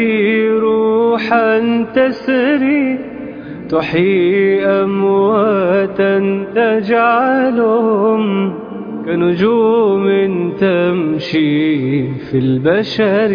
به روحا تسري تحيي أمواتا تجعلهم كنجوم تمشي في البشر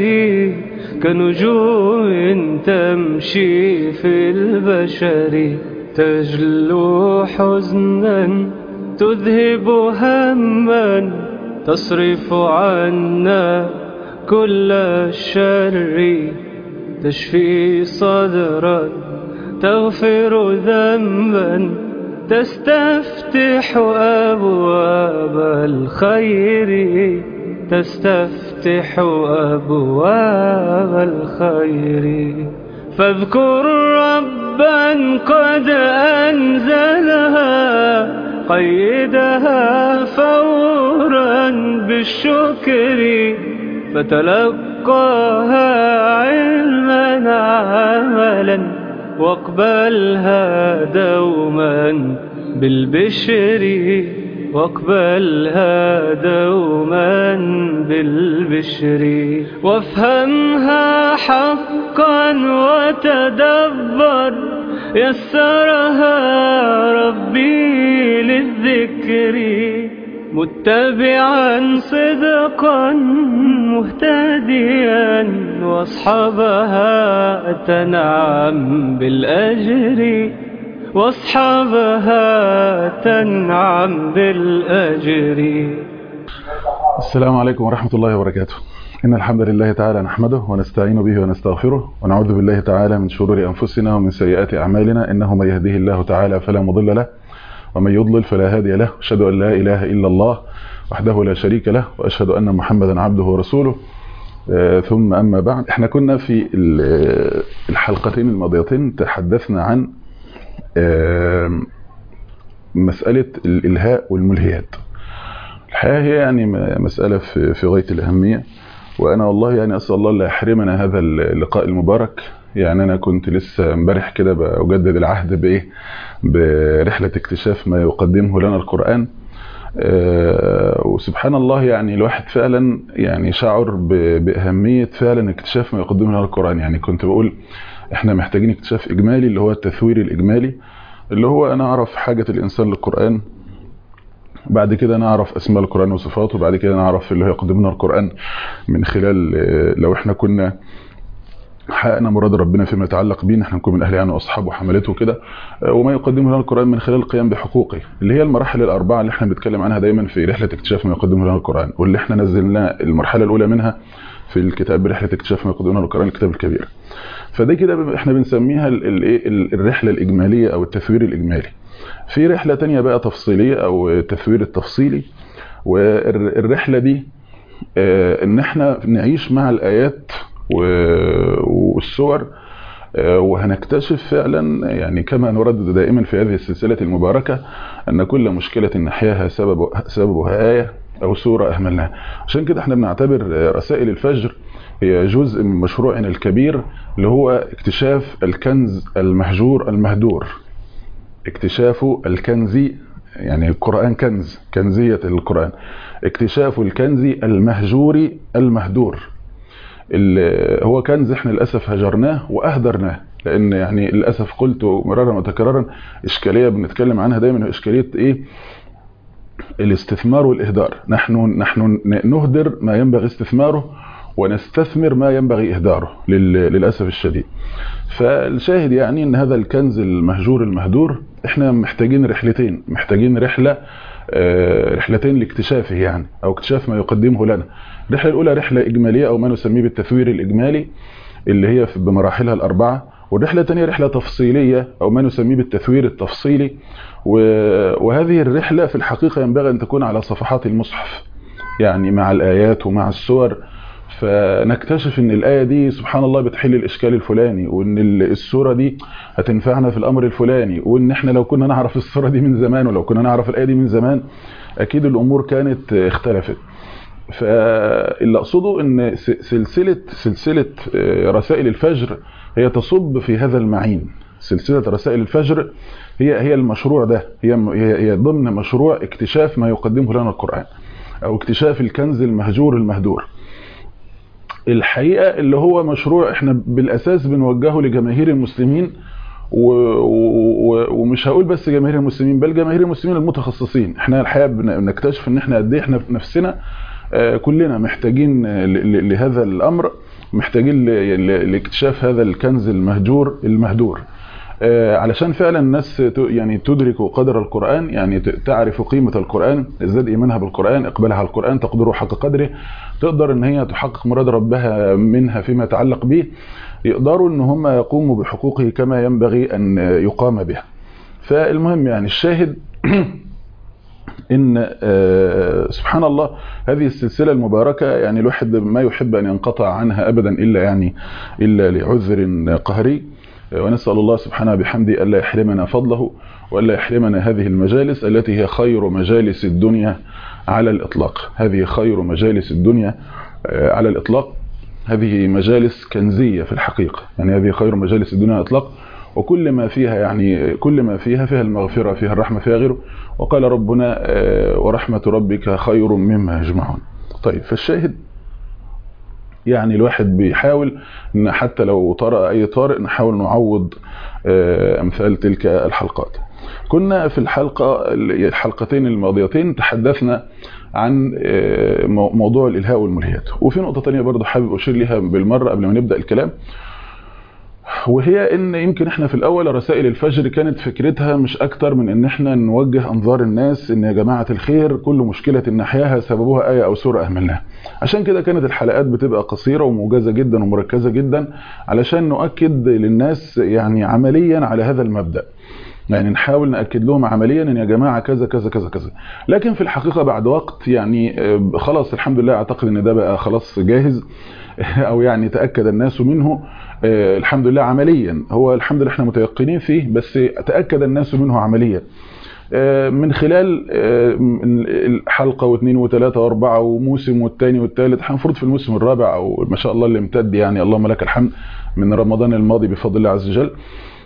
كنجوم تمشي في البشر تجلو حزنا تذهب هما تصرف عنا كل الشر تشفي صدرا تغفر ذنبا تستفتح أبواب الخير تستفتح أبواب الخير فاذكر ربا قد أنزلها قيدها فورا بالشكر فتلقاها علما عملا واقبلها دوما بالبشر واقبلها دوما بالبشر وافهمها حقا وتدبر يسرها ربي للذكر متبعا صدقا مهتديا واصحابها تنعم بالأجر واصحابها تنعم بالأجر السلام عليكم ورحمة الله وبركاته إن الحمد لله تعالى نحمده ونستعين به ونستغفره ونعوذ بالله تعالى من شرور أنفسنا ومن سيئات أعمالنا إنه من يهديه الله تعالى فلا مضل له ومن يضلل فلا هادي له أشهد أن لا إله إلا الله وحده لا شريك له وأشهد أن محمدا عبده ورسوله ثم أما بعد احنا كنا في الحلقتين الماضيتين تحدثنا عن مسألة الإلهاء والملهيات الحقيقة هي يعني مسألة في غاية الأهمية وأنا والله يعني أسأل الله لا يحرمنا هذا اللقاء المبارك يعني أنا كنت لسه امبارح كده بجدد العهد بإيه برحلة اكتشاف ما يقدمه لنا القرآن وسبحان الله يعني الواحد فعلا يعني شعر بأهمية فعلا اكتشاف ما يقدمه لنا القرآن يعني كنت بقول احنا محتاجين اكتشاف إجمالي اللي هو التثوير الإجمالي اللي هو أنا أعرف حاجة الإنسان للقرآن بعد كده نعرف اسماء القرآن وصفاته وبعد كده نعرف اللي هو يقدم لنا القرآن من خلال لو احنا كنا حققنا مراد ربنا فيما يتعلق بينا احنا نكون من اهل يعني واصحابه وحملته كده وما يقدمه لنا القرآن من خلال القيام بحقوقه اللي هي المراحل الاربعه اللي احنا بنتكلم عنها دايما في رحله اكتشاف ما يقدمه لنا القرآن واللي احنا نزلنا المرحله الاولى منها في الكتاب برحله اكتشاف ما يقدمه لنا القرآن الكتاب الكبير فده كده احنا بنسميها الايه الرحله الاجماليه او التثوير الاجمالي في رحله تانية بقى تفصيليه او التثوير التفصيلي والرحله دي ان احنا نعيش مع الايات والصور وهنكتشف فعلا يعني كما نردد دائما في هذه السلسلة المباركة أن كل مشكلة نحياها سبب سببها آية أو سورة أهملناها عشان كده احنا بنعتبر رسائل الفجر هي جزء من مشروعنا الكبير اللي هو اكتشاف الكنز المهجور المهدور اكتشاف الكنز يعني القرآن كنز كنزية القرآن اكتشاف الكنز المهجور المهدور هو كنز احنا للاسف هجرناه واهدرناه لان يعني للاسف قلت مرارا وتكرارا اشكاليه بنتكلم عنها دايما اشكاليه ايه الاستثمار والاهدار نحن نحن نهدر ما ينبغي استثماره ونستثمر ما ينبغي اهداره للاسف الشديد فالشاهد يعني ان هذا الكنز المهجور المهدور احنا محتاجين رحلتين محتاجين رحله رحلتين لاكتشافه يعني او اكتشاف ما يقدمه لنا الرحله الاولى رحله اجماليه او ما نسميه بالتثوير الاجمالي اللي هي بمراحلها الاربعه والرحله الثانيه رحله تفصيليه او ما نسميه بالتثوير التفصيلي وهذه الرحله في الحقيقه ينبغي ان تكون على صفحات المصحف يعني مع الايات ومع السور فنكتشف ان الآية دي سبحان الله بتحل الإشكال الفلاني وان السورة دي هتنفعنا في الأمر الفلاني وان احنا لو كنا نعرف السورة دي من زمان ولو كنا نعرف الآية دي من زمان أكيد الأمور كانت اختلفت فاللي أقصده ان سلسلة سلسلة رسائل الفجر هي تصب في هذا المعين سلسلة رسائل الفجر هي هي المشروع ده هي هي ضمن مشروع اكتشاف ما يقدمه لنا القرآن أو اكتشاف الكنز المهجور المهدور الحقيقة اللي هو مشروع احنا بالاساس بنوجهه لجماهير المسلمين و... و... ومش هقول بس جماهير المسلمين بل جماهير المسلمين المتخصصين احنا الحقيقة بنكتشف ان احنا قد ايه احنا في نفسنا كلنا محتاجين لهذا الامر محتاجين لاكتشاف هذا الكنز المهجور المهدور علشان فعلا الناس يعني تدرك قدر القرآن يعني تعرف قيمة القرآن ازداد ايمانها بالقرآن اقبالها على القرآن تقدره حق قدره تقدر ان هي تحقق مراد ربها منها فيما يتعلق به يقدروا ان هم يقوموا بحقوقه كما ينبغي ان يقام به فالمهم يعني الشاهد ان سبحان الله هذه السلسلة المباركة يعني الواحد ما يحب ان ينقطع عنها ابدا الا يعني الا لعذر قهري ونسأل الله سبحانه بحمده ألا يحرمنا فضله وألا يحرمنا هذه المجالس التي هي خير مجالس الدنيا على الإطلاق هذه خير مجالس الدنيا على الإطلاق هذه مجالس كنزية في الحقيقة يعني هذه خير مجالس الدنيا على الإطلاق وكل ما فيها يعني كل ما فيها فيها المغفرة فيها الرحمة فيها غيره وقال ربنا ورحمة ربك خير مما يجمعون طيب فالشاهد يعني الواحد بيحاول ان حتى لو طرأ اي طارئ نحاول نعوض امثال تلك الحلقات كنا في الحلقة الحلقتين الماضيتين تحدثنا عن موضوع الالهاء والملهيات وفي نقطة تانية برضو حابب اشير لها بالمرة قبل ما نبدأ الكلام وهي ان يمكن احنا في الاول رسائل الفجر كانت فكرتها مش اكتر من ان احنا نوجه انظار الناس ان يا جماعة الخير كل مشكلة نحياها سببها اية او سورة اهملناها عشان كده كانت الحلقات بتبقى قصيرة وموجزة جدا ومركزة جدا علشان نؤكد للناس يعني عمليا على هذا المبدأ يعني نحاول نأكد لهم عمليا ان يا جماعة كذا كذا كذا كذا لكن في الحقيقة بعد وقت يعني خلاص الحمد لله اعتقد ان ده بقى خلاص جاهز او يعني تأكد الناس منه الحمد لله عمليا هو الحمد لله احنا متيقنين فيه بس تأكد الناس منه عمليا من خلال الحلقة واثنين وثلاثة واربعة وموسم والثاني والثالث هنفرض في الموسم الرابع او ما شاء الله اللي امتد يعني اللهم لك الحمد من رمضان الماضي بفضل الله عز وجل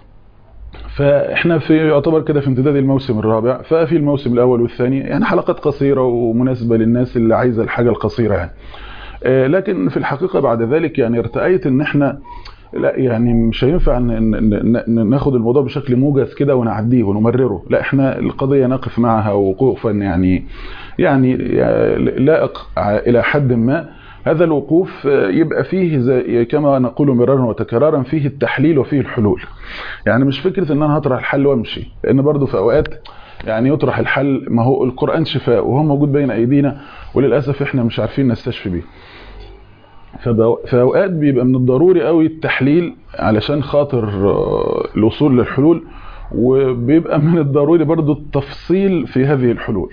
فاحنا في يعتبر كده في امتداد الموسم الرابع ففي الموسم الاول والثاني يعني حلقات قصيرة ومناسبة للناس اللي عايزة الحاجة القصيرة يعني لكن في الحقيقة بعد ذلك يعني ارتأيت ان احنا لا يعني مش هينفع ناخد الموضوع بشكل موجز كده ونعديه ونمرره لا احنا القضية نقف معها وقوفا يعني يعني لائق الى حد ما هذا الوقوف يبقى فيه زي كما نقول مرارا وتكرارا فيه التحليل وفيه الحلول يعني مش فكرة ان انا هطرح الحل وامشي لان برضو في اوقات يعني يطرح الحل ما هو القرآن شفاء وهو موجود بين ايدينا وللأسف احنا مش عارفين نستشفي بيه في اوقات بيبقى من الضروري قوي التحليل علشان خاطر الوصول للحلول وبيبقى من الضروري برضو التفصيل في هذه الحلول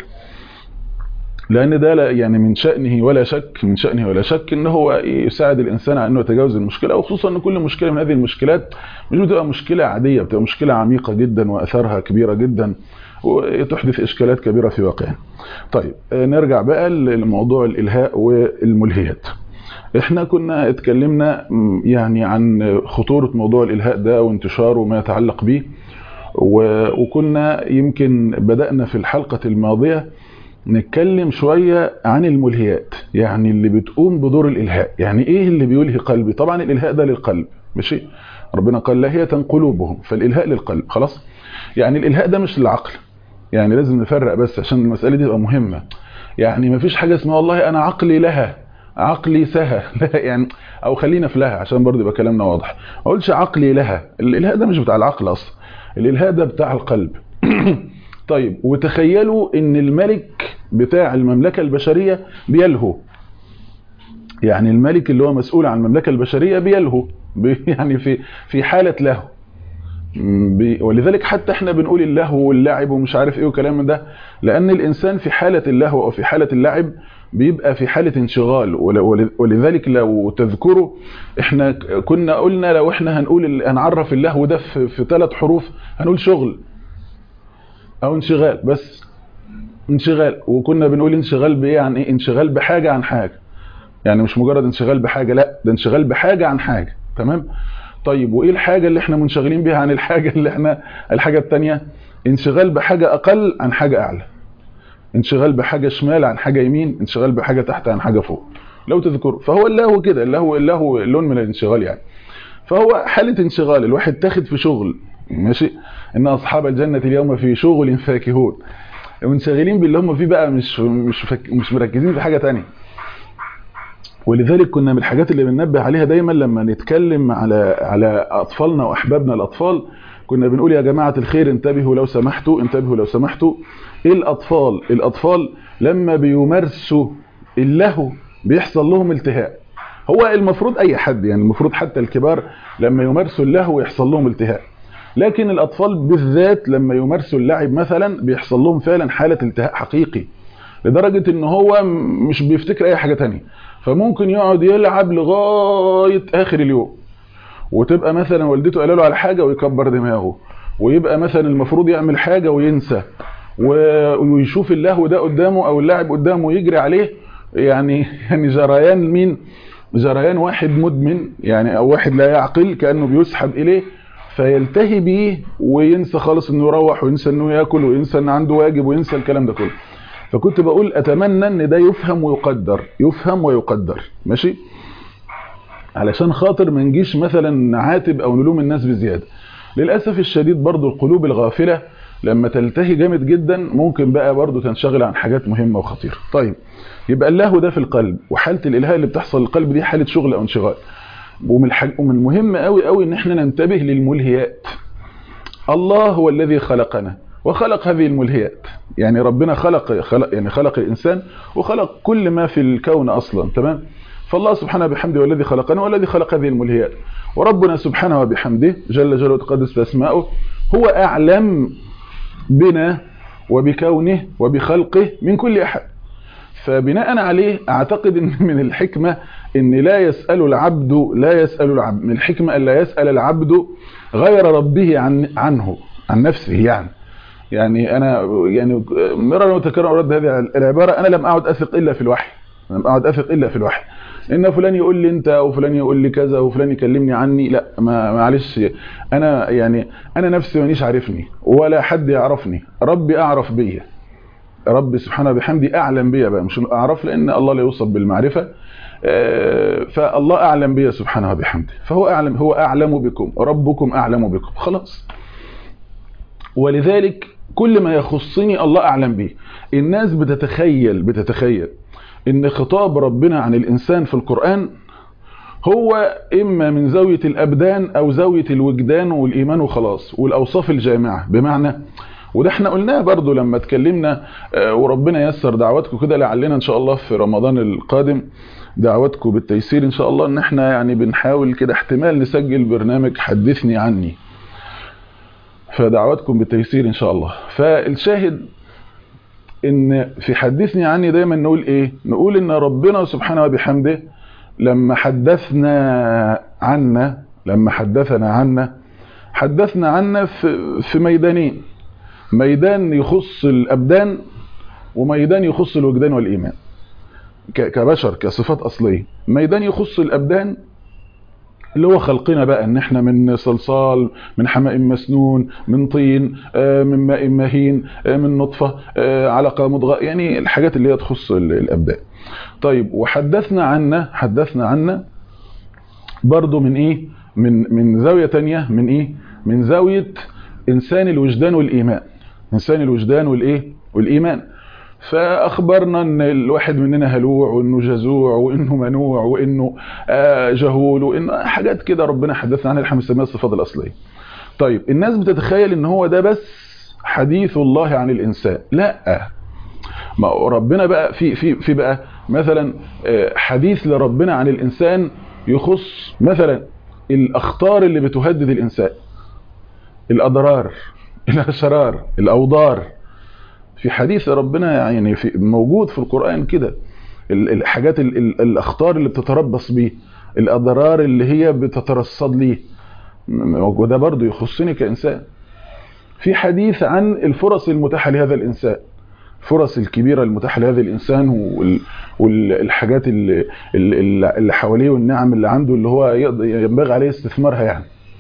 لان ده لا يعني من شأنه ولا شك من شأنه ولا شك ان هو يساعد الانسان على انه يتجاوز المشكلة وخصوصا ان كل مشكلة من هذه المشكلات مش بتبقى مشكلة عادية بتبقى مشكلة عميقة جدا واثارها كبيرة جدا وتحدث اشكالات كبيرة في واقعنا طيب نرجع بقى لموضوع الالهاء والملهيات احنا كنا اتكلمنا يعني عن خطورة موضوع الالهاء ده وانتشاره وما يتعلق به وكنا يمكن بدأنا في الحلقة الماضية نتكلم شوية عن الملهيات يعني اللي بتقوم بدور الالهاء يعني ايه اللي بيلهي قلبي طبعا الالهاء ده للقلب ماشي ربنا قال لاهية قلوبهم فالالهاء للقلب خلاص يعني الالهاء ده مش للعقل يعني لازم نفرق بس عشان المسألة دي تبقى مهمة يعني ما فيش حاجة اسمها والله انا عقلي لها عقلي سهى لا يعني او خلينا في لها عشان برضه يبقى كلامنا واضح ما اقولش عقلي لها الالهاء ده مش بتاع العقل اصلا الالهاء ده بتاع القلب طيب وتخيلوا ان الملك بتاع المملكة البشرية بيلهو يعني الملك اللي هو مسؤول عن المملكة البشرية بيلهو يعني في في حالة لهو ولذلك حتى احنا بنقول اللهو واللعب ومش عارف ايه وكلام من ده لان الانسان في حالة اللهو او في حالة اللعب بيبقى في حالة انشغال ولذلك لو تذكروا احنا كنا قلنا لو احنا هنقول هنعرف اللهو ده في, في ثلاث حروف هنقول شغل او انشغال بس انشغال وكنا بنقول انشغال بايه عن ايه انشغال بحاجة عن حاجة يعني مش مجرد انشغال بحاجة لا ده انشغال بحاجة عن حاجة تمام طيب وايه الحاجة اللي احنا منشغلين بيها عن الحاجة اللي احنا الحاجة التانية انشغال بحاجة اقل عن حاجة اعلى انشغال بحاجة شمال عن حاجة يمين انشغال بحاجة تحت عن حاجة فوق لو تذكروا فهو اللهو كده اللهو اللهو لون من الانشغال يعني فهو حالة انشغال الواحد تاخد في شغل ماشي ان اصحاب الجنة اليوم في شغل فاكهون منشغلين باللي هم فيه بقى مش مش فك مش مركزين في حاجة تانية ولذلك كنا من الحاجات اللي بننبه عليها دايما لما نتكلم على على اطفالنا واحبابنا الاطفال كنا بنقول يا جماعة الخير انتبهوا لو سمحتوا انتبهوا لو سمحتوا ايه الاطفال الاطفال لما بيمارسوا اللهو بيحصل لهم التهاء هو المفروض اي حد يعني المفروض حتى الكبار لما يمارسوا اللهو يحصل لهم التهاء لكن الاطفال بالذات لما يمارسوا اللعب مثلا بيحصل لهم فعلا حالة التهاء حقيقي لدرجة ان هو مش بيفتكر اي حاجة تانية فممكن يقعد يلعب لغاية اخر اليوم وتبقى مثلا والدته قال له على حاجة ويكبر دماغه ويبقى مثلا المفروض يعمل حاجة وينسى ويشوف اللهو ده قدامه او اللاعب قدامه يجري عليه يعني يعني جريان مين جريان واحد مدمن يعني او واحد لا يعقل كانه بيسحب اليه فيلتهي بيه وينسى خالص انه يروح وينسى انه ياكل وينسى ان عنده واجب وينسى الكلام ده كله فكنت بقول اتمنى ان ده يفهم ويقدر يفهم ويقدر ماشي علشان خاطر ما نجيش مثلا نعاتب او نلوم الناس بزياده للاسف الشديد برضو القلوب الغافله لما تلتهي جامد جدا ممكن بقى برضو تنشغل عن حاجات مهمه وخطيره طيب يبقى اللهو ده في القلب وحاله الالهاء اللي بتحصل للقلب دي حاله شغل او انشغال ومن الحاج... ومن المهم قوي قوي ان احنا ننتبه للملهيات الله هو الذي خلقنا وخلق هذه الملهيات يعني ربنا خلق خلق يعني خلق الانسان وخلق كل ما في الكون اصلا تمام فالله سبحانه بحمده والذي خلقنا والذي خلق هذه الملهيات وربنا سبحانه وبحمده جل جلاله وتقدس اسماؤه هو اعلم بنا وبكونه وبخلقه من كل احد فبناء عليه اعتقد ان من الحكمة ان لا يسأل العبد لا يسأل العبد من الحكمة ان لا يسأل العبد غير ربه عن عنه عن نفسه يعني يعني انا يعني مرة وتكرر ارد هذه العبارة انا لم اعد اثق الا في الوحي لم اعد اثق الا في الوحي ان فلان يقول لي انت وفلان يقول لي كذا وفلان يكلمني عني لا ما معلش انا يعني انا نفسي مانيش عارفني ولا حد يعرفني ربي اعرف بيا ربي سبحانه بحمدي اعلم بيا بقى مش اعرف لان الله لا يوصف بالمعرفه فالله اعلم بيا سبحانه بحمده فهو اعلم هو اعلم بكم ربكم اعلم بكم خلاص ولذلك كل ما يخصني الله اعلم به الناس بتتخيل بتتخيل ان خطاب ربنا عن الانسان في القرآن هو اما من زاوية الابدان او زاوية الوجدان والايمان وخلاص والاوصاف الجامعة بمعنى وده احنا قلناه برضو لما اتكلمنا وربنا يسر دعواتكم كده لعلنا ان شاء الله في رمضان القادم دعواتكم بالتيسير ان شاء الله ان احنا يعني بنحاول كده احتمال نسجل برنامج حدثني عني فدعواتكم بالتيسير ان شاء الله فالشاهد ان في حدثني عني دايما نقول ايه نقول ان ربنا سبحانه وبحمده لما حدثنا عنا لما حدثنا عنا حدثنا عنا في, في ميدانين ميدان يخص الابدان وميدان يخص الوجدان والايمان كبشر كصفات اصليه ميدان يخص الابدان اللي هو خلقنا بقى ان احنا من صلصال من حماء مسنون من طين من ماء مهين من نطفة علقة مضغة يعني الحاجات اللي هي تخص الابدان طيب وحدثنا عنا حدثنا عنا برضو من ايه من من زاوية تانية من ايه من زاوية انسان الوجدان والايمان انسان الوجدان والايه والايمان فاخبرنا ان الواحد مننا هلوع وانه جزوع وانه منوع وانه جهول وانه حاجات كده ربنا حدثنا عنها احنا بنسميها الصفات الاصليه طيب الناس بتتخيل ان هو ده بس حديث الله عن الانسان لا ما ربنا بقى في في في بقى مثلا حديث لربنا عن الانسان يخص مثلا الاخطار اللي بتهدد الانسان الاضرار الاشرار الاوضار في حديث ربنا يعني في موجود في القرآن كده الحاجات الاخطار اللي بتتربص بيه الاضرار اللي هي بتترصد ليه وده برضو يخصني كإنسان في حديث عن الفرص المتاحة لهذا الإنسان الفرص الكبيرة المتاحة لهذا الإنسان والحاجات اللي, اللي حواليه والنعم اللي عنده اللي هو ينبغي عليه استثمارها يعني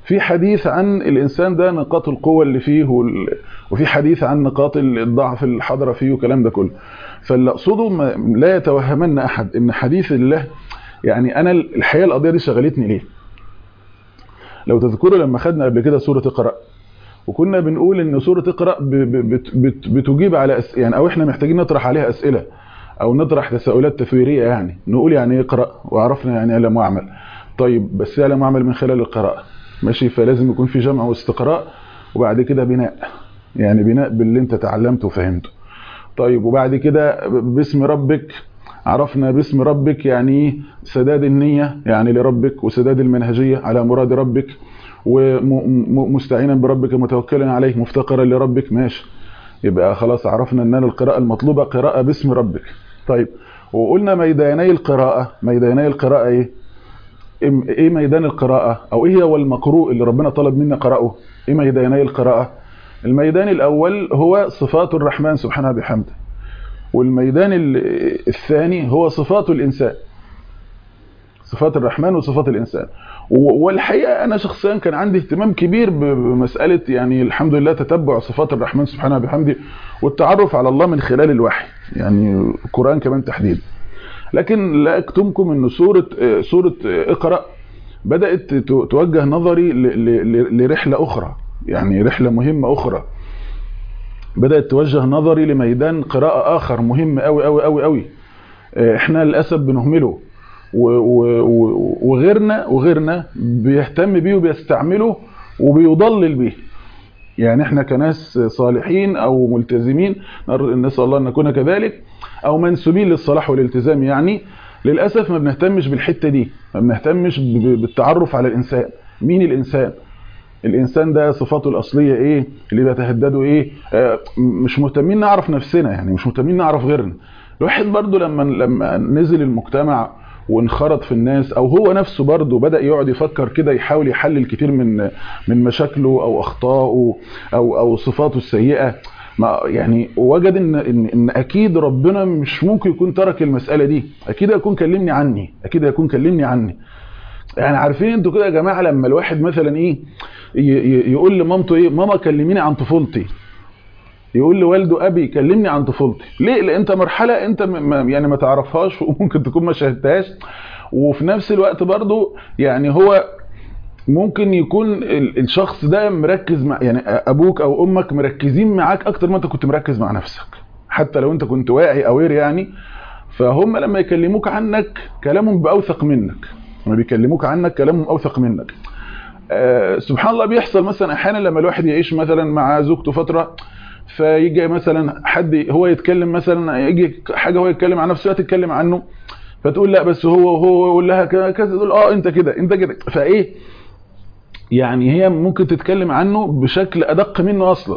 في حديث عن الانسان ده نقاط القوه اللي فيه وال... وفي حديث عن نقاط الضعف اللي حاضره فيه والكلام ده كله فاللي اقصده ما... لا يتوهمن احد ان حديث الله يعني انا الحقيقه القضيه دي شغلتني ليه لو تذكروا لما خدنا قبل كده سوره اقرا وكنا بنقول ان سوره اقرا ب... بت... بت... بتجيب على أس... يعني او احنا محتاجين نطرح عليها اسئله او نطرح تساؤلات تثويريه يعني نقول يعني ايه اقرا وعرفنا يعني ايه لم اعمل طيب بس يعلم اعمل من خلال القراءه ماشي فلازم يكون في جمع واستقراء وبعد كده بناء يعني بناء باللي انت تعلمته وفهمته طيب وبعد كده باسم ربك عرفنا باسم ربك يعني سداد النية يعني لربك وسداد المنهجية على مراد ربك ومستعينا بربك متوكلا عليه مفتقرا لربك ماشي يبقى خلاص عرفنا ان القراءة المطلوبة قراءة باسم ربك طيب وقلنا ميداني القراءة ميداني القراءة ايه ايه ميدان القراءة او ايه هو المقروء اللي ربنا طلب منا قراءه ايه ميداني القراءة الميدان الاول هو صفات الرحمن سبحانه بحمده والميدان الثاني هو صفات الانسان صفات الرحمن وصفات الانسان والحقيقه انا شخصيا كان عندي اهتمام كبير بمساله يعني الحمد لله تتبع صفات الرحمن سبحانه بحمده والتعرف على الله من خلال الوحي يعني القران كمان تحديدا لكن لا اكتمكم ان سوره سوره اقرا بدات توجه نظري لرحله اخرى يعني رحله مهمه اخرى بدات توجه نظري لميدان قراءه اخر مهم قوي قوي قوي قوي احنا للاسف بنهمله وغيرنا وغيرنا بيهتم بيه وبيستعمله وبيضلل بيه يعني احنا كناس صالحين او ملتزمين نسال الله ان نكون كذلك او منسوبين للصلاح والالتزام يعني للاسف ما بنهتمش بالحته دي ما بنهتمش بالتعرف على الانسان مين الانسان الانسان ده صفاته الاصليه ايه اللي بيتهدده ايه آه مش مهتمين نعرف نفسنا يعني مش مهتمين نعرف غيرنا الواحد برضو لما لما نزل المجتمع وانخرط في الناس او هو نفسه برضه بدا يقعد يفكر كده يحاول يحلل كتير من من مشاكله او اخطائه او او صفاته السيئه ما يعني وجد ان ان, إن اكيد ربنا مش ممكن يكون ترك المساله دي اكيد هيكون كلمني عني اكيد هيكون كلمني عني يعني عارفين انتوا كده يا جماعه لما الواحد مثلا ايه يقول لمامته ايه ماما كلميني عن طفولتي يقول لوالده ابي كلمني عن طفولتي ليه لان انت مرحله انت ما يعني ما تعرفهاش وممكن تكون ما شاهدتهاش وفي نفس الوقت برضو يعني هو ممكن يكون الشخص ده مركز مع يعني ابوك او امك مركزين معاك اكتر ما انت كنت مركز مع نفسك حتى لو انت كنت واعي اوير يعني فهم لما يكلموك عنك كلامهم باوثق منك لما بيكلموك عنك كلامهم اوثق منك أه سبحان الله بيحصل مثلا احيانا لما الواحد يعيش مثلا مع زوجته فتره فيجي مثلا حد هو يتكلم مثلا يجي حاجه هو يتكلم عن نفسه تتكلم عنه فتقول لا بس هو هو يقول لها كذا تقول اه انت كده انت كده فايه يعني هي ممكن تتكلم عنه بشكل ادق منه اصلا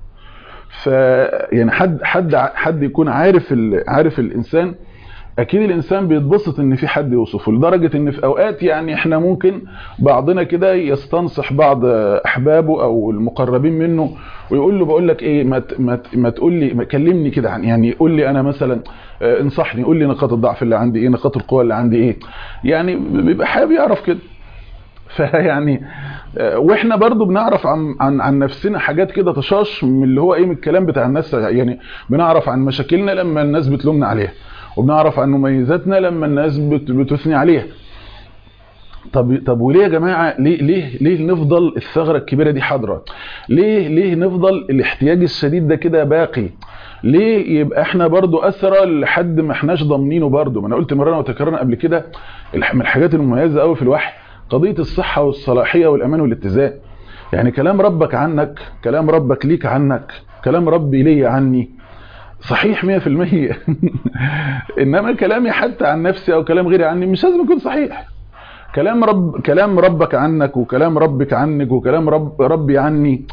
ف يعني حد حد حد يكون عارف عارف الانسان اكيد الانسان بيتبسط ان في حد يوصفه لدرجه ان في اوقات يعني احنا ممكن بعضنا كده يستنصح بعض احبابه او المقربين منه ويقول له بقول لك ايه ما ما, ما تقول لي ما كلمني كده عن يعني قول لي انا مثلا انصحني قول لي نقاط الضعف اللي عندي ايه نقاط القوه اللي عندي ايه يعني بيبقى حابب يعرف كده فيعني واحنا برضو بنعرف عن عن, عن نفسنا حاجات كده تشاش من اللي هو ايه من الكلام بتاع الناس يعني بنعرف عن مشاكلنا لما الناس بتلومنا عليها وبنعرف عن مميزاتنا لما الناس بتثني عليها طب طب وليه يا جماعه ليه ليه ليه نفضل الثغره الكبيره دي حاضره ليه ليه نفضل الاحتياج الشديد ده كده باقي ليه يبقى احنا برضو اسرى لحد ما احناش ضامنينه برضو ما انا قلت مره وتكررنا قبل كده من الحاجات المميزه قوي في الوحي قضيه الصحه والصلاحيه والامان والاتزان يعني كلام ربك عنك كلام ربك ليك عنك كلام ربي لي عني صحيح 100% انما كلامي حتى عن نفسي او كلام غيري عني مش لازم يكون صحيح كلام رب كلام ربك عنك وكلام ربك عنك وكلام رب ربي عني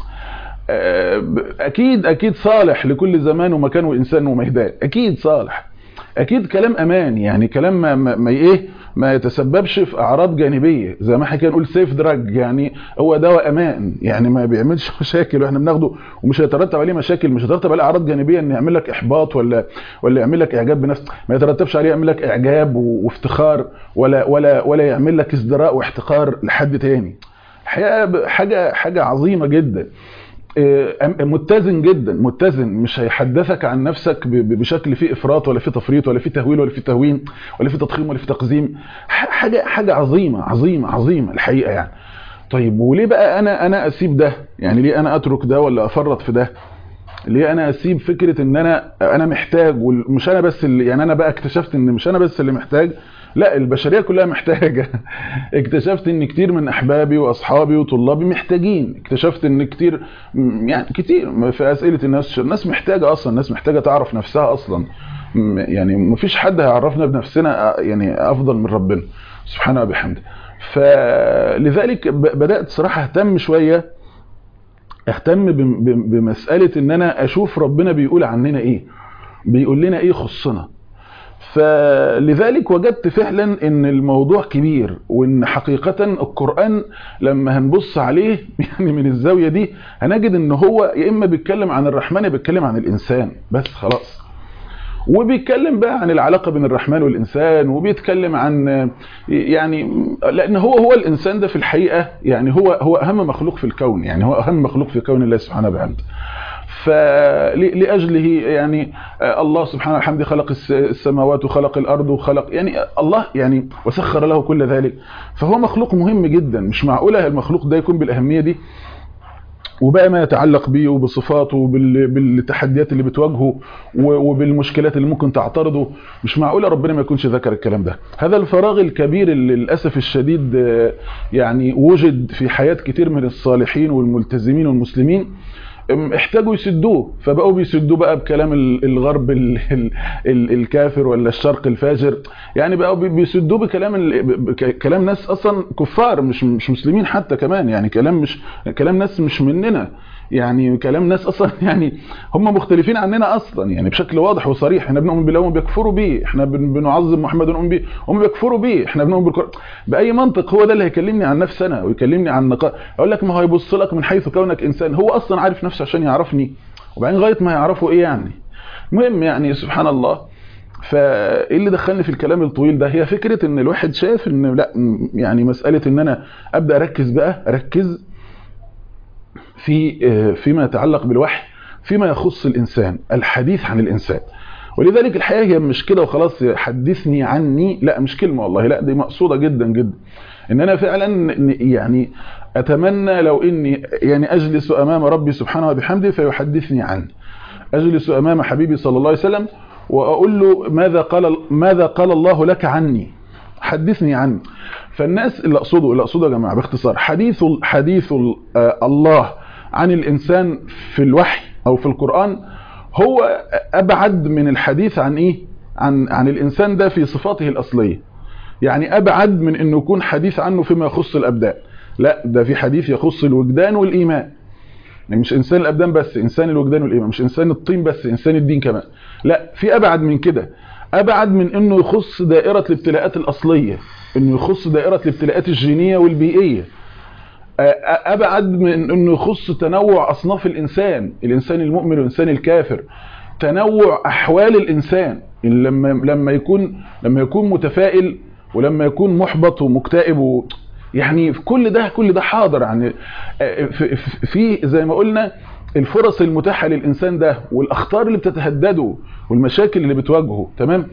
اكيد اكيد صالح لكل زمان ومكان وانسان وميدان اكيد صالح اكيد كلام امان يعني كلام ما, ما, ما ايه ما يتسببش في اعراض جانبيه زي ما احنا كده نقول سيف دراج يعني هو دواء امان يعني ما بيعملش مشاكل واحنا بناخده ومش هيترتب عليه مشاكل مش هيترتب عليه اعراض جانبيه ان يعمل لك احباط ولا ولا يعمل لك اعجاب بنفسك ما يترتبش عليه يعمل لك اعجاب وافتخار ولا ولا ولا يعمل لك ازدراء واحتقار لحد تاني الحقيقه حاجه حاجه عظيمه جدا متزن جدا متزن مش هيحدثك عن نفسك بشكل فيه افراط ولا فيه تفريط ولا فيه تهويل ولا فيه تهوين ولا فيه تضخيم ولا فيه تقزيم حاجه حاجه عظيمه عظيمه عظيمه الحقيقه يعني طيب وليه بقى انا انا اسيب ده يعني ليه انا اترك ده ولا افرط في ده ليه انا اسيب فكره ان انا انا محتاج ومش انا بس اللي يعني انا بقى اكتشفت ان مش انا بس اللي محتاج لا البشريه كلها محتاجه اكتشفت ان كتير من احبابي واصحابي وطلابي محتاجين اكتشفت ان كتير يعني كتير في اسئله الناس الناس محتاجه اصلا الناس محتاجه تعرف نفسها اصلا يعني مفيش حد هيعرفنا بنفسنا يعني افضل من ربنا سبحانه وبحمده فلذلك بدات صراحه اهتم شويه اهتم بمساله ان انا اشوف ربنا بيقول عننا ايه بيقول لنا ايه يخصنا فلذلك وجدت فعلا ان الموضوع كبير وان حقيقة القرآن لما هنبص عليه يعني من الزاوية دي هنجد ان هو يا اما بيتكلم عن الرحمن يا بيتكلم عن الانسان بس خلاص وبيتكلم بقى عن العلاقة بين الرحمن والإنسان وبيتكلم عن يعني لأن هو هو الإنسان ده في الحقيقة يعني هو هو أهم مخلوق في الكون يعني هو أهم مخلوق في كون الله سبحانه وتعالى فلأجله يعني الله سبحانه وبحمده خلق السماوات وخلق الأرض وخلق يعني الله يعني وسخر له كل ذلك فهو مخلوق مهم جدا مش معقولة المخلوق ده يكون بالأهمية دي وبقى ما يتعلق بيه وبصفاته وبالتحديات اللي بتواجهه وبالمشكلات اللي ممكن تعترضه مش معقوله ربنا ما يكونش ذكر الكلام ده هذا الفراغ الكبير اللي للاسف الشديد يعني وجد في حياه كتير من الصالحين والملتزمين والمسلمين احتاجوا يسدوه فبقوا بيسدوه بقى بكلام الغرب ال ال ال الكافر ولا الشرق الفاجر يعني بقوا بيسدوه بكلام كلام ناس اصلا كفار مش مش مسلمين حتى كمان يعني كلام مش كلام ناس مش مننا يعني كلام ناس اصلا يعني هم مختلفين عننا اصلا يعني بشكل واضح وصريح احنا بنؤمن بالله هم بيكفروا بيه احنا بنعظم محمد ونؤمن بيه هم بيكفروا بيه احنا بنؤمن بالقران باي منطق هو ده اللي هيكلمني عن نفسي انا ويكلمني عن نقاء اقول لك ما هو هيبص لك من حيث كونك انسان هو اصلا عارف نفسه عشان يعرفني وبعدين لغايه ما يعرفوا ايه يعني المهم يعني سبحان الله فايه اللي دخلني في الكلام الطويل ده هي فكره ان الواحد شايف ان لا يعني مساله ان انا ابدا اركز بقى اركز في فيما يتعلق بالوحي فيما يخص الإنسان الحديث عن الإنسان ولذلك الحقيقة هي مش كده وخلاص حدثني عني لا مش كلمة والله لا دي مقصودة جدا جدا ان انا فعلا يعني اتمنى لو اني يعني اجلس امام ربي سبحانه وبحمده فيحدثني عنه اجلس امام حبيبي صلى الله عليه وسلم واقول له ماذا قال ماذا قال الله لك عني حدثني عنه فالناس اللي اقصده اللي اقصده يا جماعه باختصار حديث حديث الله عن الإنسان في الوحي أو في القرآن هو أبعد من الحديث عن إيه؟ عن, عن الإنسان ده في صفاته الأصلية يعني أبعد من أنه يكون حديث عنه فيما يخص الأبدان لا ده في حديث يخص الوجدان والإيمان يعني مش إنسان الأبدان بس إنسان الوجدان والإيمان مش إنسان الطين بس إنسان الدين كمان لا في أبعد من كده أبعد من أنه يخص دائرة الابتلاءات الأصلية أنه يخص دائرة الابتلاءات الجينية والبيئية ابعد من انه يخص تنوع اصناف الانسان الانسان المؤمن والانسان الكافر تنوع احوال الانسان لما لما يكون لما يكون متفائل ولما يكون محبط ومكتئب و يعني في كل ده كل ده حاضر يعني في, في زي ما قلنا الفرص المتاحه للانسان ده والاخطار اللي بتتهدده والمشاكل اللي بتواجهه تمام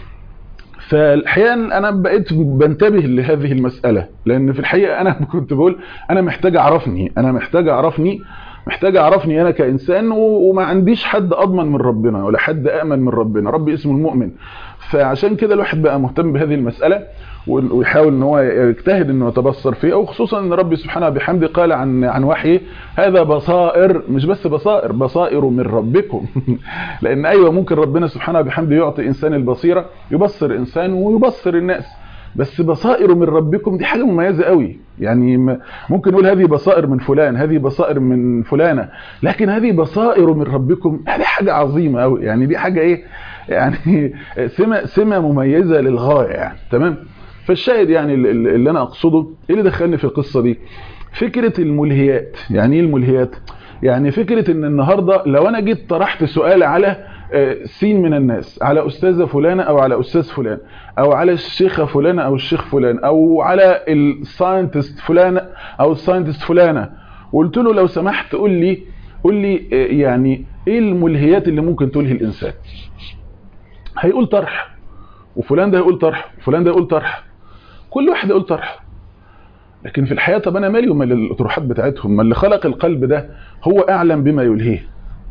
فالحقيقه انا بقيت بنتبه لهذه المساله لان في الحقيقه انا كنت بقول انا محتاج اعرفني انا محتاج اعرفني محتاج اعرفني انا كانسان وما عنديش حد اضمن من ربنا ولا حد امن من ربنا ربي اسمه المؤمن فعشان كده الواحد بقى مهتم بهذه المساله ويحاول ان هو يجتهد انه يتبصر فيها وخصوصا ان ربي سبحانه بحمده قال عن عن وحيه هذا بصائر مش بس بصائر بصائر من ربكم لان ايوه ممكن ربنا سبحانه بحمده يعطي انسان البصيره يبصر انسان ويبصر الناس بس بصائر من ربكم دي حاجه مميزه قوي يعني ممكن نقول هذه بصائر من فلان هذه بصائر من فلانه لكن هذه بصائر من ربكم هذه حاجه عظيمه قوي يعني دي حاجه ايه يعني سمه سمه مميزه للغايه يعني تمام فالشاهد يعني اللي انا اقصده ايه اللي دخلني في القصه دي فكره الملهيات يعني ايه الملهيات يعني فكره ان النهارده لو انا جيت طرحت سؤال على آه، سين من الناس على استاذه فلانه او على استاذ فلان او على الشيخه فلانه او الشيخ فلان او على الساينتست فلانه او الساينتست فلانه وقلت له لو سمحت قول لي قول لي آه، يعني ايه الملهيات اللي ممكن تلهي الانسان هيقول طرح وفلان ده يقول طرح وفلان ده يقول طرح كل واحد يقول طرح لكن في الحياه طب انا مالي ومال الاطروحات بتاعتهم ما اللي خلق القلب ده هو اعلم بما يلهيه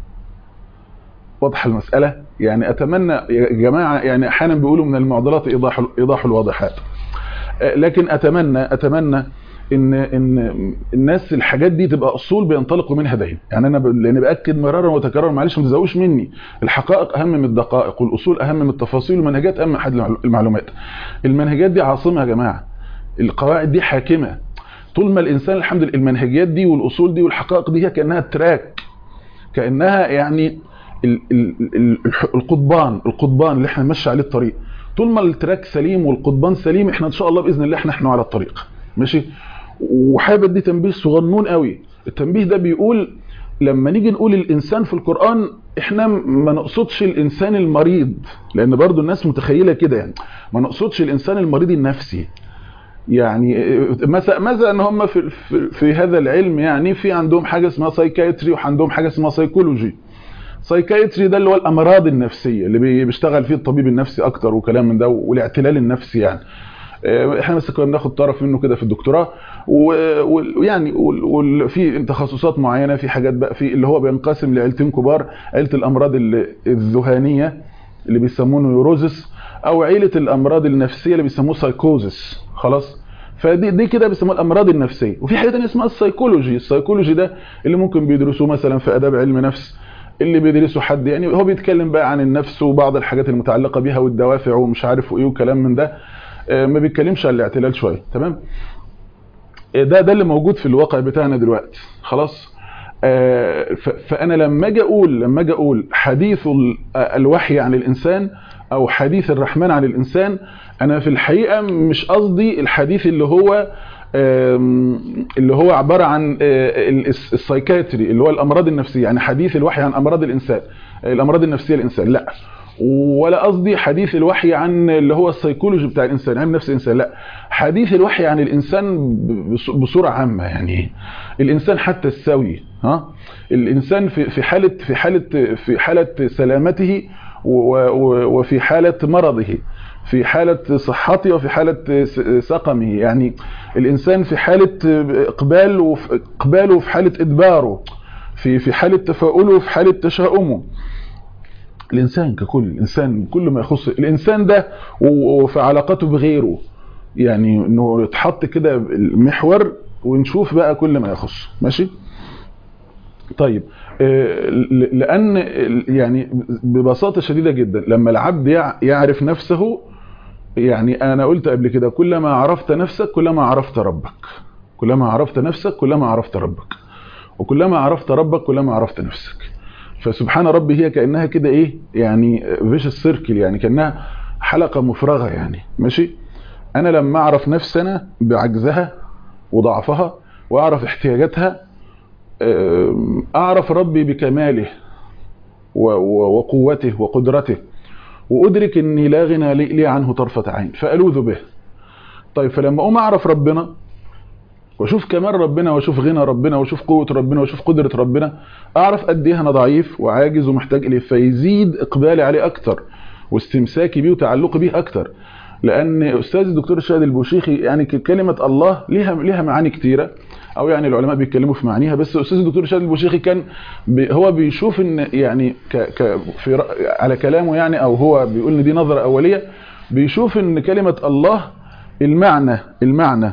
واضحه المساله يعني اتمنى يا جماعه يعني احيانا بيقولوا من المعضلات ايضاح ايضاح الواضحات آه، لكن اتمنى اتمنى ان ان الناس الحاجات دي تبقى اصول بينطلقوا منها دايما يعني انا ب... لان باكد مرارا وتكرارا معلش ما تزوقوش مني الحقائق اهم من الدقائق والاصول اهم من التفاصيل والمنهجات اهم من حد المعلومات المنهجات دي عاصمه يا جماعه القواعد دي حاكمه طول ما الانسان الحمد لله المنهجيات دي والاصول دي والحقائق دي هي كانها تراك كانها يعني ال- ال- ال- الح- القضبان القضبان اللي احنا نمشي عليه الطريق طول ما التراك سليم والقضبان سليم احنا ان شاء الله باذن الله احنا احنا على الطريق ماشي وحابب ادي تنبيه صغنون قوي التنبيه ده بيقول لما نيجي نقول الانسان في القران احنا ما نقصدش الانسان المريض لان برضو الناس متخيله كده يعني ما نقصدش الانسان المريض النفسي يعني مثلا مثلا ان هم في, في, في هذا العلم يعني في عندهم حاجه اسمها سايكايتري وعندهم حاجه اسمها سايكولوجي سايكايتري ده اللي هو الامراض النفسيه اللي بي- بيشتغل فيه الطبيب النفسي اكتر وكلام من ده والاعتلال النفسي يعني آه، احنا بس كنا بناخد طرف منه كده في الدكتوراه و- ويعني وال- وال- في تخصصات معينه في حاجات بقى في اللي هو بينقسم لعيلتين كبار عيله الامراض ال- الذهانيه اللي بيسموه نيوروزس او عيله الامراض النفسيه اللي بيسموه سايكوزس خلاص فدي دي كده بيسموها الامراض النفسيه وفي حاجه ثانيه اسمها السايكولوجي السايكولوجي ده اللي ممكن بيدرسوه مثلا في اداب علم نفس اللي بيدرسه حد يعني هو بيتكلم بقى عن النفس وبعض الحاجات المتعلقه بيها والدوافع ومش عارف ايه وكلام من ده آه، ما بيتكلمش عن الاعتلال شويه تمام آه، ده ده اللي موجود في الواقع بتاعنا دلوقتي خلاص آه، ف- فانا لما اجي اقول لما اجي اقول حديث ال- آه، الوحي عن الانسان او حديث الرحمن عن الانسان انا في الحقيقه مش قصدي الحديث اللي هو آم، اللي هو عباره عن آه، ال- الس- السايكاتري اللي هو الامراض النفسيه يعني حديث الوحي عن امراض الانسان الامراض النفسيه للانسان لا ولا قصدي حديث الوحي عن اللي هو السيكولوجي بتاع الانسان علم نفس الانسان لا حديث الوحي عن الانسان بص- بصوره عامه يعني الانسان حتى السوي ها الانسان في في حاله في حاله في حاله سلامته و- و- وفي حاله مرضه في حالة صحته وفي حالة س- سقمه يعني الإنسان في حالة إقبال وفي إقباله وفي حالة إدباره في في حالة تفاؤله وفي حالة تشاؤمه الإنسان ككل الإنسان كل ما يخص الإنسان ده و- وفي علاقته بغيره يعني إنه يتحط كده المحور ونشوف بقى كل ما يخص ماشي طيب آه، ل- لأن ال- يعني ببساطة شديدة جدا لما العبد يع- يعرف نفسه يعني أنا قلت قبل كده كلما عرفت نفسك كلما عرفت ربك كلما عرفت نفسك كلما عرفت ربك وكلما عرفت ربك كلما عرفت نفسك فسبحان ربي هي كأنها كده ايه يعني فيش سيركل يعني كأنها حلقة مفرغة يعني ماشي انا لما اعرف نفسنا بعجزها وضعفها واعرف احتياجاتها آم، اعرف ربي بكماله و- و- وقوته وقدرته وادرك اني لا غنى لي لي عنه طرفة عين فالوذ به طيب فلما اقوم اعرف ربنا واشوف كمال ربنا واشوف غنى ربنا واشوف قوة ربنا واشوف قدرة ربنا اعرف قد ايه انا ضعيف وعاجز ومحتاج اليه فيزيد اقبالي عليه اكتر واستمساكي بيه وتعلقي بيه اكتر لان استاذ الدكتور الشاهد البوشيخي يعني ك- كلمه الله ليها ليها معاني كتيره او يعني العلماء بيتكلموا في معانيها بس استاذ الدكتور الشاهد البوشيخي كان بي هو بيشوف ان يعني ك ك في رأ- على كلامه يعني او هو بيقول ان دي نظره اوليه بيشوف ان كلمه الله المعنى المعنى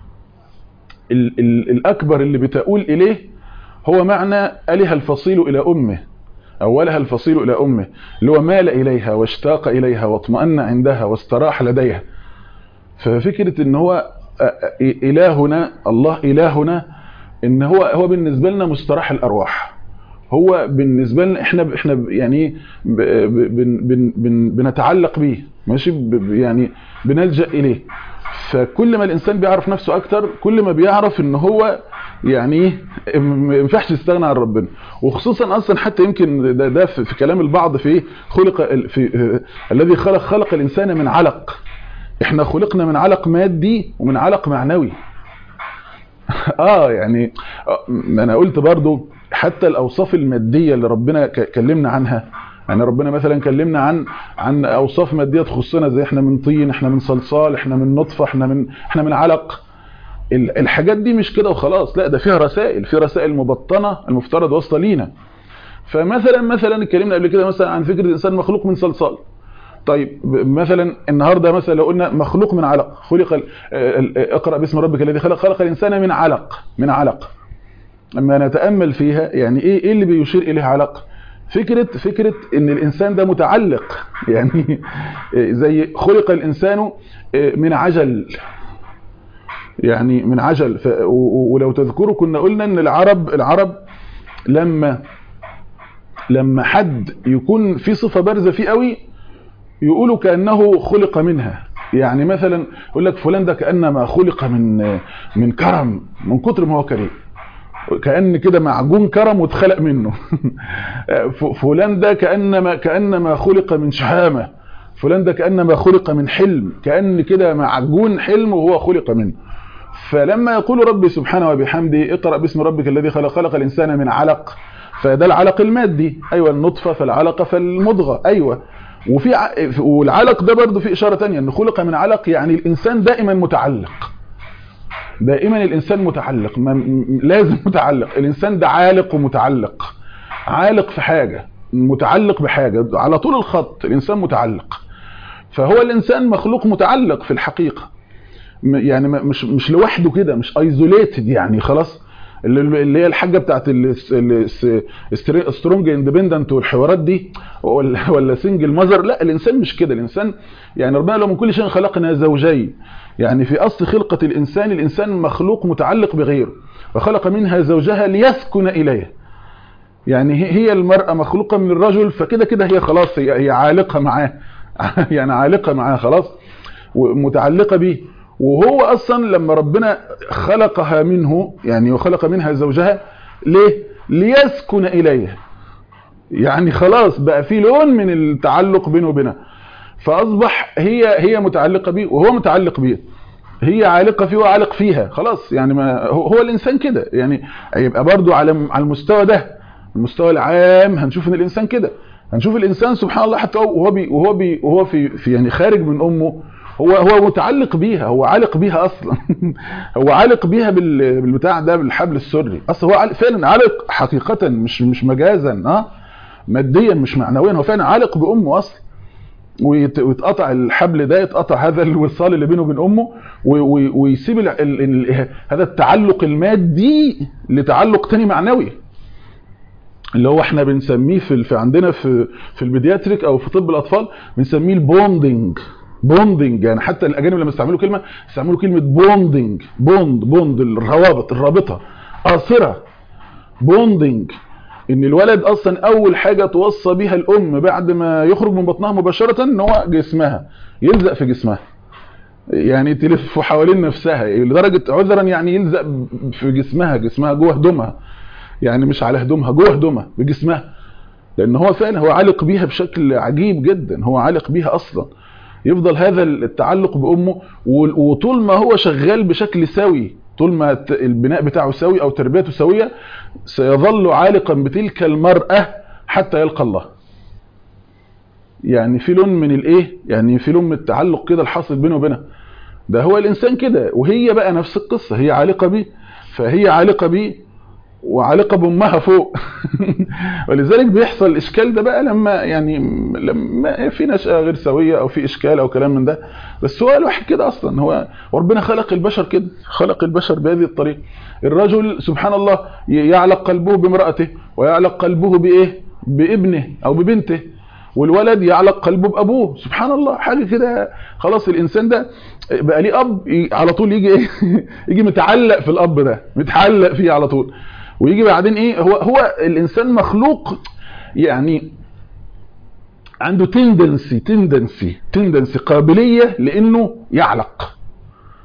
ال ال الاكبر اللي بتقول اليه هو معنى اله الفصيل الى امه أولها الفصيل إلى أمه اللي هو مال إليها واشتاق إليها واطمأن عندها واستراح لديها ففكرة إن هو إلهنا الله إلهنا إن هو هو بالنسبة لنا مستراح الأرواح هو بالنسبة لنا إحنا إحنا يعني ب- ب- بن بن بن بنتعلق بيه ماشي ب- ب- يعني بنلجأ إليه فكل ما الانسان بيعرف نفسه اكتر كل ما بيعرف ان هو يعني ما ينفعش يستغنى عن ربنا وخصوصا اصلا حتى يمكن ده, ده في, في كلام البعض في خلق في الذي خلق خلق الانسان من علق احنا خلقنا من علق مادي ومن علق معنوي اه يعني انا قلت برضو حتى الاوصاف الماديه اللي ربنا كلمنا عنها يعني ربنا مثلا كلمنا عن عن اوصاف ماديه تخصنا زي احنا من طين احنا من صلصال احنا من نطفه احنا من احنا من علق الحاجات دي مش كده وخلاص لا ده فيها رسائل في رسائل مبطنه المفترض واصله لينا فمثلا مثلا اتكلمنا قبل كده مثلا عن فكره الانسان مخلوق من صلصال طيب مثلا النهارده مثلا لو قلنا مخلوق من علق خلق اقرا باسم ربك الذي خلق خلق الانسان من علق من علق لما نتامل فيها يعني ايه ايه اللي بيشير اليه علق فكره فكره ان الانسان ده متعلق يعني زي خلق الانسان من عجل يعني من عجل ف ولو تذكروا كنا قلنا ان العرب العرب لما لما حد يكون في صفه بارزه فيه قوي يقولوا كانه خلق منها يعني مثلا يقول لك فلان ده كانما خلق من من كرم من كتر ما هو كريم كان كده معجون كرم واتخلق منه فلان ده كانما كانما خلق من شهامه فلان ده كانما خلق من حلم كان كده معجون حلم وهو خلق منه فلما يقول ربي سبحانه وبحمده اقرا باسم ربك الذي خلق خلق الانسان من علق فده العلق المادي ايوه النطفه فالعلقه فالمضغه ايوه وفي ع... والعلق ده برضه في اشاره ثانيه انه خلق من علق يعني الانسان دائما متعلق دائما الانسان متعلق ما... لازم متعلق الانسان ده عالق ومتعلق عالق في حاجه متعلق بحاجه على طول الخط الانسان متعلق فهو الانسان مخلوق متعلق في الحقيقه يعني مش مش لوحده كده مش ايزوليتد يعني خلاص اللي هي الحاجه بتاعت سترونج اندبندنت والحوارات دي ولا ولا سنجل ماذر لا الانسان مش كده الانسان يعني ربنا لو من كل شيء خلقنا زوجين يعني في اصل خلقه الانسان الانسان مخلوق متعلق بغيره وخلق منها زوجها ليسكن اليه يعني هي المراه مخلوقه من الرجل فكده كده هي خلاص هي, هي عالقه معاه يعني عالقه معاه خلاص ومتعلقه بيه وهو اصلا لما ربنا خلقها منه يعني وخلق منها زوجها ليه ليسكن اليه يعني خلاص بقى في لون من التعلق بينه وبينها فاصبح هي هي متعلقه بيه وهو متعلق بيه هي عالقه فيه وعالق فيها خلاص يعني ما هو, هو الانسان كده يعني هيبقى برضو على على المستوى ده المستوى العام هنشوف ان الانسان كده هنشوف الانسان سبحان الله حتى وهو بي وهو بي وهو في, في يعني خارج من امه هو هو متعلق بيها هو عالق بيها اصلا هو عالق بيها بالبتاع ده بالحبل السري اصلا هو فعلا عالق حقيقه مش مش مجازا اه ماديا مش معنويا هو فعلا عالق بامه اصلا ويتقطع الحبل ده يتقطع هذا الوصال اللي بينه وبين امه ويسيب ال ال ال هذا التعلق المادي لتعلق تاني معنوي اللي هو احنا بنسميه في, في عندنا في في البيدياتريك او في طب الاطفال بنسميه البوندنج بوندنج يعني حتى الاجانب لما يستعملوا كلمه يستعملوا كلمه بوندنج بوند بوند الروابط الرابطه قاصره بوندنج ان الولد اصلا اول حاجه توصى بيها الام بعد ما يخرج من بطنها مباشره ان هو جسمها يلزق في جسمها يعني تلف حوالين نفسها لدرجه عذرا يعني يلزق في جسمها جسمها جوه هدومها يعني مش على هدومها جوه هدومها بجسمها لان هو فعلا هو عالق بيها بشكل عجيب جدا هو عالق بيها اصلا يفضل هذا التعلق بامه وطول ما هو شغال بشكل سوي طول ما البناء بتاعه سوي او تربيته سويه سيظل عالقا بتلك المراه حتى يلقى الله يعني في لون من الايه يعني في لون من التعلق كده الحاصل بينه وبينها ده هو الانسان كده وهي بقى نفس القصه هي عالقه بيه فهي عالقه بيه وعالقه بامها فوق ولذلك بيحصل الاشكال ده بقى لما يعني لما في نشأة غير سويه او في اشكال او كلام من ده بس هو الواحد كده اصلا هو وربنا خلق البشر كده خلق البشر بهذه الطريقه الرجل سبحان الله يعلق قلبه بامراته ويعلق قلبه بايه بابنه او ببنته والولد يعلق قلبه بابوه سبحان الله حاجه كده خلاص الانسان ده بقى ليه اب على طول يجي ايه يجي متعلق في الاب ده متعلق فيه على طول ويجي بعدين ايه هو هو الانسان مخلوق يعني عنده تندنسي تندنسي تندنسي قابليه لانه يعلق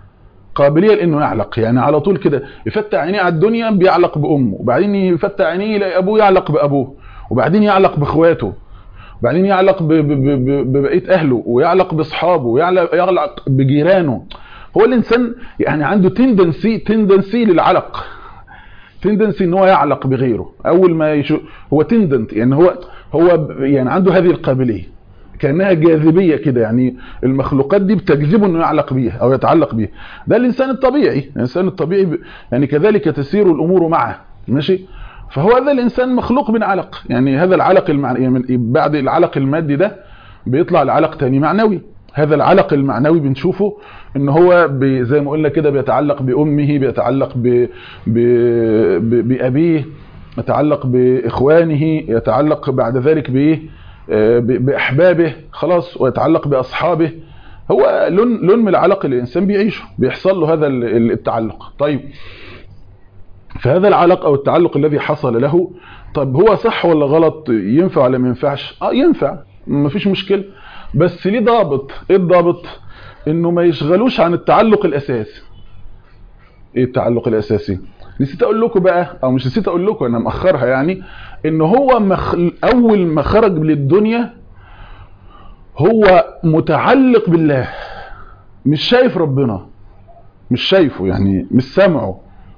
قابليه لانه يعلق يعني على طول كده يفتح عينيه على الدنيا بيعلق بامه وبعدين يفتح عينيه يلاقي ابوه يعلق بابوه وبعدين يعلق باخواته وبعدين يعلق ب- ب- ب- ب- ببقيه اهله ويعلق باصحابه ويعلق يعلق بجيرانه هو الانسان يعني عنده تندنسي تندنسي للعلق تندنسي ان هو يعلق بغيره اول ما يشو هو تندنت يعني هو هو ب- يعني عنده هذه القابليه كانها جاذبيه كده يعني المخلوقات دي بتجذبه انه يعلق بيها او يتعلق بيها ده الانسان الطبيعي الانسان الطبيعي ب- يعني كذلك تسير الامور معه ماشي فهو هذا الانسان مخلوق من علق يعني هذا العلق المعنى يعني من- بعد العلق المادي ده بيطلع العلق تاني معنوي هذا العلق المعنوي بنشوفه ان هو بي- زي ما قلنا كده بيتعلق بامه بيتعلق ب ب ب بابيه يتعلق باخوانه يتعلق بعد ذلك بايه آه، ب- باحبابه خلاص ويتعلق باصحابه هو لون لون من العلق اللي الانسان بيعيشه بيحصل له هذا ال- ال- التعلق طيب فهذا العلق او التعلق الذي حصل له طب هو صح ولا غلط ينفع ولا ما ينفعش اه ينفع مفيش مشكله بس ليه ضابط ايه الضابط انه ما يشغلوش عن التعلق الاساسي ايه التعلق الاساسي نسيت اقول لكم بقى او مش نسيت اقول لكم انا مأخرها يعني ان هو مخ... اول ما خرج للدنيا هو متعلق بالله مش شايف ربنا مش شايفه يعني مش سامعه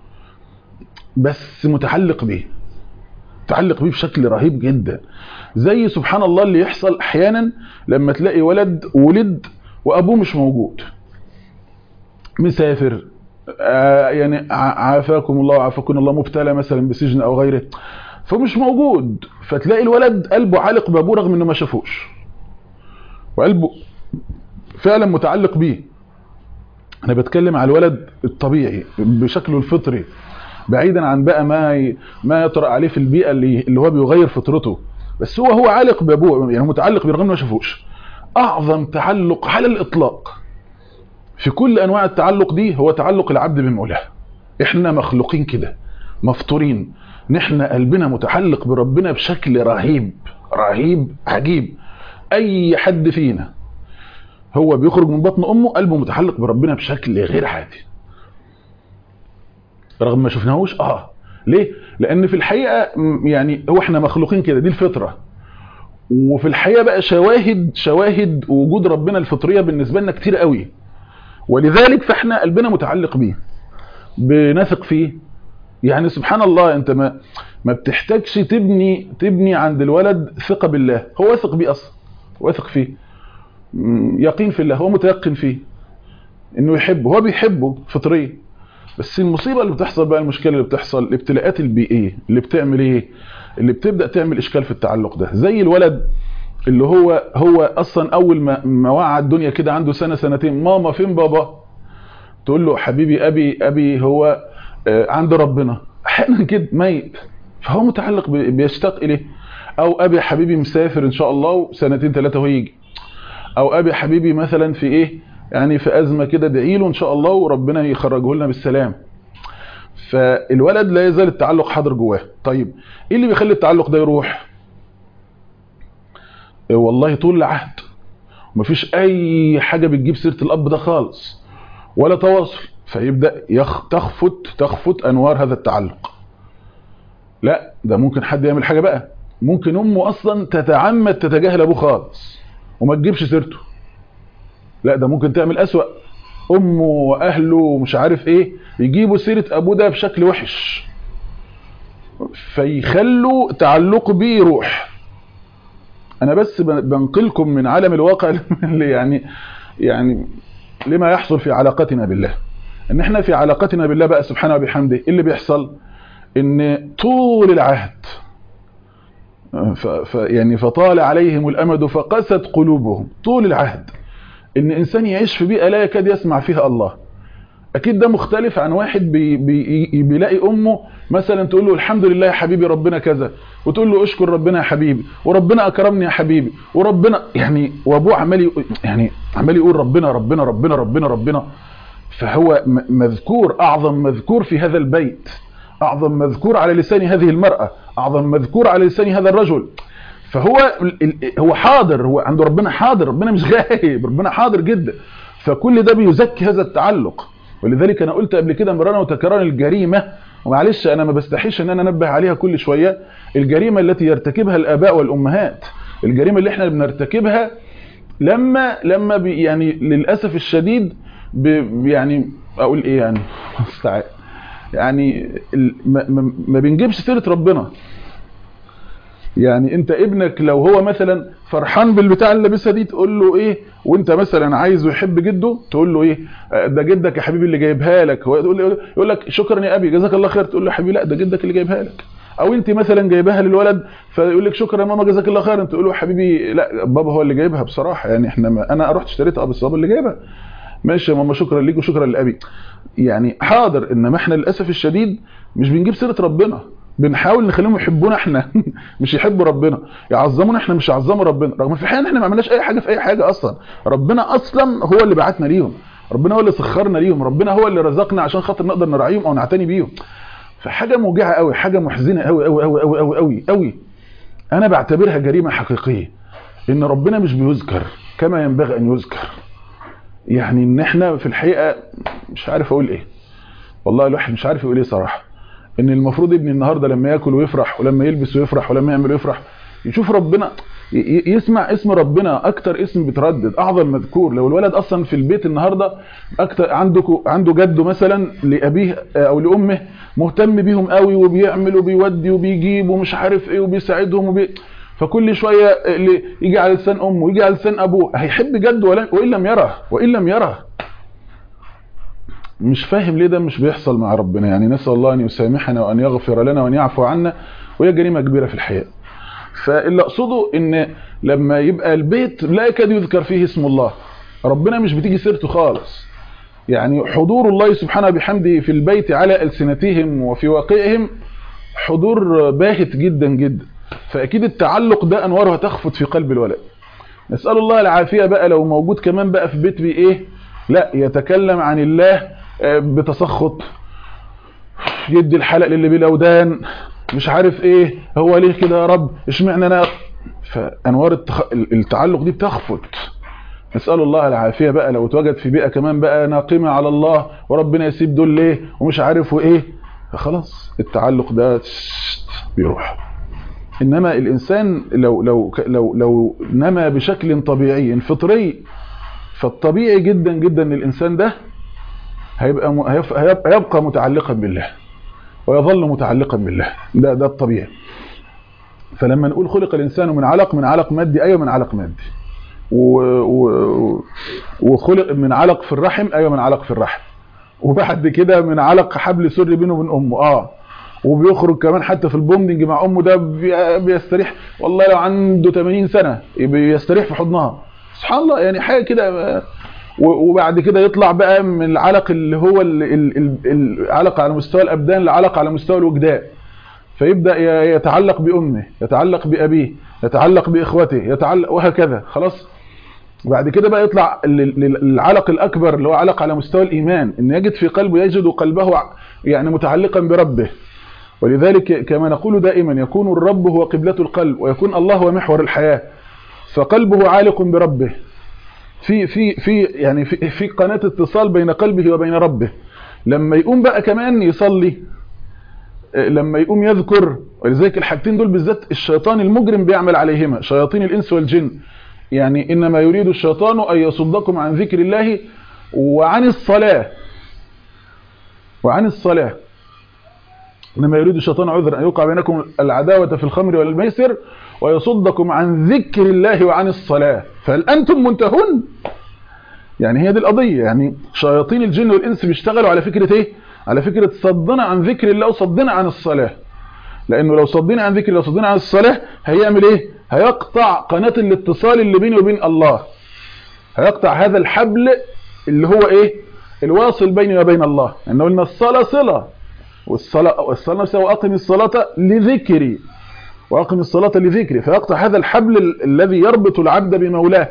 بس متعلق بيه متعلق بيه بشكل رهيب جدا زي سبحان الله اللي يحصل احيانا لما تلاقي ولد ولد وابوه مش موجود مسافر آه يعني ع- عافاكم الله وعافاكم الله مبتلى مثلا بسجن او غيره فمش موجود فتلاقي الولد قلبه عالق بابوه رغم انه ما شافوش وقلبه فعلا متعلق بيه انا بتكلم على الولد الطبيعي بشكله الفطري بعيدا عن بقى ما ي... ما يطرأ عليه في البيئه اللي اللي هو بيغير فطرته بس هو هو عالق بابوه يعني متعلق برغم انه ما شافوش اعظم تعلق على الاطلاق في كل انواع التعلق دي هو تعلق العبد بمولاه احنا مخلوقين كده مفطورين ان احنا قلبنا متعلق بربنا بشكل رهيب رهيب عجيب اي حد فينا هو بيخرج من بطن امه قلبه متعلق بربنا بشكل غير عادي رغم ما شفناهوش اه ليه لان في الحقيقه م، يعني هو احنا مخلوقين كده دي الفطره وفي الحقيقه بقى شواهد شواهد وجود ربنا الفطريه بالنسبه لنا كتير قوي ولذلك فاحنا قلبنا متعلق بيه بنثق فيه يعني سبحان الله انت ما ما بتحتاجش تبني تبني عند الولد ثقه بالله هو واثق بيه اصلا واثق فيه م، يقين في الله هو متيقن فيه انه يحبه هو بيحبه فطريا بس المصيبه اللي بتحصل بقى المشكله اللي بتحصل الابتلاءات البيئيه اللي بتعمل ايه اللي بتبدا تعمل اشكال في التعلق ده زي الولد اللي هو هو اصلا اول ما ما وعى الدنيا كده عنده سنه سنتين ماما فين بابا تقول له حبيبي ابي ابي هو آه، عند ربنا احيانا كده ميت فهو متعلق ب- بيشتاق اليه او ابي حبيبي مسافر ان شاء الله وسنتين ثلاثه ويجي او ابي حبيبي مثلا في ايه يعني في ازمه كده ادعي له ان شاء الله وربنا يخرجه لنا بالسلام فالولد لا يزال التعلق حاضر جواه طيب ايه اللي بيخلي التعلق ده يروح إيه والله طول العهد مفيش اي حاجه بتجيب سيره الاب ده خالص ولا تواصل فيبدا يخ تخفت تخفت انوار هذا التعلق لا ده ممكن حد يعمل حاجه بقى ممكن امه اصلا تتعمد تتجاهل ابوه خالص وما تجيبش سيرته لا ده ممكن تعمل اسوأ امه واهله ومش عارف ايه يجيبوا سيره ابوه ده بشكل وحش فيخلوا تعلقه بيه يروح انا بس بن- بنقلكم من عالم الواقع اللي يعني يعني لما يحصل في علاقتنا بالله ان احنا في علاقتنا بالله بقى سبحانه وبحمده ايه اللي بيحصل ان طول العهد ف ف يعني فطال عليهم الامد فقست قلوبهم طول العهد ان انسان يعيش في بيئه لا يكاد يسمع فيها الله اكيد ده مختلف عن واحد بي بي بيلاقي امه مثلا تقول له الحمد لله يا حبيبي ربنا كذا وتقول له اشكر ربنا يا حبيبي وربنا اكرمني يا حبيبي وربنا يعني وابوه عمال يقول- يعني عمال يقول ربنا ربنا ربنا ربنا ربنا فهو م- مذكور اعظم مذكور في هذا البيت اعظم مذكور على لسان هذه المراه اعظم مذكور على لسان هذا الرجل فهو ال- ال- هو حاضر هو عند ربنا حاضر ربنا مش غايب ربنا حاضر جدا فكل ده بيزكي هذا التعلق ولذلك انا قلت قبل كده مرارا وتكرارا الجريمه ومعلش انا ما بستحيش ان انا انبه عليها كل شويه الجريمه التي يرتكبها الاباء والامهات الجريمه اللي احنا بنرتكبها لما لما بي يعني للاسف الشديد ب- يعني اقول ايه يعني مستعان يعني ال- ما, ما, ما بنجيبش سيره ربنا يعني انت ابنك لو هو مثلا فرحان بالبتاع اللي لابسها دي تقول له ايه وانت مثلا عايزه يحب جده تقول له ايه آه، ده جدك يا حبيبي اللي جايبها لك هو يقول له يقول لك شكرا يا ابي جزاك الله خير تقول له يا حبيبي لا ده جدك اللي جايبها لك او انت مثلا جايباها للولد فيقول لك شكرا يا ماما جزاك الله خير تقول له يا حبيبي لا بابا هو اللي جايبها بصراحه يعني احنا ما انا رحت اشتريتها بس بابا اللي جايبها ماشي يا ماما شكرا ليك وشكرا لابي يعني حاضر انما احنا للاسف الشديد مش بنجيب سيره ربنا بنحاول نخليهم يحبونا احنا مش يحبوا ربنا يعظمونا احنا مش يعظموا ربنا رغم في الحقيقه ان احنا ما عملناش اي حاجه في اي حاجه اصلا ربنا اصلا هو اللي بعتنا ليهم ربنا هو اللي سخرنا ليهم ربنا هو اللي رزقنا عشان خاطر نقدر نراعيهم او نعتني بيهم فحاجه موجعه قوي حاجه محزنه قوي قوي قوي قوي قوي قوي قوي انا بعتبرها جريمه حقيقيه ان ربنا مش بيذكر كما ينبغي ان يذكر يعني ان احنا في الحقيقه مش عارف اقول ايه والله الواحد مش عارف يقول ايه صراحه ان المفروض ابني النهارده لما ياكل ويفرح ولما يلبس ويفرح ولما يعمل ويفرح يشوف ربنا ي- ي- يسمع اسم ربنا اكتر اسم بيتردد اعظم مذكور لو الولد اصلا في البيت النهارده اكتر عنده عنده جده مثلا لابيه او لامه مهتم بيهم قوي وبيعمل وبيودي وبيجيب ومش عارف ايه وبيساعدهم وبي... فكل شويه اللي يجي على لسان امه ويجي على لسان ابوه هيحب جده ولا وان لم يره وان لم يره مش فاهم ليه ده مش بيحصل مع ربنا يعني نسأل الله أن يسامحنا وأن يغفر لنا وأن يعفو عنا وهي جريمة كبيرة في الحياة فاللي أقصده إن لما يبقى البيت لا يكاد يذكر فيه اسم الله ربنا مش بتيجي سيرته خالص يعني حضور الله سبحانه بحمده في البيت على ألسنتهم وفي واقعهم حضور باهت جدا جدا فأكيد التعلق ده أنواره هتخفت في قلب الولد نسأل الله العافية بقى لو موجود كمان بقى في بيت بي إيه لا يتكلم عن الله آه، بتسخط يدي الحلق للي بالاودان مش عارف ايه هو ليه كده يا رب اشمعنى انا فانوار التخ... التعلق دي بتخفت نسال الله العافيه بقى لو اتوجد في بيئه كمان بقى ناقمه على الله وربنا يسيب دول ليه ومش عارف وايه خلاص التعلق ده تشت بيروح انما الانسان لو لو لو لو نما بشكل طبيعي فطري فالطبيعي جدا جدا ان الانسان ده هيبقى م- هيف- هيبقى, يبقى متعلقا بالله ويظل متعلقا بالله ده ده الطبيعي فلما نقول خلق الانسان من علق من علق مادي ايوه من علق مادي و... و... وخلق من علق في الرحم ايوه من علق في الرحم وبعد كده من علق حبل سري بينه وبين امه اه وبيخرج كمان حتى في البوندنج مع امه ده بي- بيستريح والله لو عنده 80 سنه بيستريح في حضنها سبحان الله يعني حاجه كده آه، و- وبعد كده يطلع بقى من العلق اللي هو ال- ال- ال- العلق على مستوى الابدان لعلق على مستوى الوجدان فيبدا ي- يتعلق بامه يتعلق بابيه يتعلق باخوته يتعلق وهكذا خلاص وبعد كده بقى يطلع لل- لل- للعلق الاكبر اللي هو علق على مستوى الايمان ان يجد في قلبه يجد قلبه ع- يعني متعلقا بربه ولذلك كما نقول دائما يكون الرب هو قبلة القلب ويكون الله هو محور الحياة فقلبه عالق بربه في في في يعني في, في قناة اتصال بين قلبه وبين ربه لما يقوم بقى كمان يصلي آه، لما يقوم يذكر ولذلك الحاجتين دول بالذات الشيطان المجرم بيعمل عليهما شياطين الانس والجن يعني انما يريد الشيطان ان يصدكم عن ذكر الله وعن الصلاة وعن الصلاة انما يريد الشيطان عذرا ان يوقع بينكم العداوة في الخمر والميسر ويصدكم عن ذكر الله وعن الصلاة فهل انتم منتهون يعني هي دي القضية يعني شياطين الجن والانس بيشتغلوا على فكرة ايه على فكرة صدنا عن ذكر الله وصدنا عن الصلاة لانه لو صدنا عن ذكر الله وصدنا عن الصلاة هيعمل ايه هيقطع قناة الاتصال اللي بيني وبين الله هيقطع هذا الحبل اللي هو ايه الواصل بيني وبين الله انه قلنا الصلاة صلة والصلاة والصلاة نفسها واقم الصلاة لذكري واقم الصلاة لذكري فيقطع هذا الحبل ال- الذي يربط العبد بمولاه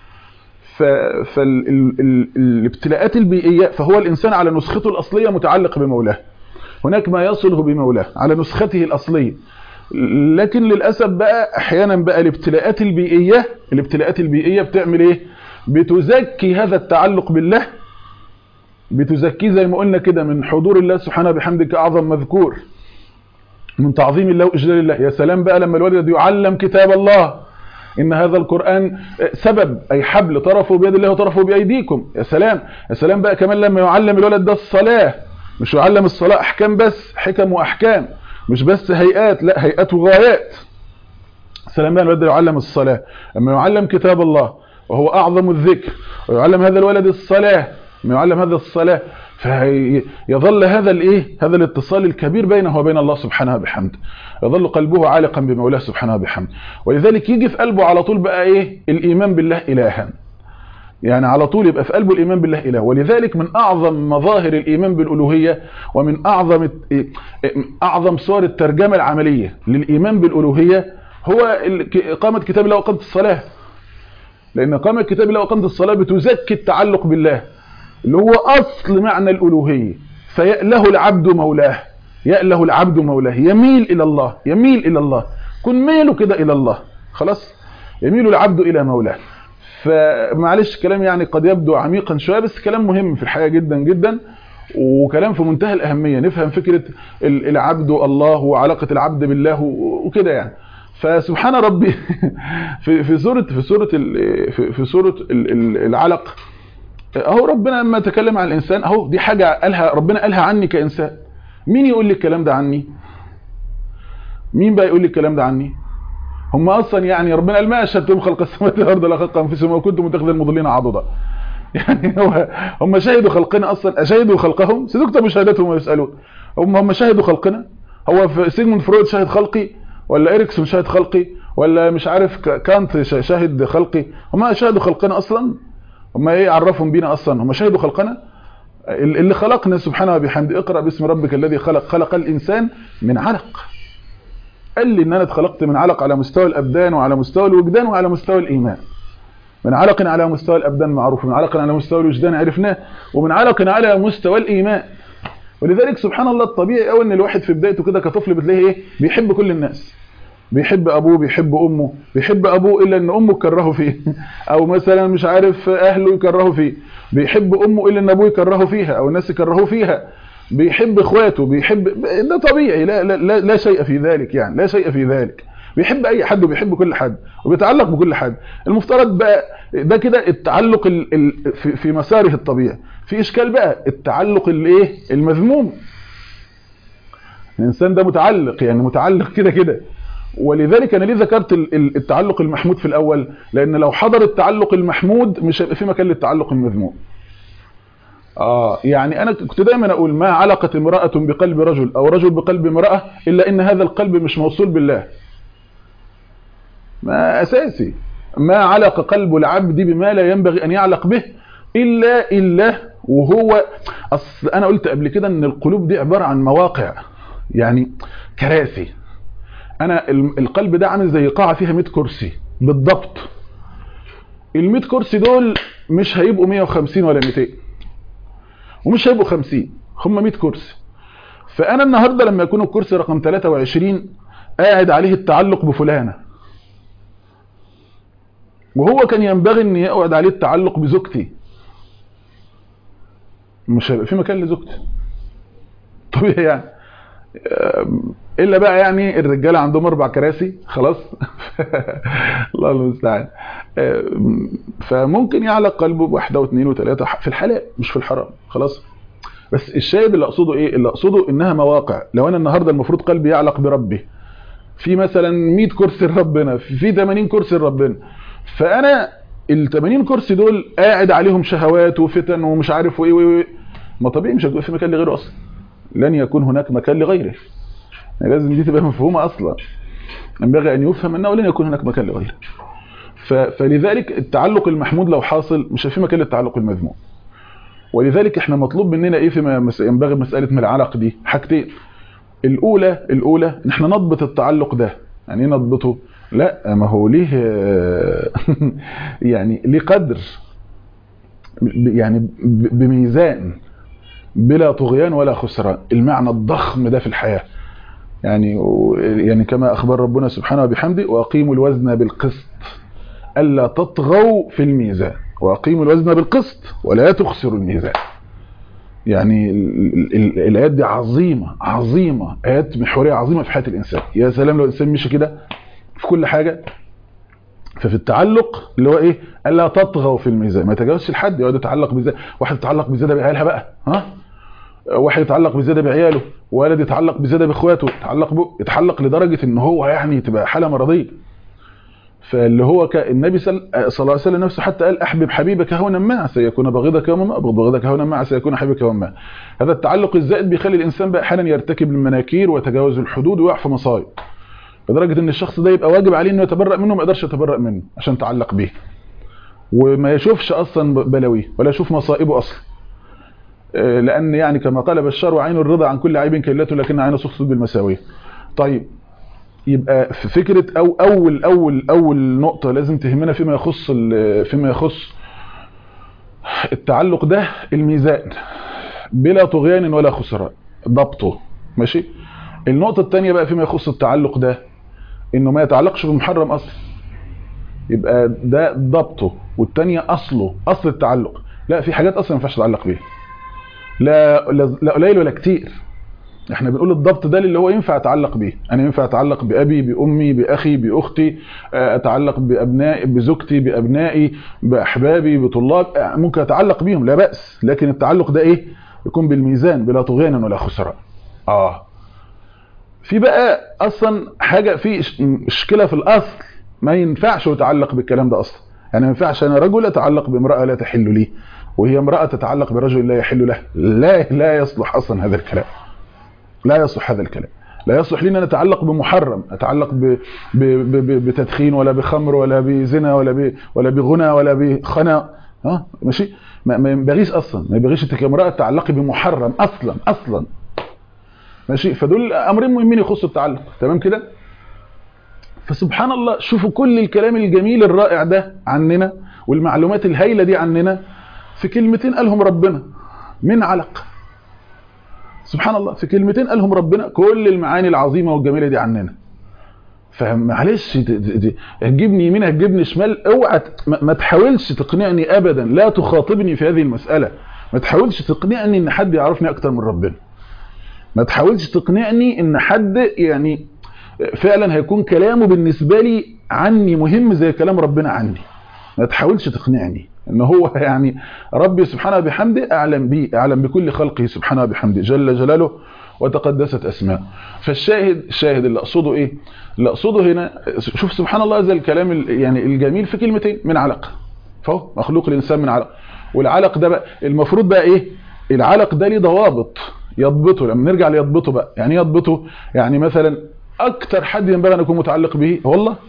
فالابتلاءات البيئية فهو الإنسان على نسخته الأصلية متعلق بمولاه هناك ما يصله بمولاه على نسخته الأصلية لكن للأسف بقى أحيانا بقى الابتلاءات البيئية الابتلاءات البيئية بتعمل إيه بتزكي هذا التعلق بالله بتزكيه زي ما قلنا كده من حضور الله سبحانه بحمدك اعظم مذكور من تعظيم الله واجلال الله يا سلام بقى لما الولد يعلم كتاب الله ان هذا القران سبب اي حبل طرفه بيد الله وطرفه بايديكم يا سلام يا سلام بقى كمان لما يعلم الولد ده الصلاه مش يعلم الصلاه احكام بس حكم واحكام مش بس هيئات لا هيئات وغايات سلام بقى الولد يعلم الصلاه لما يعلم كتاب الله وهو اعظم الذكر ويعلم هذا الولد الصلاه لما يعلم هذا الصلاه فيظل هذا الايه هذا الاتصال الكبير بينه وبين الله سبحانه وبحمده يظل قلبه عالقا بمولاه سبحانه وبحمده ولذلك يجي في قلبه على طول بقى ايه الايمان بالله الها يعني على طول يبقى في قلبه الايمان بالله اله ولذلك من اعظم مظاهر الايمان بالالوهيه ومن اعظم اعظم صور الترجمه العمليه للايمان بالالوهيه هو اقامه كتاب الله واقامه الصلاه لان اقامه كتاب الله واقامه الصلاه بتزكي التعلق بالله اللي هو اصل معنى الالوهيه فيأله العبد مولاه يأله العبد مولاه يميل الى الله يميل الى الله كن ميله كده الى الله خلاص يميل العبد الى مولاه فمعلش كلام يعني قد يبدو عميقا شويه بس كلام مهم في الحياه جدا جدا وكلام في منتهى الاهميه نفهم فكره العبد الله وعلاقه العبد بالله وكده يعني فسبحان ربي في في سوره في سوره في سوره العلق اهو ربنا لما تكلم عن الانسان اهو دي حاجه قالها ربنا قالها عني كانسان مين يقول لي الكلام ده عني مين بقى يقول لي الكلام ده عني هم اصلا يعني ربنا قال ما اشهدتم خلق السماوات والارض لا خلق انفسهم وكنتم متخذ المضلين عضدا يعني هو هم شهدوا خلقنا اصلا اشهدوا خلقهم ستكتب شهادتهم ويسالون هم هم شهدوا خلقنا هو في سيجموند فرويد شاهد خلقي ولا اريكسون شاهد خلقي ولا مش عارف كانت شاهد خلقي هم شاهدوا خلقنا اصلا هم ايه عرفهم بينا اصلا هم شهدوا خلقنا اللي خلقنا سبحانه وبحمده اقرا باسم ربك الذي خلق خلق الانسان من علق قال لي ان انا اتخلقت من علق على مستوى الابدان وعلى مستوى الوجدان وعلى مستوى الايمان من علق على مستوى الابدان معروف من علق على مستوى الوجدان عرفناه ومن علق على مستوى الايمان ولذلك سبحان الله الطبيعي قوي ان الواحد في بدايته كده كطفل بتلاقيه ايه بيحب كل الناس بيحب ابوه بيحب امه بيحب ابوه الا ان امه تكرهه فيه او مثلا مش عارف اهله يكرهوا فيه بيحب امه الا ان ابوه يكرهه فيها او الناس يكرهوه فيها بيحب اخواته بيحب ده طبيعي لا, لا, لا, لا شيء في ذلك يعني لا شيء في ذلك بيحب اي حد وبيحب كل حد وبيتعلق بكل حد المفترض بقى ده كده التعلق ال ال في, في مساره الطبيعي في اشكال بقى التعلق الايه المذموم الانسان ده متعلق يعني متعلق كده كده ولذلك انا ليه ذكرت التعلق المحمود في الاول لان لو حضر التعلق المحمود مش هيبقى في مكان للتعلق المذموم اه يعني انا كنت دايما اقول ما علقت امراه بقلب رجل او رجل بقلب امراه الا ان هذا القلب مش موصول بالله ما اساسي ما علق قلب العبد بما لا ينبغي ان يعلق به الا الا وهو اصل انا قلت قبل كده ان القلوب دي عباره عن مواقع يعني كراسي انا القلب ده عامل زي قاعه فيها 100 كرسي بالضبط ال 100 كرسي دول مش هيبقوا 150 ولا 200 ومش هيبقوا 50 هم 100 كرسي فانا النهارده لما يكون الكرسي رقم 23 قاعد عليه التعلق بفلانه وهو كان ينبغي ان يقعد عليه التعلق بزوجتي مش هيبقى في مكان لزوجتي طبيعي يعني الا بقى يعني الرجاله عندهم اربع كراسي خلاص الله المستعان فممكن يعلق قلبه بواحده واثنين وثلاثه في الحلال مش في الحرام خلاص بس الشاهد اللي اقصده ايه اللي اقصده انها مواقع لو انا النهارده المفروض قلبي يعلق بربي في مثلا 100 كرسي لربنا في 80 كرسي لربنا فانا ال 80 كرسي دول قاعد عليهم شهوات وفتن ومش عارف وايه وايه ما طبيعي مش هيبقى في مكان لغيره اصلا لن يكون هناك مكان لغيره يعني لازم دي تبقى مفهومه اصلا ينبغي ان يفهم انه لن يكون هناك مكان لغيره فلذلك التعلق المحمود لو حاصل مش في مكان للتعلق المذموم ولذلك احنا مطلوب مننا ايه فيما ينبغي مساله من العلق دي حاجتين الاولى الاولى ان احنا نضبط التعلق ده يعني ايه نضبطه لا ما هو ليه يعني ليه قدر يعني بميزان بلا طغيان ولا خسران المعنى الضخم ده في الحياة يعني يعني كما أخبر ربنا سبحانه وبحمده وأقيموا الوزن بالقسط ألا تطغوا في الميزان وأقيموا الوزن بالقسط ولا تخسروا الميزان يعني ال- ال- الايات دي عظيمه عظيمه ايات محوريه عظيمه في حياه الانسان يا سلام لو الانسان مشي كده في كل حاجه ففي التعلق اللي هو ايه الا تطغوا في الميزان ما يتجاوزش الحد يقعد يتعلق بزياده واحد يتعلق بزياده بعيالها بقى ها واحد يتعلق بزياده بعياله ولد يتعلق بزياده باخواته يتعلق ب... يتعلق لدرجه ان هو يعني تبقى حاله مرضيه فاللي هو ك... النبي صلى صلى الله عليه وسلم نفسه حتى قال احبب حبيبك هونا ما سيكون بغيضك يوما ما ابغض بغيضك هونا ما سيكون حبيبك يوما ما هذا التعلق الزائد بيخلي الانسان بقى احيانا يرتكب المناكير ويتجاوز الحدود ويقع في مصايب لدرجه ان الشخص ده يبقى واجب عليه انه يتبرأ منه ما يقدرش يتبرأ منه عشان تعلق به وما يشوفش اصلا بلاويه ولا يشوف مصائبه اصلا آه، لان يعني كما قال بشار وعين الرضا عن كل عيب كلته لكن عين سخط بالمساويه طيب يبقى في فكره او اول اول اول نقطه لازم تهمنا فيما يخص ال- فيما يخص التعلق ده الميزان بلا طغيان ولا خسران ضبطه ماشي النقطه الثانيه بقى فيما يخص التعلق ده انه ما يتعلقش بمحرم اصلا يبقى ده ضبطه والثانيه اصله اصل التعلق لا في حاجات اصلا ما ينفعش تتعلق بيها لا لا لا قليل ولا كتير احنا بنقول الضبط ده اللي هو ينفع اتعلق بيه انا ينفع اتعلق بابي بامي باخي باختي آه، اتعلق بابنائي بزوجتي بابنائي باحبابي بطلاب آه، ممكن اتعلق بيهم لا باس لكن التعلق ده ايه يكون بالميزان بلا طغيان ولا خسران اه في بقى اصلا حاجه في إش- مشكله في الاصل ما ينفعش يتعلق بالكلام ده اصلا يعني ما ينفعش انا رجل اتعلق بامراه لا تحل لي وهي امراه تتعلق برجل لا يحل له لا لا يصلح اصلا هذا الكلام لا يصلح هذا الكلام لا يصلح لنا نتعلق بمحرم نتعلق ب... ب... ب... ب... بتدخين ولا بخمر ولا بزنا ولا ب... ولا بغنى ولا بخنا ها ماشي ما, ما ينبغيش اصلا ما ينبغيش انت كامراه تتعلقي بمحرم اصلا اصلا ماشي فدول امرين مهمين يخصوا التعلق تمام كده فسبحان الله شوفوا كل الكلام الجميل الرائع ده عننا والمعلومات الهائله دي عننا في كلمتين قالهم ربنا من علق سبحان الله في كلمتين قالهم ربنا كل المعاني العظيمه والجميله دي عننا فمعلش ت- ت- ت- هتجيبني يمين هتجيبني شمال اوعى ت- ما ما تحاولش تقنعني ابدا لا تخاطبني في هذه المساله ما تحاولش تقنعني ان حد يعرفني اكتر من ربنا ما تحاولش تقنعني ان حد يعني فعلا هيكون كلامه بالنسبه لي عني مهم زي كلام ربنا عني ما تحاولش تقنعني ان هو يعني ربي سبحانه بحمده اعلم بي اعلم بكل خلقه سبحانه بحمده جل جلاله وتقدست اسماءه فالشاهد الشاهد اللي اقصده ايه اللي اقصده هنا شوف سبحان الله هذا الكلام ال- يعني الجميل في كلمتين من علق فهو مخلوق الانسان من علق والعلق ده بقى المفروض بقى ايه العلق ده ليه ضوابط يضبطه لما نرجع ليضبطه بقى يعني إيه يضبطه يعني مثلا اكتر حد ينبغي ان يكون متعلق به هو الله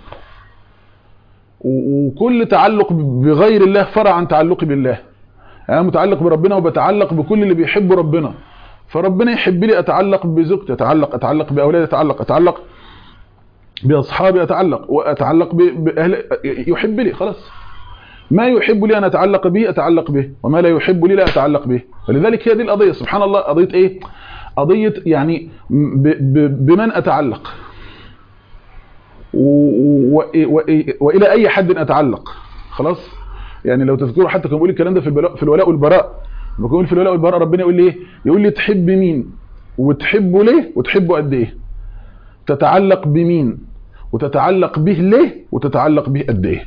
و- وكل تعلق بغير الله فرع عن تعلقي بالله انا متعلق بربنا وبتعلق بكل اللي بيحب ربنا فربنا يحب لي اتعلق بزوجتي اتعلق اتعلق باولادي اتعلق اتعلق باصحابي اتعلق واتعلق ب- باهل يحب لي خلاص ما يحب لي ان اتعلق به اتعلق به وما لا يحب لي لا اتعلق به فلذلك هي دي القضيه سبحان الله قضيه ايه قضيه يعني ب ب بمن اتعلق و- و- و- والى اي حد اتعلق خلاص يعني لو تذكروا حتى كان بيقول الكلام ده في البلاء في الولاء والبراء لما كان بيقول في الولاء والبراء ربنا يقول لي ايه يقول لي تحب مين وتحبه ليه وتحبه قد ايه تتعلق بمين وتتعلق به ليه وتتعلق به قد ايه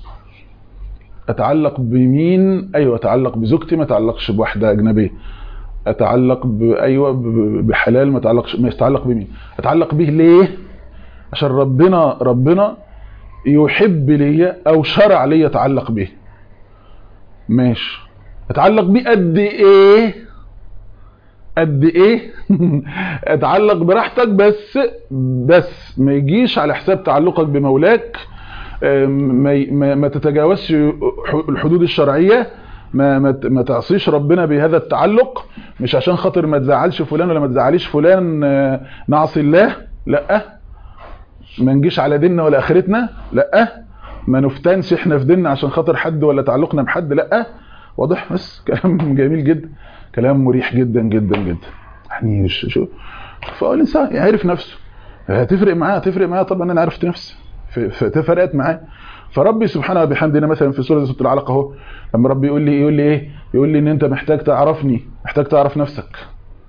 اتعلق بمين ايوه اتعلق بزوجتي ما اتعلقش بواحده اجنبيه اتعلق ب... ايوه ب- بحلال ما اتعلقش ما اتعلق بمين اتعلق به ليه عشان ربنا ربنا يحب ليا او شرع ليا اتعلق به ماشي اتعلق بيه قد ايه قد ايه اتعلق براحتك بس بس ما يجيش على حساب تعلقك بمولاك أم، ما ما, ما تتجاوزش ح- الحدود الشرعيه ما ما ت- ما تعصيش ربنا بهذا التعلق مش عشان خاطر ما تزعلش فلان ولا ما تزعليش فلان آه، نعصي الله لا ما نجيش على ديننا ولا اخرتنا لا ما نفتنش احنا في ديننا عشان خاطر حد ولا تعلقنا بحد لا واضح بس كلام جميل جدا كلام مريح جدا جدا جدا يعني ش- شو فهو الانسان يعرف نفسه هتفرق معاه هتفرق معاه طبعا انا عرفت نفسي ف- ف- فرقت معاه فربي سبحانه وبحمده مثلا في سوره سوره العلق اهو لما ربي يقول لي يقول لي ايه يقول لي ان انت محتاج تعرفني محتاج تعرف نفسك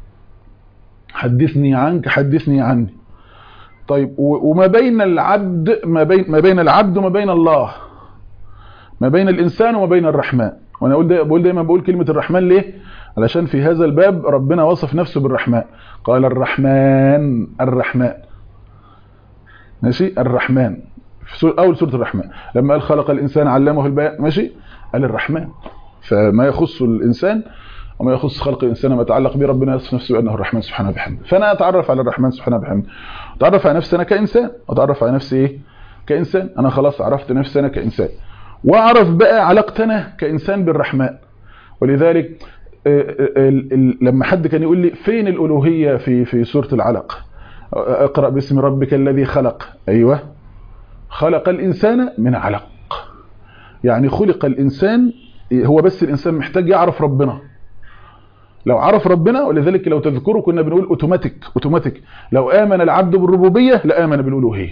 حدثني عنك حدثني عني طيب وما بين العبد ما بين ما بين العبد وما بين الله ما بين الانسان وما بين الرحمن وانا اقول دايما بقول دايما بقول كلمه الرحمن ليه علشان في هذا الباب ربنا وصف نفسه بالرحمن قال الرحمن الرحمن ماشي الرحمن في سورة اول سوره الرحمن لما قال خلق الانسان علمه البيان ماشي قال الرحمن فما يخص الانسان وما يخص خلق الانسان ما يتعلق به ربنا يصف نفسه بانه الرحمن سبحانه وبحمده فانا اتعرف على الرحمن سبحانه وبحمده اتعرف على نفسي انا كانسان اتعرف على نفسي ايه كانسان انا خلاص عرفت نفسي انا كانسان واعرف بقى علاقتي انا كانسان بالرحمن ولذلك لما حد كان يقول لي فين الالوهيه في في سوره العلق اقرا باسم ربك الذي خلق ايوه خلق الانسان من علق يعني خلق الانسان هو بس الانسان محتاج يعرف ربنا لو عرف ربنا ولذلك لو تذكروا كنا بنقول اوتوماتيك اوتوماتيك لو امن العبد بالربوبيه لامن بالالوهيه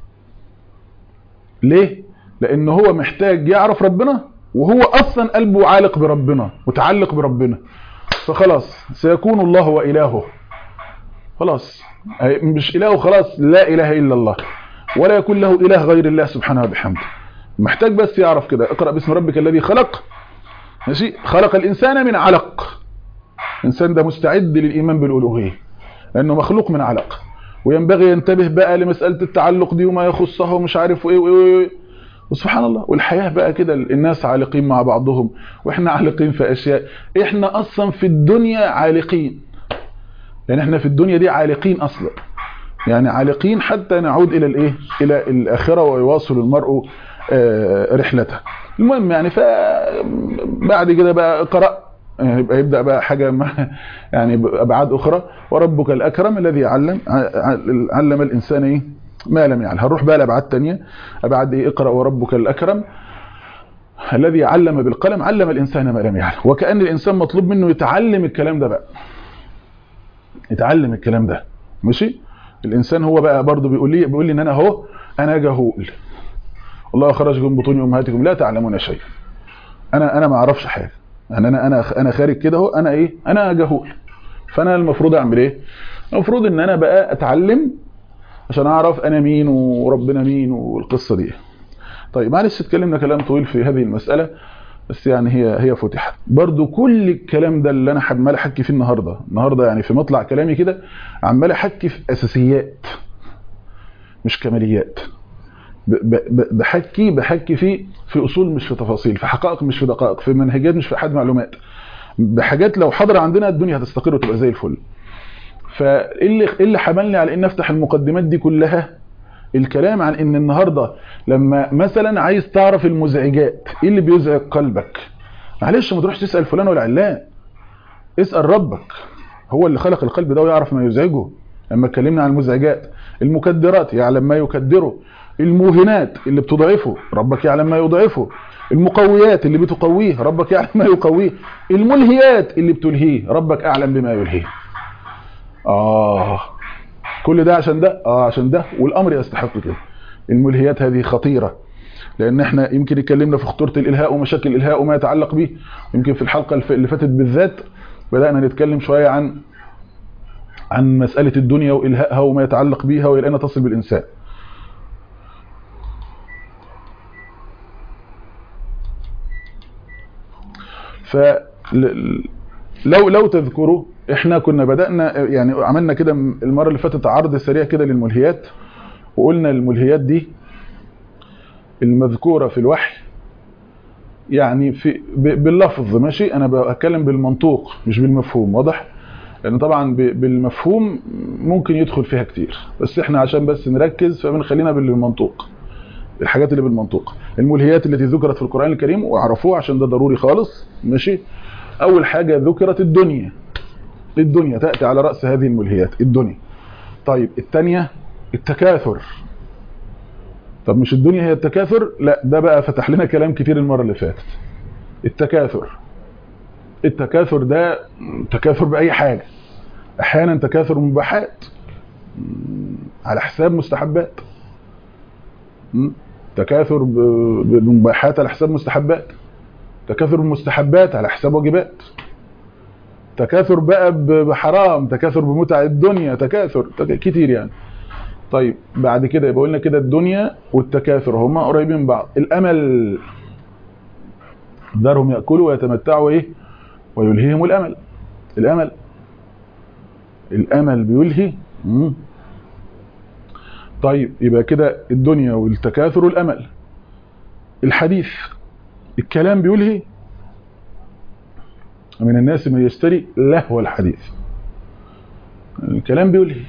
ليه لان هو محتاج يعرف ربنا وهو اصلا قلبه عالق بربنا متعلق بربنا فخلاص سيكون الله والهه خلاص مش اله خلاص لا اله الا الله ولا يكون له اله غير الله سبحانه وبحمده محتاج بس يعرف كده اقرا باسم ربك الذي خلق ماشي خلق الانسان من علق الانسان ده مستعد للايمان بالالوهيه لانه مخلوق من علق وينبغي ينتبه بقى لمساله التعلق دي وما يخصها ومش عارف ايه وايه وسبحان الله والحياه بقى كده الناس عالقين مع بعضهم واحنا عالقين في اشياء احنا اصلا في الدنيا عالقين يعني احنا في الدنيا دي عالقين اصلا يعني عالقين حتى نعود الى الايه الى الاخره ويواصل المرء رحلته المهم يعني فبعد كده بقى قرأ يعني يبقى يبدا بقى حاجه ما يعني ابعاد اخرى وربك الاكرم الذي علم علم الانسان ايه ما لم يعلم هنروح بقى لابعاد ثانيه ابعاد ايه اقرا وربك الاكرم الذي علم بالقلم علم الانسان ما لم يعلم وكان الانسان مطلوب منه يتعلم الكلام ده بقى يتعلم الكلام ده ماشي الانسان هو بقى برضه بيقول لي بيقول لي ان انا اهو انا جهول والله خرجكم من بطون امهاتكم لا تعلمون شيئا انا انا ما اعرفش حاجه يعني انا انا انا خارج كده اهو انا ايه انا جهول فانا المفروض اعمل ايه المفروض ان انا بقى اتعلم عشان اعرف انا مين وربنا مين والقصه دي طيب معلش اتكلمنا كلام طويل في هذه المساله بس يعني هي هي فتحت برضو كل الكلام ده اللي انا عمال احكي فيه النهارده النهارده يعني في مطلع كلامي كده عمال احكي في اساسيات مش كماليات بحكي بحكي في في اصول مش في تفاصيل في حقائق مش في دقائق في منهجات مش في احد معلومات بحاجات لو حضر عندنا الدنيا هتستقر وتبقى زي الفل فاللي اللي حملني على ان افتح المقدمات دي كلها الكلام عن ان النهارده لما مثلا عايز تعرف المزعجات ايه اللي بيزعج قلبك معلش ما تروحش تسال فلان ولا علان اسال ربك هو اللي خلق القلب ده ويعرف ما يزعجه لما اتكلمنا عن المزعجات المكدرات يعلم ما يكدره الموهنات اللي بتضعفه ربك يعلم ما يضعفه المقويات اللي بتقويه ربك يعلم ما يقويه الملهيات اللي بتلهيه ربك اعلم بما يلهيه اه كل ده عشان ده اه عشان ده والامر يستحق كده الملهيات هذه خطيره لان احنا يمكن اتكلمنا في خطوره الالهاء ومشاكل الالهاء وما يتعلق به يمكن في الحلقه اللي فاتت بالذات بدانا نتكلم شويه عن عن مساله الدنيا والهائها وما يتعلق بيها والى اين تصل بالانسان ف لو لو تذكروا احنا كنا بدأنا يعني عملنا كده المرة اللي فاتت عرض سريع كده للملهيات وقلنا الملهيات دي المذكورة في الوحي يعني في باللفظ ماشي انا بتكلم بالمنطوق مش بالمفهوم واضح لان طبعا بالمفهوم ممكن يدخل فيها كتير بس احنا عشان بس نركز فبنخلينا بالمنطوق الحاجات اللي بالمنطوق الملهيات التي ذكرت في القرآن الكريم واعرفوها عشان ده ضروري خالص ماشي اول حاجة ذكرت الدنيا الدنيا تأتي على رأس هذه الملهيات الدنيا طيب الثانية التكاثر طب مش الدنيا هي التكاثر لا ده بقى فتح لنا كلام كتير المرة اللي فاتت التكاثر التكاثر ده تكاثر بأي حاجة احيانا تكاثر مباحات على حساب مستحبات تكاثر ب- بمباحات على حساب مستحبات تكاثر بالمستحبات على حساب واجبات تكاثر بقى ب- بحرام تكاثر بمتع الدنيا تكاثر تك- كتير يعني طيب بعد كده يبقى قلنا كده الدنيا والتكاثر هما قريبين من بعض الامل ذرهم ياكلوا ويتمتعوا ايه ويلهيهم الامل الامل الامل بيلهي مم. طيب يبقى كده الدنيا والتكاثر والامل الحديث الكلام بيلهي من الناس من يشتري لهو الحديث الكلام بيلهي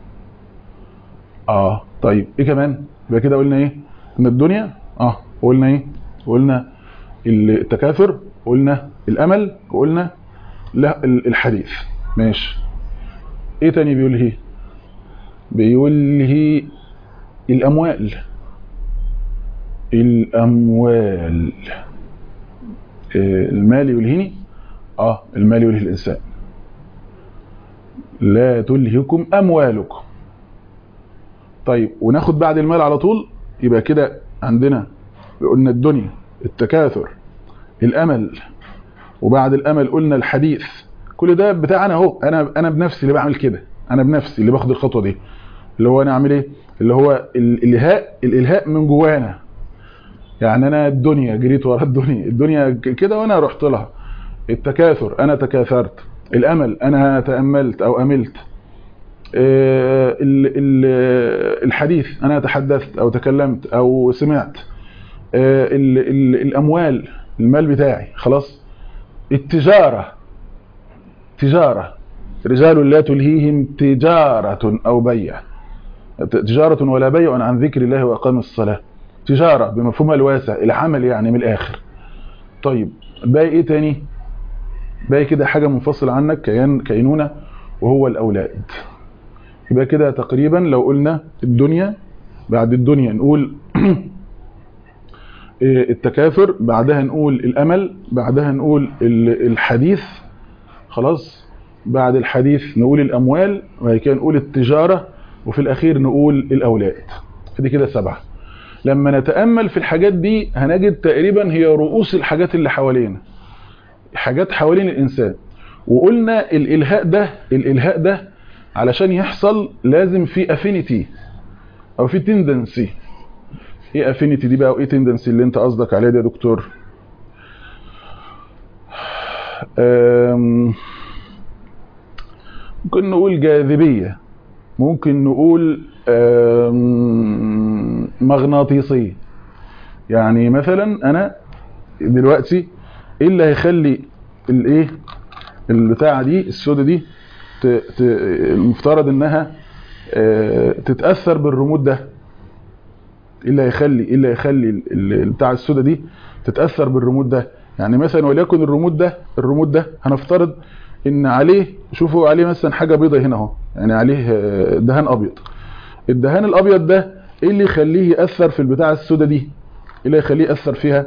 اه طيب ايه كمان يبقى كده قلنا ايه ان الدنيا اه قلنا ايه قلنا التكاثر قلنا الامل وقلنا لا الحديث ماشي ايه تاني بيلهي بيلهي الاموال الاموال آه، المال يلهيني اه المال يلهي الانسان لا تلهكم اموالكم طيب وناخد بعد المال على طول يبقى كده عندنا قلنا الدنيا التكاثر الامل وبعد الامل قلنا الحديث كل ده بتاعنا اهو انا انا بنفسي اللي بعمل كده انا بنفسي اللي باخد الخطوه دي اللي هو انا اعمل ايه اللي هو الالهاء الالهاء من جوانا يعني انا الدنيا جريت ورا الدنيا الدنيا ك- كده وانا رحت لها التكاثر انا تكاثرت الامل انا تاملت او املت آه، ال- ال- الحديث انا تحدثت او تكلمت او سمعت آه، ال- ال- الاموال المال بتاعي خلاص التجاره تجاره رجال لا تلهيهم تجاره او بيع تجاره ولا بيع عن ذكر الله واقام الصلاه تجاره بمفهومها الواسع العمل يعني من الاخر طيب باقي ايه تاني باقي كده حاجه منفصله عنك كيان كينونه وهو الاولاد يبقى كده تقريبا لو قلنا الدنيا بعد الدنيا نقول إيه التكاثر بعدها نقول الامل بعدها نقول ال- الحديث خلاص بعد الحديث نقول الاموال وبعد كده نقول التجاره وفي الاخير نقول الاولاد دي كده سبعه لما نتامل في الحاجات دي هنجد تقريبا هي رؤوس الحاجات اللي حوالينا حاجات حوالين الانسان وقلنا الالهاء ده الالهاء ده علشان يحصل لازم في افينيتي او في تندنسي ايه افينيتي دي بقى وايه تندنسي اللي انت قصدك عليه ده يا دكتور أم، ممكن نقول جاذبية ممكن نقول أم، مغناطيسية يعني مثلا انا دلوقتي ايه اللي هيخلي الايه البتاعه دي السودة دي ت... ت... المفترض انها آه، تتاثر بالريموت ده ايه اللي هيخلي ايه اللي هيخلي ال- ال- بتاع السودة دي تتاثر بالريموت ده يعني مثلا وليكن الريموت ده الريموت ده هنفترض ان عليه شوفوا عليه مثلا حاجه بيضه هنا اهو يعني عليه آه، دهان ابيض الدهان الابيض ده ايه اللي يخليه ياثر في البتاع السودة دي ايه اللي يخليه ياثر فيها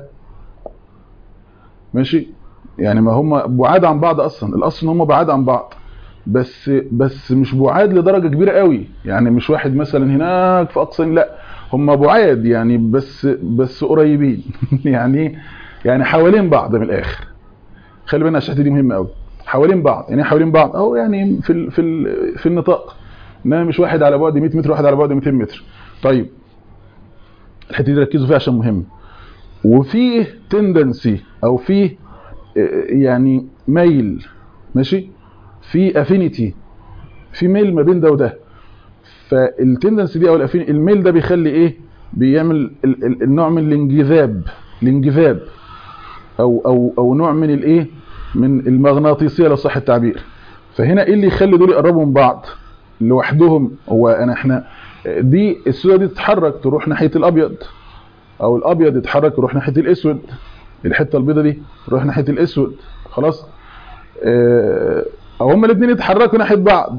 ماشي يعني ما هم بعاد عن بعض اصلا الاصل ان هم بعاد عن بعض بس بس مش بعاد لدرجه كبيره قوي يعني مش واحد مثلا هناك في اقصى لا هم بعاد يعني بس بس قريبين يعني يعني حوالين بعض من الاخر خلي بالنا عشان الحته دي مهمه قوي حوالين بعض يعني إيه حوالين بعض اهو يعني في ال في ال في النطاق انما مش واحد على بعد 100 متر واحد على بعد 200 متر طيب الحته دي ركزوا فيها عشان مهم وفيه تندنسي او فيه يعني ميل ماشي في افينيتي في ميل ما بين ده وده فالتندنسي دي او الافينيتي الميل ده بيخلي ايه بيعمل ال- ال- النوع من الانجذاب الانجذاب او او او نوع من الايه من المغناطيسيه لو صح التعبير فهنا ايه اللي يخلي دول يقربوا من بعض لوحدهم هو انا احنا دي السوده دي تتحرك تروح ناحيه الابيض او الابيض يتحرك يروح ناحيه الاسود الحته البيضه دي تروح ناحيه الاسود خلاص آه، او هما الاثنين يتحركوا ناحيه بعض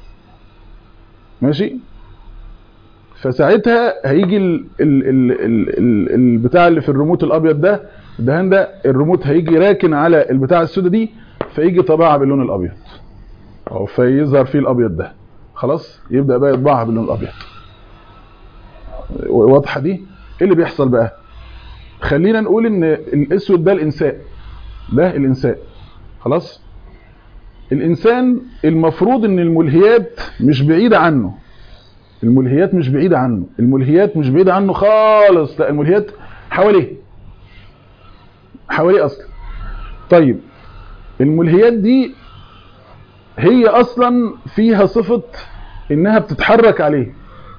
ماشي فساعتها هيجي ال ال ال ال ال البتاع اللي في الريموت الابيض ده الدهان ده الريموت هيجي راكن على البتاع السوداء دي فيجي طبعها باللون الابيض او فيظهر فيه الابيض ده خلاص يبدا بقى يطبعها باللون الابيض واضحه دي ايه اللي بيحصل بقى خلينا نقول ان الاسود ده الانسان ده الانسان خلاص الانسان المفروض ان الملهيات مش بعيدة عنه الملهيات مش بعيدة عنه الملهيات مش بعيدة عنه خالص لا الملهيات حواليه حواليه اصلا طيب الملهيات دي هي اصلا فيها صفة انها بتتحرك عليه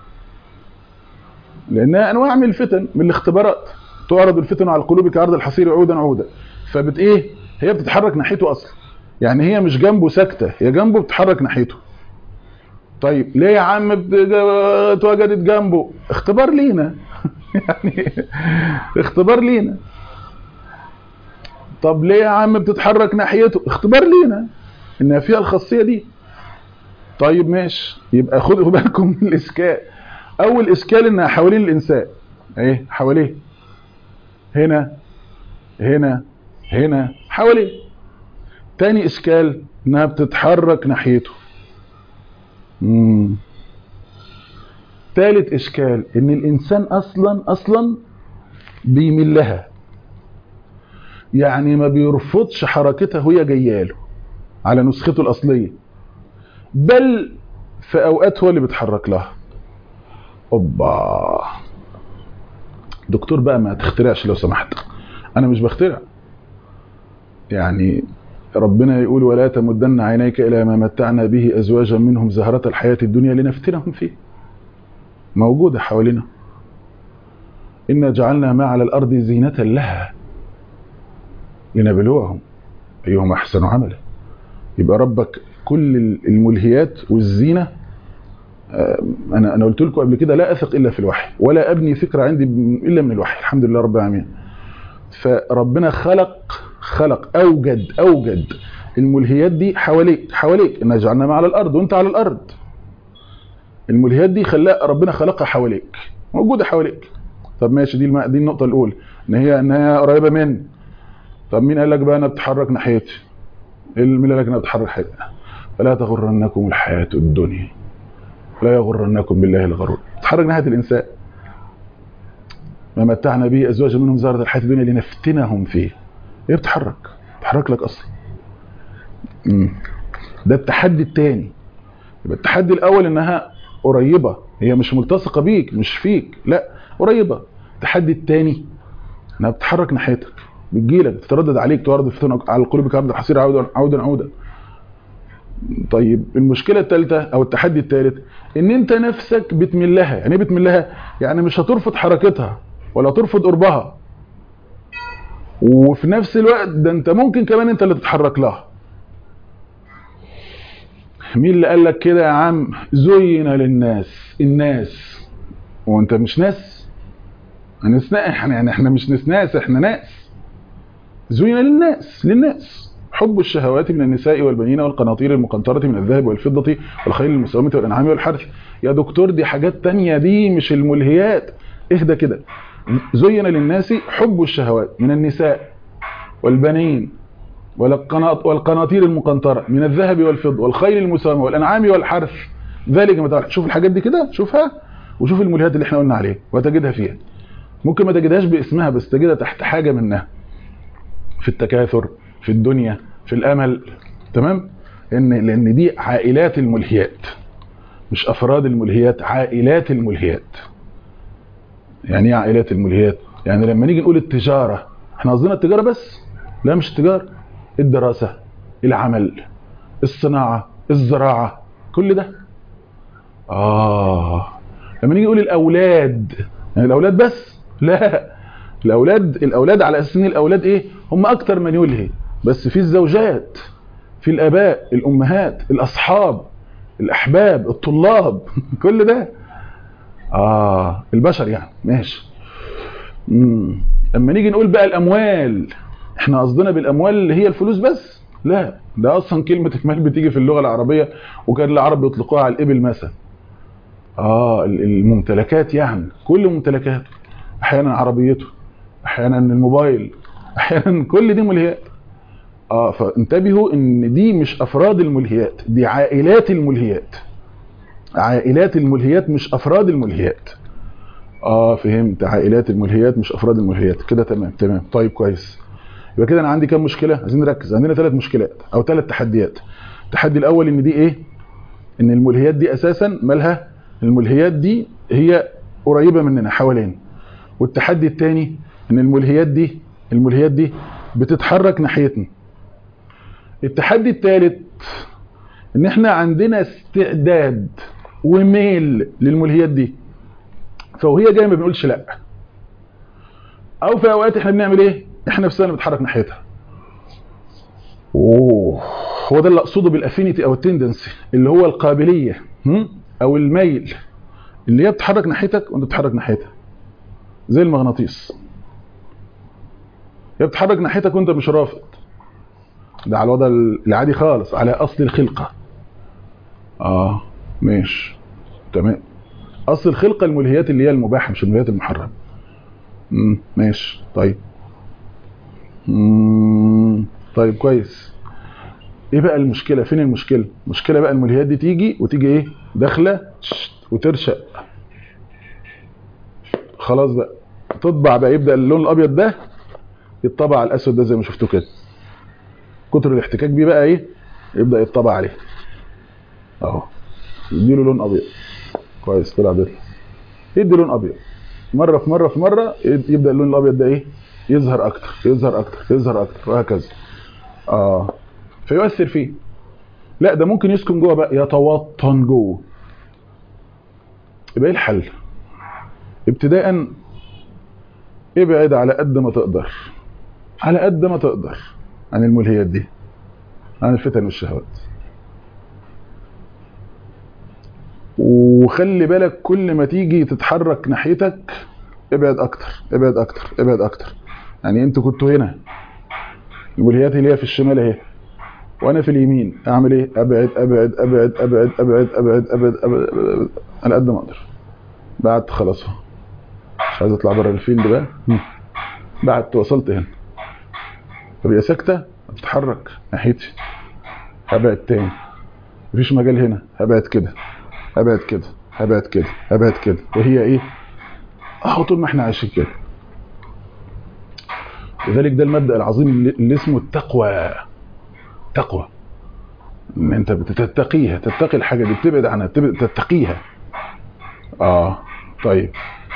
لانها انواع من الفتن من الاختبارات تعرض الفتن على القلوب كعرض الحصير عودا عودا فبت ايه هي بتتحرك ناحيته اصلا يعني هي مش جنبه ساكته هي جنبه بتتحرك ناحيته طيب ليه يا عم اتوجدت جنبه اختبار لينا يعني اختبار لينا طب ليه يا عم بتتحرك ناحيته اختبار لينا انها فيها الخاصيه دي طيب ماشي يبقى خدوا بالكم من الاسكال اول اسكال انها حوالين الانسان ايه حواليه هنا هنا هنا حواليه تاني اشكال انها بتتحرك ناحيته مم. تالت اشكال ان الانسان اصلا اصلا بيميل لها يعني ما بيرفضش حركتها وهي جايه له على نسخته الاصليه بل في اوقات هو اللي بيتحرك لها اوبا دكتور بقى ما تخترعش لو سمحت انا مش بخترع يعني ربنا يقول ولا تمدن عينيك الى ما متعنا به ازواجا منهم زهرة الحياة الدنيا لنفتنهم فيه موجودة حوالينا إنا جعلنا ما على الأرض زينة لها لنبلوهم أيهم أحسن عملا يبقى ربك كل الملهيات والزينة أنا أنا قلت لكم قبل كده لا أثق إلا في الوحي ولا أبني فكرة عندي إلا من الوحي الحمد لله رب العالمين فربنا خلق خلق أوجد أوجد الملهيات دي حواليك حواليك إن جعلنا ما على الأرض وأنت على الأرض الملهيات دي خلاها ربنا خلقها حواليك موجودة حواليك طب ماشي دي دي النقطة الأولى إن هي إن هي قريبة مني طب مين قال لك بقى أنا بتحرك ناحيتي؟ مين قال لك أنا بتحرك ناحيتي؟ فلا تغرنكم الحياة الدنيا لا يغرنكم بالله الغرور تحرك ناحية الإنسان ما متعنا به أزواجا منهم زهرة الحياة الدنيا لنفتنهم فيه هي بتحرك بتحرك لك أصلا مم. ده التحدي الثاني يبقى التحدي الأول إنها قريبة هي مش ملتصقة بيك مش فيك لا قريبة التحدي الثاني انها بتتحرك ناحيتك بتجيلك تتردد عليك تعرض الفتن على القلوب كعرض الحصير عودا عودا عودا طيب المشكلة الثالثة او التحدي الثالث ان انت نفسك بتميل لها يعني ايه بتميل لها يعني مش هترفض حركتها ولا ترفض قربها وفي نفس الوقت ده انت ممكن كمان انت اللي تتحرك لها مين اللي قال لك كده يا عم زين للناس الناس وانت مش ناس احنا يعني احنا مش ناس احنا ناس زين للناس للناس حب الشهوات من النساء والبنين والقناطير المقنطرة من الذهب والفضة والخيل المسومة والأنعام والحرث يا دكتور دي حاجات تانية دي مش الملهيات اهدى كده زين للناس حب الشهوات من النساء والبنين والقناطير المقنطرة من الذهب والفضة والخيل المسومة والأنعام والحرث ذلك ما شوف الحاجات دي كده شوفها وشوف الملهيات اللي احنا قلنا عليها وتجدها فيها ممكن ما تجدهاش باسمها بس تجدها تحت حاجة منها في التكاثر في الدنيا في الأمل تمام إن لأن دي عائلات الملهيات مش أفراد الملهيات عائلات الملهيات يعني ايه عائلات الملهيات يعني لما نيجي نقول التجارة احنا قصدنا التجارة بس لا مش التجارة الدراسة العمل الصناعة الزراعة كل ده آه لما نيجي نقول الأولاد يعني الأولاد بس لا الأولاد الأولاد على أساس إن الأولاد إيه هم أكتر من يلهي بس في الزوجات في الآباء الأمهات الأصحاب الأحباب الطلاب كل ده آه البشر يعني ماشي مم. لما نيجي نقول بقى الأموال احنا قصدنا بالأموال اللي هي الفلوس بس لا ده أصلا كلمة المال بتيجي في اللغة العربية وكان العرب بيطلقوها على الإبل مثلا آه الممتلكات يعني كل ممتلكاته أحيانا عربيته أحيانا الموبايل أحيانا كل دي ملهيات اه فانتبهوا ان دي مش افراد الملهيات دي عائلات الملهيات عائلات الملهيات مش افراد الملهيات اه فهمت عائلات الملهيات مش افراد الملهيات كده تمام تمام طيب كويس يبقى كده انا عندي كام مشكله عايزين نركز عندنا ثلاث مشكلات او ثلاث تحديات التحدي الاول ان دي ايه ان الملهيات دي اساسا مالها الملهيات دي هي قريبه مننا حوالين والتحدي الثاني ان الملهيات دي الملهيات دي بتتحرك ناحيتنا التحدي الثالث ان احنا عندنا استعداد وميل للملهيات دي فوهي جايه ما بنقولش لا او في اوقات احنا بنعمل ايه احنا نفسنا بنتحرك ناحيتها اوه هو ده اللي اقصده بالافينيتي او التندنسي اللي هو القابليه هم؟ او الميل اللي هي بتتحرك ناحيتك وانت بتتحرك ناحيتها زي المغناطيس هي بتتحرك ناحيتك وانت مش رافض ده على الوضع العادي خالص على اصل الخلقه اه ماشي تمام اصل الخلقه الملهيات اللي هي المباحه مش الملهيات المحرمه امم ماشي طيب امم طيب كويس ايه بقى المشكله فين المشكله المشكله بقى الملهيات دي تيجي وتيجي ايه داخله وترشق خلاص بقى تطبع بقى يبدا اللون الابيض ده يطبع على الاسود ده زي ما شفتوا كده كتر الاحتكاك بيه بقى ايه يبدا يطبع عليه اهو يديله لون ابيض كويس طلع بيطلع يدي لون ابيض مره في مره في مره يبدا اللون الابيض ده ايه يظهر اكتر يظهر اكتر يظهر اكتر وهكذا اه فيؤثر فيه لا ده ممكن يسكن جوه بقى يتوطن جوه يبقى ايه الحل ابتداء ابعد على قد ما تقدر على قد ما تقدر عن الملهيات دي عن الفتن والشهوات وخلي بالك كل ما تيجي تتحرك ناحيتك ابعد اكتر ابعد اكتر ابعد اكتر يعني انتوا كنتوا هنا الملهيات اللي هي في الشمال اهي وانا في اليمين اعمل ايه ابعد ابعد ابعد ابعد ابعد ابعد ابعد ابعد على قد ما اقدر بعد خلاص مش عايز اطلع بره الفيلد بقى بعد وصلت هنا طب يا ساكته بتتحرك ناحيتي هبعد تاني مفيش مجال هنا هبعد كده هبعد كده هبعد كده هبعد كده وهي ايه اهو طول ما احنا عايشين كده لذلك ده المبدا العظيم اللي اسمه التقوى تقوى ان انت بتتقيها تتقي الحاجه دي بتبعد عنها تتقيها اه طيب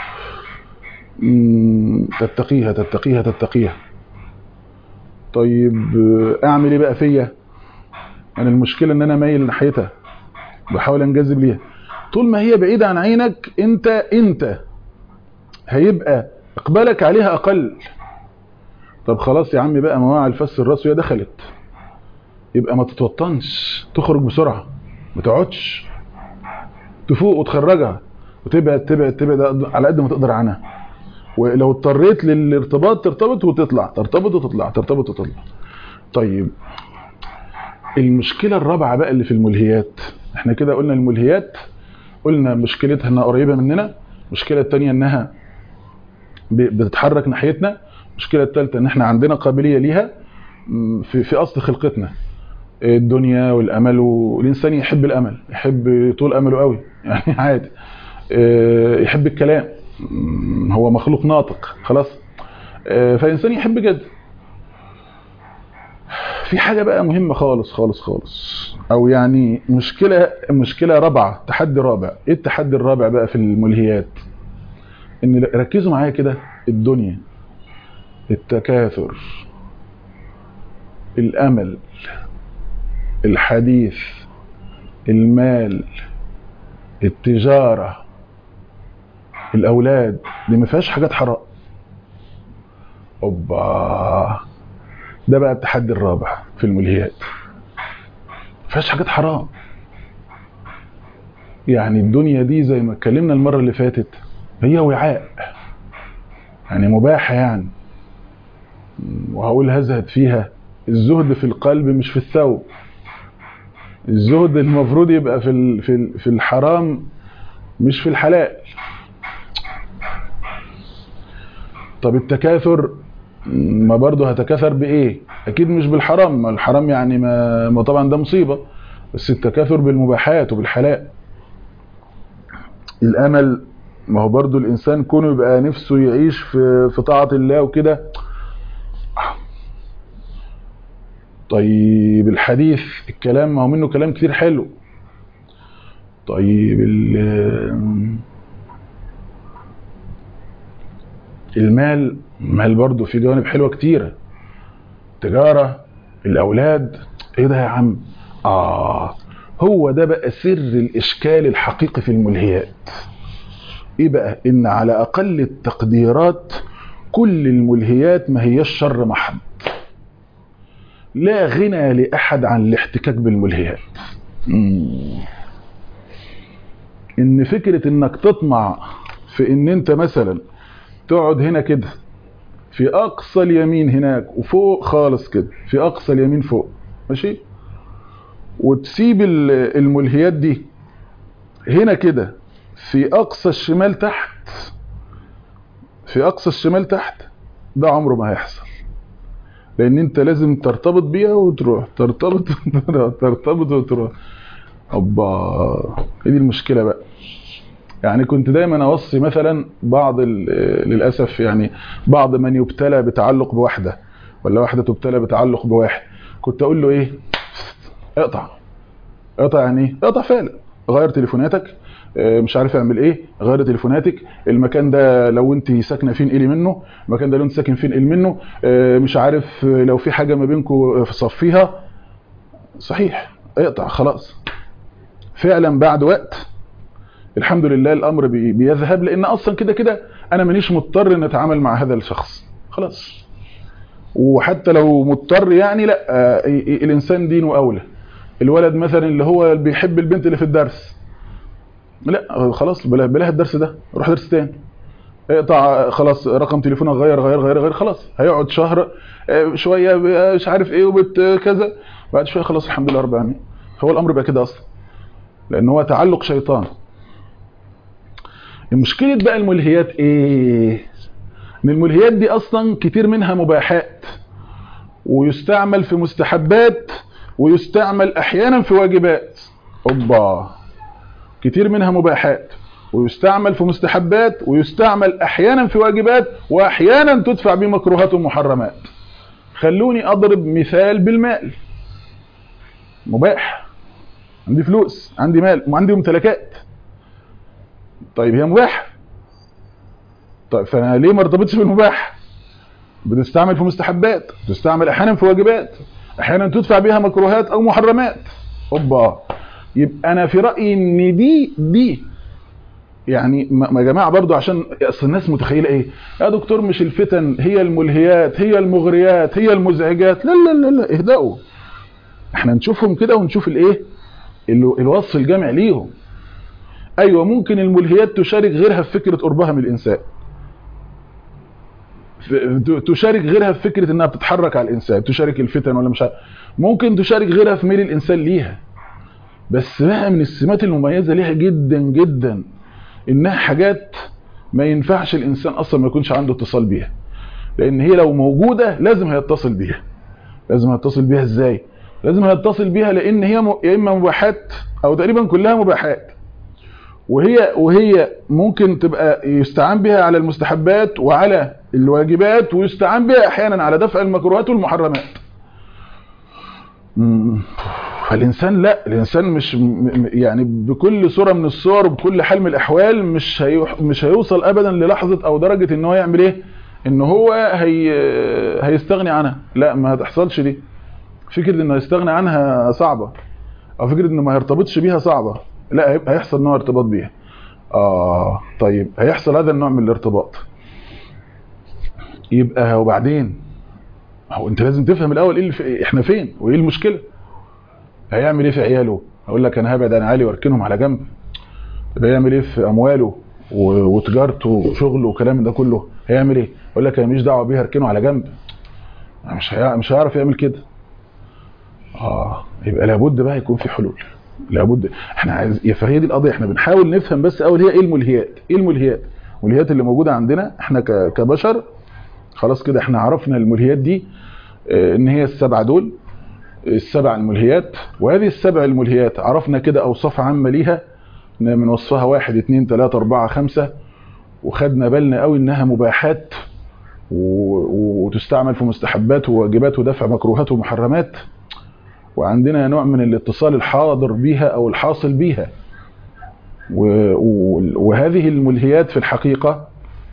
تتقيها تتقيها تتقيها طيب اعمل ايه بقى فيا انا المشكله ان انا مايل ناحيتها بحاول انجذب ليها طول ما هي بعيده عن عينك انت انت هيبقى اقبالك عليها اقل طب خلاص يا عمي بقى مواعي الفس الراس وهي دخلت يبقى ما تتوطنش تخرج بسرعه ما تقعدش تفوق وتخرجها وتبعد تبعد تبعد على قد ما تقدر عنها ولو اضطريت للارتباط ترتبط وتطلع ترتبط وتطلع ترتبط وتطلع طيب المشكله الرابعه بقى اللي في الملهيات احنا كده قلنا الملهيات قلنا مشكلتها انها قريبه مننا المشكله الثانيه انها بتتحرك ناحيتنا المشكله الثالثه ان احنا عندنا قابليه ليها في في اصل خلقتنا الدنيا والامل والانسان يحب الامل يحب طول امله قوي يعني عادي يحب الكلام هو مخلوق ناطق خلاص فالانسان يحب كده في حاجه بقى مهمه خالص خالص خالص او يعني مشكله مشكله رابعه تحدي رابع ايه التحدي الرابع بقى في الملهيات ان ركزوا معايا كده الدنيا التكاثر الامل الحديث المال التجاره الاولاد دي ما فيهاش حاجات حرام اوبا ده بقى التحدي الرابع في الملهيات ما فيهاش حاجات حرام يعني الدنيا دي زي ما اتكلمنا المره اللي فاتت هي وعاء يعني مباحه يعني وهقول هزهد فيها الزهد في القلب مش في الثوب الزهد المفروض يبقى في في في الحرام مش في الحلال طب التكاثر ما برضه هتكاثر بايه اكيد مش بالحرام ما الحرام يعني ما, ما طبعا ده مصيبه بس التكاثر بالمباحات وبالحلال الامل ما هو برضو الانسان كونه يبقى نفسه يعيش في في طاعه الله وكده طيب الحديث الكلام ما هو منه كلام كتير حلو طيب ال- المال المال برضو فيه جوانب حلوه كتيره تجاره الاولاد ايه ده يا عم اه هو ده بقى سر الاشكال الحقيقي في الملهيات ايه بقى ان على اقل التقديرات كل الملهيات ما هياش شر محض لا غنى لاحد عن الاحتكاك بالملهيات مم. ان فكره انك تطمع في ان انت مثلا تقعد هنا كده في اقصى اليمين هناك وفوق خالص كده في اقصى اليمين فوق ماشي وتسيب ال- الملهيات دي هنا كده في اقصى الشمال تحت في اقصى الشمال تحت ده عمره ما هيحصل لان انت لازم ترتبط بيها وتروح ترتبط ترتبط وتروح اوبا هي دي المشكله بقى يعني كنت دايما اوصي مثلا بعض ال- للاسف يعني بعض من يبتلى بتعلق بواحده ولا واحده تبتلى بتعلق بواحد كنت اقول له ايه اقطع اقطع يعني ايه اقطع فعلا غير تليفوناتك آه، مش عارف اعمل ايه غير تليفوناتك المكان ده لو انت ساكنه فين انقلي منه المكان ده لو انت ساكن فين انقل منه آه، مش عارف آه، لو في حاجه ما بينكم صفيها صحيح اقطع خلاص فعلا بعد وقت الحمد لله الامر بي- بيذهب لان اصلا كده كده انا مانيش مضطر ان اتعامل مع هذا الشخص خلاص وحتى لو مضطر يعني لا آه، ي- ي- الانسان دينه اولى الولد مثلا اللي هو بيحب البنت اللي في الدرس لا آه، خلاص بلا بلاها الدرس ده روح درس تاني اقطع خلاص رقم تليفونك غير غير غير غير خلاص هيقعد شهر آه، شويه ب- مش عارف ايه وبت كذا بعد شويه خلاص الحمد لله رب العالمين هو الامر بقى كده اصلا لان هو تعلق شيطان المشكله بقى الملهيات ايه ان الملهيات دي اصلا كتير منها مباحات ويستعمل في مستحبات ويستعمل احيانا في واجبات اوبا كتير منها مباحات ويستعمل في مستحبات ويستعمل احيانا في واجبات واحيانا تدفع بمكروهات ومحرمات خلوني اضرب مثال بالمال مباح عندي فلوس عندي مال وعندي ممتلكات طيب هي مباح طيب فانا ليه ما ارتبطش بالمباح بتستعمل في مستحبات بتستعمل احيانا في واجبات احيانا تدفع بها مكروهات او محرمات اوبا يبقى انا في رايي ان دي دي يعني ما ما يا جماعه برضو عشان اصل الناس متخيله ايه يا دكتور مش الفتن هي الملهيات هي المغريات هي المزعجات لا لا لا لا اهدأوا احنا نشوفهم كده ونشوف الايه ال- الوصف الجامع ليهم ايوه ممكن الملهيات تشارك غيرها في فكره قربها من الانسان ف- تشارك غيرها في فكره انها بتتحرك على الانسان تشارك الفتن ولا مش عارف ممكن تشارك غيرها في ميل الانسان ليها بس بقى من السمات المميزه ليها جدا جدا انها حاجات ما ينفعش الانسان اصلا ما يكونش عنده اتصال بيها لان هي لو موجوده لازم هيتصل بيها لازم هيتصل بيها ازاي لازم هيتصل بيها لان هي م... يا اما مباحات او تقريبا كلها مباحات وهي وهي ممكن تبقى يستعان بها على المستحبات وعلى الواجبات ويستعان بها احيانا على دفع المكروهات والمحرمات مم. فالانسان لا الانسان مش م- م- يعني بكل صوره من الصور وبكل حال من الاحوال مش هيح مش هيوصل ابدا للحظه او درجه ان هو يعمل ايه ان هو هي هيستغني عنها لا ما هتحصلش دي فكره انه يستغني عنها صعبه او فكره انه ما يرتبطش بيها صعبه لا هيبقى هيحصل نوع ارتباط بيها اه طيب هيحصل هذا النوع من الارتباط يبقى وبعدين هو انت لازم تفهم الاول ايه اللي في احنا فين وايه المشكله هيعمل ايه في عياله هقول لك انا هبعد عن عيالي واركنهم على جنب يبقى يعمل ايه في امواله و- وتجارته وشغله والكلام ده كله هيعمل ايه يقول لك انا ماليش دعوه بيها اركنه على جنب مش هي... مش هيعرف يعمل كده اه يبقى لابد بقى يكون في حلول لابد احنا عايز يا فهي دي القضيه احنا بنحاول نفهم بس اول هي ايه الملهيات ايه الملهيات الملهيات اللي موجوده عندنا احنا ك... كبشر خلاص كده احنا عرفنا الملهيات دي اه، ان هي السبعه دول السبع الملهيات وهذه السبع الملهيات عرفنا كده اوصاف عامه ليها إن من وصفها واحد اتنين تلاته اربعه خمسه وخدنا بالنا قوي انها مباحات و- وتستعمل في مستحبات وواجبات ودفع مكروهات ومحرمات وعندنا نوع من الاتصال الحاضر بيها او الحاصل بيها و- و- وهذه الملهيات في الحقيقة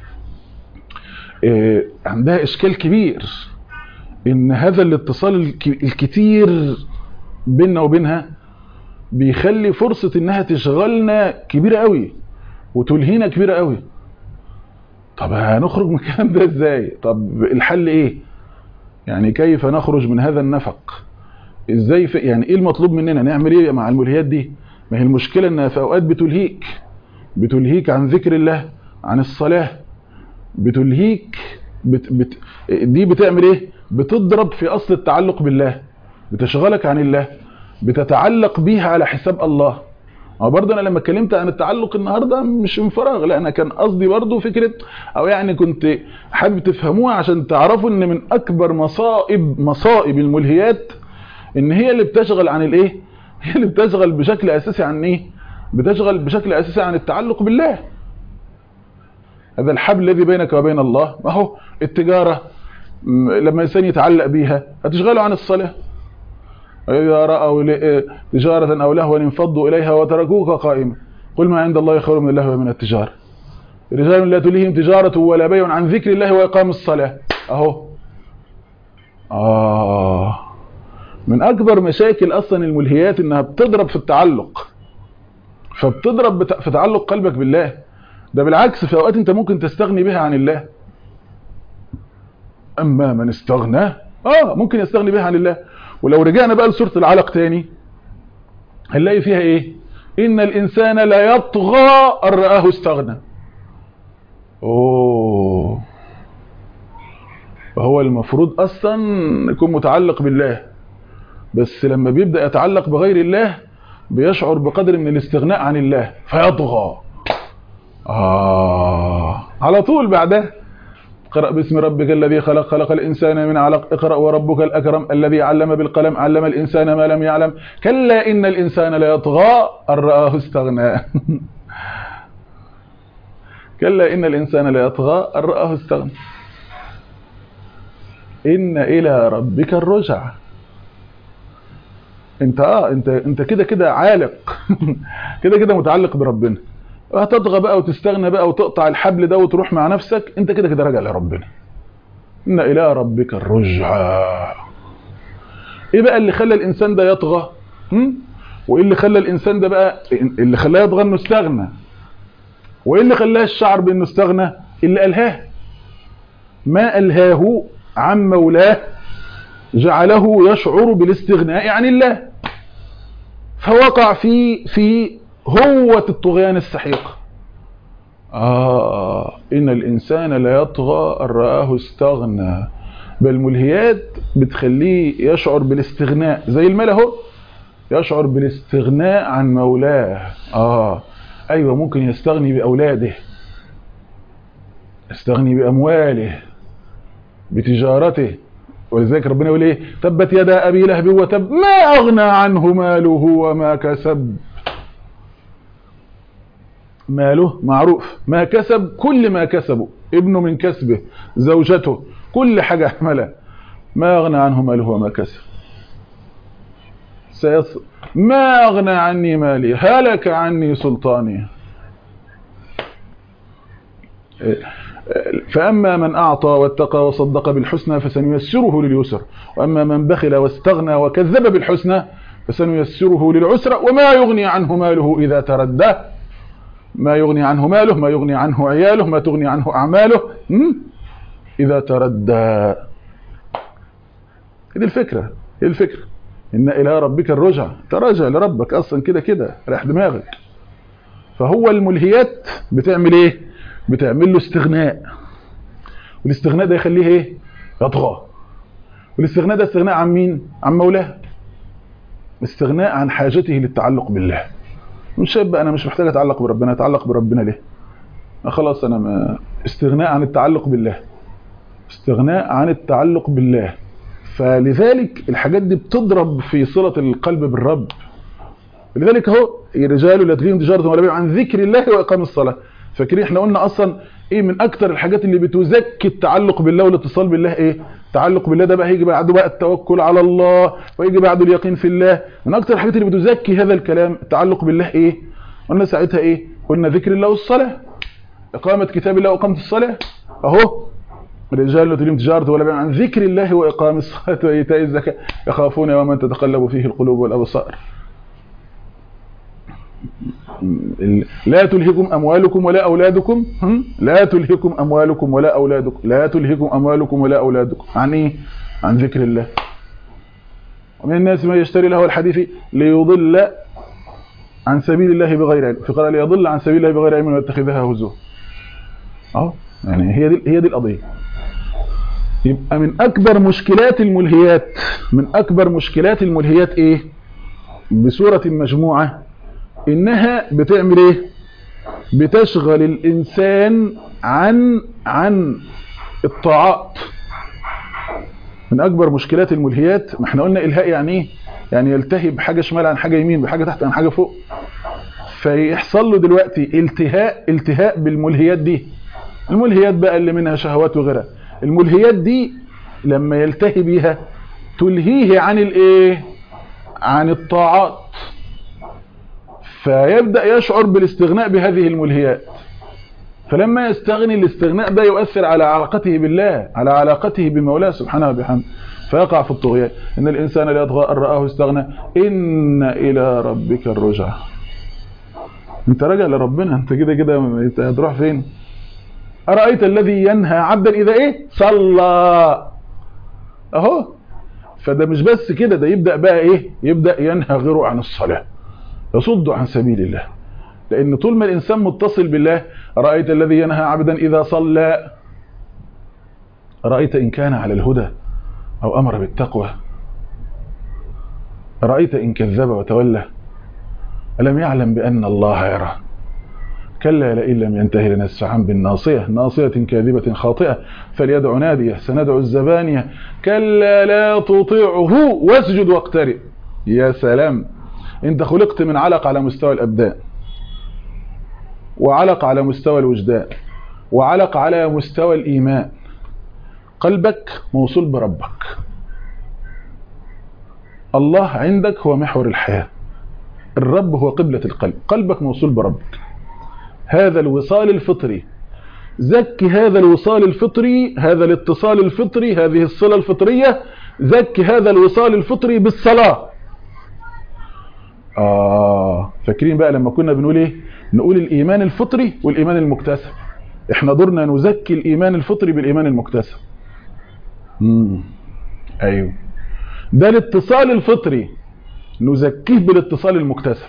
آه، عندها اشكال كبير ان هذا الاتصال الك- الكتير بيننا وبينها بيخلي فرصة انها تشغلنا كبيرة قوي وتلهينا كبيرة قوي طب هنخرج من الكلام ده ازاي طب الحل ايه يعني كيف نخرج من هذا النفق ازاي في يعني ايه المطلوب مننا نعمل ايه مع الملهيات دي ما هي المشكلة انها في اوقات بتلهيك بتلهيك عن ذكر الله عن الصلاة بتلهيك بت بت دي بتعمل ايه بتضرب في اصل التعلق بالله بتشغلك عن الله بتتعلق بيها على حساب الله هو برضه انا لما اتكلمت عن التعلق النهارده مش من فراغ لا انا كان قصدي برضه فكره او يعني كنت حابب تفهموها عشان تعرفوا ان من اكبر مصائب مصائب الملهيات ان هي اللي بتشغل عن الايه هي اللي بتشغل بشكل اساسي عن ايه بتشغل بشكل اساسي عن التعلق بالله هذا الحبل الذي بينك وبين الله ما هو التجاره م- لما الانسان يتعلق بيها هتشغله عن الصلاه وإذا رأوا ل- تجارة أو لهوا انفضوا إليها وتركوك قائما قل ما عند الله خير من اللهو ومن التجارة رجال لا تلهيهم تجارة ولا بيع عن ذكر الله وإقام الصلاة أهو آه من أكبر مشاكل أصلا الملهيات إنها بتضرب في التعلق فبتضرب بت- في تعلق قلبك بالله ده بالعكس في أوقات أنت ممكن تستغني بها عن الله أما من استغنى آه ممكن يستغني بها عن الله ولو رجعنا بقى لسورة العلق تاني هنلاقي فيها ايه ان الانسان لا يطغى ان رآه استغنى اوه فهو المفروض اصلا يكون متعلق بالله بس لما بيبدأ يتعلق بغير الله بيشعر بقدر من الاستغناء عن الله فيطغى آه على طول بعدها اقرأ باسم ربك الذي خلق خلق الإنسان من علق اقرأ وربك الأكرم الذي علم بالقلم علم الإنسان ما لم يعلم كلا إن الإنسان ليطغى أن رآه استغنى كلا إن الإنسان ليطغى أن رآه استغنى إن إلى ربك الرجع انت اه انت انت كده كده عالق كده كده متعلق بربنا هتطغى بقى وتستغنى بقى وتقطع الحبل ده وتروح مع نفسك انت كده كده راجع لربنا ان الى ربك الرجعى ايه بقى اللي خلى الانسان ده يطغى هم؟ وايه اللي خلى الانسان ده بقى اللي خلاه يطغى انه استغنى وايه اللي خلاه الشعر بانه استغنى اللي الهاه ما الهاه عن مولاه جعله يشعر بالاستغناء عن الله فوقع في في هوة الطغيان السحيق آه إن الإنسان لا يطغى أن رآه استغنى بل ملهيات بتخليه يشعر بالاستغناء زي المال اهو يشعر بالاستغناء عن مولاه آه أيوة ممكن يستغني بأولاده يستغني بأمواله بتجارته ولذلك ربنا يقول ايه تبت يدا ابي لهب وتب ما اغنى عنه ماله وما كسب ماله معروف ما كسب كل ما كسبه ابنه من كسبه زوجته كل حاجة عملها ما أغنى عنه ماله وما كسب سيص... ما أغنى عني مالي هلك عني سلطاني فأما من أعطى واتقى وصدق بالحسنى فسنيسره لليسر وأما من بخل واستغنى وكذب بالحسنى فسنيسره للعسر وما يغني عنه ماله إذا تردى ما يغني عنه ماله ما يغني عنه عياله ما تغني عنه أعماله إذا تردى هذه الفكرة هي الفكرة إن إلى ربك الرجع تراجع لربك أصلا كده كده راح دماغك فهو الملهيات بتعمل إيه بتعمل له استغناء والاستغناء ده يخليه إيه يطغى والاستغناء ده استغناء عن مين عن مولاه استغناء عن حاجته للتعلق بالله مش شاب انا مش محتاج اتعلق بربنا اتعلق بربنا ليه خلاص انا ما استغناء عن التعلق بالله استغناء عن التعلق بالله فلذلك الحاجات دي بتضرب في صلة القلب بالرب لذلك اهو رجال لا تلهيهم تجارة ولا بيع عن ذكر الله واقام الصلاة فاكرين احنا قلنا اصلا ايه من اكتر الحاجات اللي بتزكي التعلق بالله والاتصال بالله ايه التعلق بالله ده بقى هيجي بعده بقى التوكل على الله ويجي بعده اليقين في الله من اكتر الحاجات اللي بتزكي هذا الكلام التعلق بالله ايه قلنا ساعتها ايه قلنا ذكر الله والصلاه اقامه كتاب الله واقامه الصلاه اهو رجال لا تلهم تجارة ولا بيع عن ذكر الله وإقام الصلاة وإيتاء الزكاة يخافون يوما تتقلب فيه القلوب والأبصار لا تلهكم أموالكم ولا أولادكم لا تلهكم أموالكم ولا أولادكم لا تلهكم أموالكم ولا أولادكم عن إيه؟ عن ذكر الله ومن الناس من يشتري له الحديث ليضل عن سبيل الله بغير علم في قراءة ليضل عن سبيل الله بغير علم ويتخذها هزوا اه يعني هي دي هي دي القضيه يبقى من اكبر مشكلات الملهيات من اكبر مشكلات الملهيات ايه بصوره مجموعه انها بتعمل ايه بتشغل الانسان عن عن الطاعات من اكبر مشكلات الملهيات ما احنا قلنا الهاء يعني ايه يعني يلتهي بحاجه شمال عن حاجه يمين بحاجه تحت عن حاجه فوق فيحصل له دلوقتي التهاء التهاء بالملهيات دي الملهيات بقى اللي منها شهوات وغيرها الملهيات دي لما يلتهي بيها تلهيه عن الايه عن الطاعات فيبدأ يشعر بالاستغناء بهذه الملهيات فلما يستغني الاستغناء ده يؤثر على علاقته بالله على علاقته بمولاه سبحانه وبحمده فيقع في الطغيان إن الإنسان لا يطغى أن رآه استغنى إن إلى ربك الرجع انت راجع لربنا انت كده كده هتروح فين أرأيت الذي ينهى عبدا إذا إيه صلى أهو فده مش بس كده ده يبدأ بقى إيه يبدأ ينهى غيره عن الصلاة يصد عن سبيل الله لأن طول ما الإنسان متصل بالله أرأيت الذي ينهى عبدا إذا صلى أرأيت إن كان على الهدى أو أمر بالتقوى أرأيت إن كذب وتولى ألم يعلم بأن الله يرى كلا لئن لم ينتهي لنسفعا بالناصية ناصية كاذبة خاطئة فليدع نادية سندع الزبانية كلا لا تطيعه واسجد واقترب يا سلام انت خلقت من علق على مستوى الأبدان وعلق على مستوى الوجدان وعلق على مستوى الإيمان قلبك موصول بربك الله عندك هو محور الحياة الرب هو قبلة القلب قلبك موصول بربك هذا الوصال الفطري زكي هذا الوصال الفطري هذا الاتصال الفطري هذه الصلة الفطرية زكي هذا الوصال الفطري بالصلاة آه فاكرين بقى لما كنا بنقول ايه نقول الإيمان الفطري والإيمان المكتسب احنا دورنا نزكي الإيمان الفطري بالإيمان المكتسب مم. أيوه ده الاتصال الفطري نزكيه بالاتصال المكتسب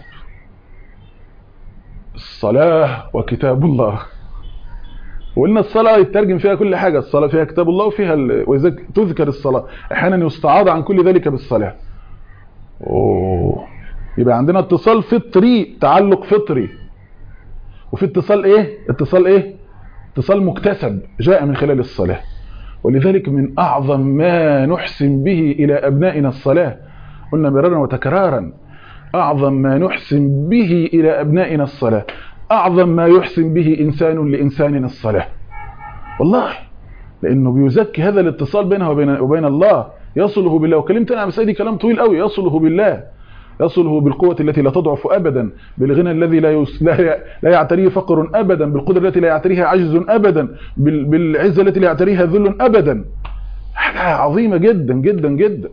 الصلاة وكتاب الله وقلنا الصلاة يترجم فيها كل حاجة الصلاة فيها كتاب الله وفيها ال... وإذا تذكر الصلاة أحيانا يستعاض عن كل ذلك بالصلاة أوه. يبقى عندنا اتصال فطري تعلق فطري وفي اتصال ايه اتصال ايه اتصال مكتسب جاء من خلال الصلاة ولذلك من أعظم ما نحسن به إلى أبنائنا الصلاة قلنا مرارا وتكرارا أعظم ما نحسن به إلى أبنائنا الصلاة أعظم ما يحسن به إنسان لإنسان الصلاة والله لأنه بيزكي هذا الاتصال بينه وبين, وبين الله يصله بالله وكلمت أنا عن سيدي كلام طويل قوي يصله بالله يصله بالقوة التي لا تضعف أبدا بالغنى الذي لا, يس... لا, لا يعتريه فقر أبدا بالقدرة التي لا يعتريها عجز أبدا بال... بالعزة التي لا يعتريها ذل أبدا حاجة عظيمة جدا جدا جدا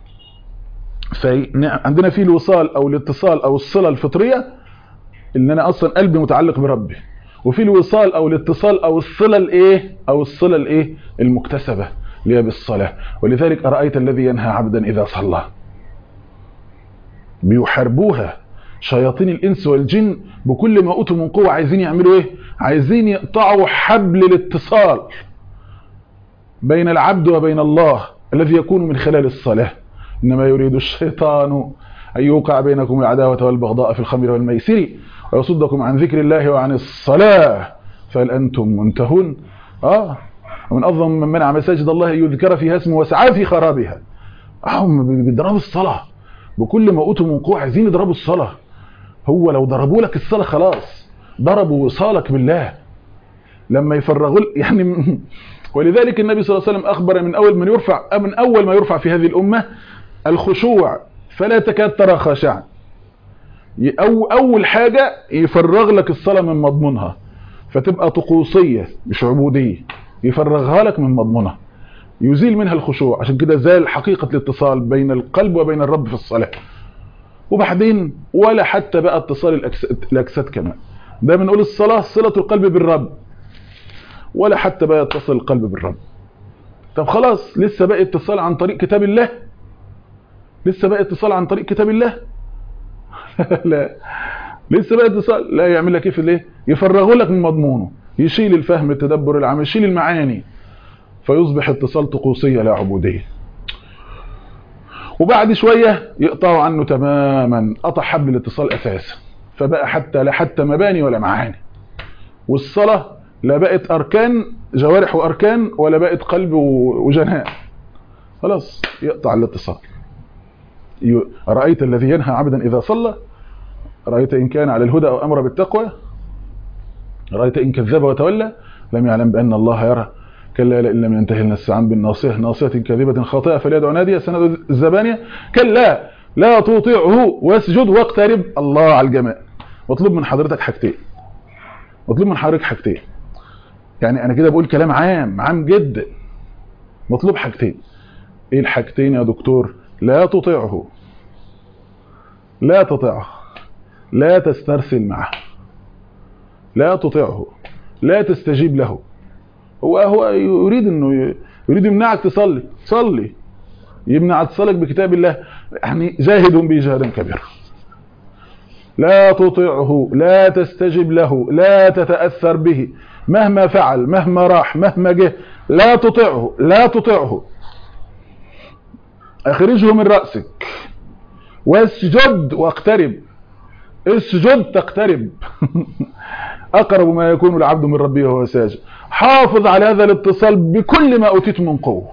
فعندنا في الوصال أو الاتصال أو الصلة الفطرية ان انا اصلا قلبي متعلق بربي وفي الوصال او الاتصال او الصله الايه او الصله الايه المكتسبه اللي هي بالصلاه ولذلك ارايت الذي ينهى عبدا اذا صلى بيحاربوها شياطين الانس والجن بكل ما اوتوا من قوه عايزين يعملوا ايه عايزين يقطعوا حبل الاتصال بين العبد وبين الله الذي يكون من خلال الصلاه انما يريد الشيطان أن يوقع بينكم العداوة والبغضاء في الخمر والميسر ويصدكم عن ذكر الله وعن الصلاة فهل أنتم منتهون آه ومن أظلم من منع مساجد الله يذكر فيها اسمه وسعى في خرابها هم بيضربوا الصلاة بكل ما أوتوا من قوة عايزين يضربوا الصلاة هو لو ضربوا لك الصلاة خلاص ضربوا وصالك بالله لما يفرغوا يعني ولذلك النبي صلى الله عليه وسلم اخبر من اول من يرفع من اول ما يرفع في هذه الامه الخشوع فلا تكاد ترى خاشعا أو اول حاجه يفرغ لك الصلاه من مضمونها فتبقى طقوسيه مش عبوديه يفرغها لك من مضمونها يزيل منها الخشوع عشان كده زال حقيقه الاتصال بين القلب وبين الرب في الصلاه وبعدين ولا حتى بقى اتصال الاجساد كمان ده بنقول الصلاه صله القلب بالرب ولا حتى بقى يتصل القلب بالرب طب خلاص لسه بقى اتصال عن طريق كتاب الله لسه بقى اتصال عن طريق كتاب الله لا لسه بقى اتصال لا يعمل لك ايه في الايه يفرغه لك من مضمونه يشيل الفهم التدبر العام يشيل المعاني فيصبح اتصال طقوسيه لا عبوديه وبعد شويه يقطعوا عنه تماما قطع حبل الاتصال اساسا فبقى حتى لا حتى مباني ولا معاني والصلاه لا بقت اركان جوارح واركان ولا بقت قلب وجناء خلاص يقطع الاتصال ارايت الذي ينهى عبدا اذا صلى رايت ان كان على الهدى او امر بالتقوى رايت ان كذب وتولى لم يعلم بان الله يرى كلا لئن لم ينتهي لنسعن بالناصيه ناصيه كاذبه خاطئه فليدعو ناديه سند الزبانيه كلا لا تطيعه واسجد واقترب الله على الجمال مطلوب من حضرتك حاجتين مطلوب من حضرتك حاجتين يعني انا كده بقول كلام عام عام جدا مطلوب حاجتين ايه الحاجتين يا دكتور لا تطيعه لا تطيعه لا تسترسل معه لا تطيعه لا تستجيب له هو هو يريد انه يريد يمنعك تصلي صلي يمنع اتصالك بكتاب الله يعني جاهد به جهدا كبيرا لا تطيعه لا تستجب له لا تتأثر به مهما فعل مهما راح مهما جه لا تطيعه لا تطيعه اخرجه من رأسك واسجد واقترب اسجد تقترب اقرب ما يكون العبد من ربه وهو ساجد حافظ على هذا الاتصال بكل ما اوتيت من قوه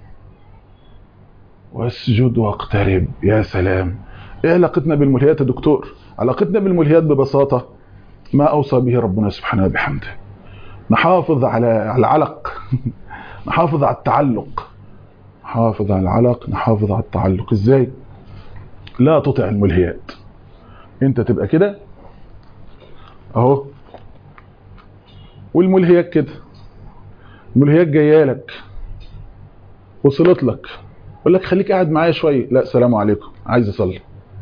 واسجد واقترب يا سلام ايه علاقتنا بالملهيات يا دكتور علاقتنا بالملهيات ببساطة ما اوصى به ربنا سبحانه وبحمده نحافظ على العلق نحافظ على التعلق نحافظ على العلق نحافظ على التعلق ازاي لا تطع الملهيات انت تبقى كده اهو والملهيات كده الملهيات جايه لك وصلت لك يقول لك خليك قاعد معايا شويه لا سلام عليكم عايز اصلي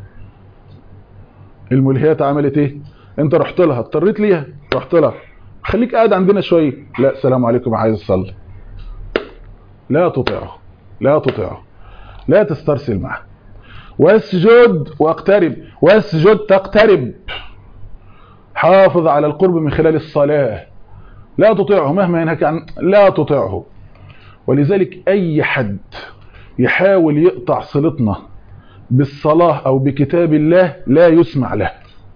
الملهيات عملت ايه انت رحت لها اضطريت ليها رحت لها خليك قاعد عندنا شويه لا سلام عليكم عايز اصلي لا تطيعه لا تطيعه لا تسترسل معه واسجد واقترب واسجد تقترب حافظ على القرب من خلال الصلاة لا تطيعه مهما ينهك عن لا تطيعه ولذلك أي حد يحاول يقطع صلتنا بالصلاة أو بكتاب الله لا يسمع له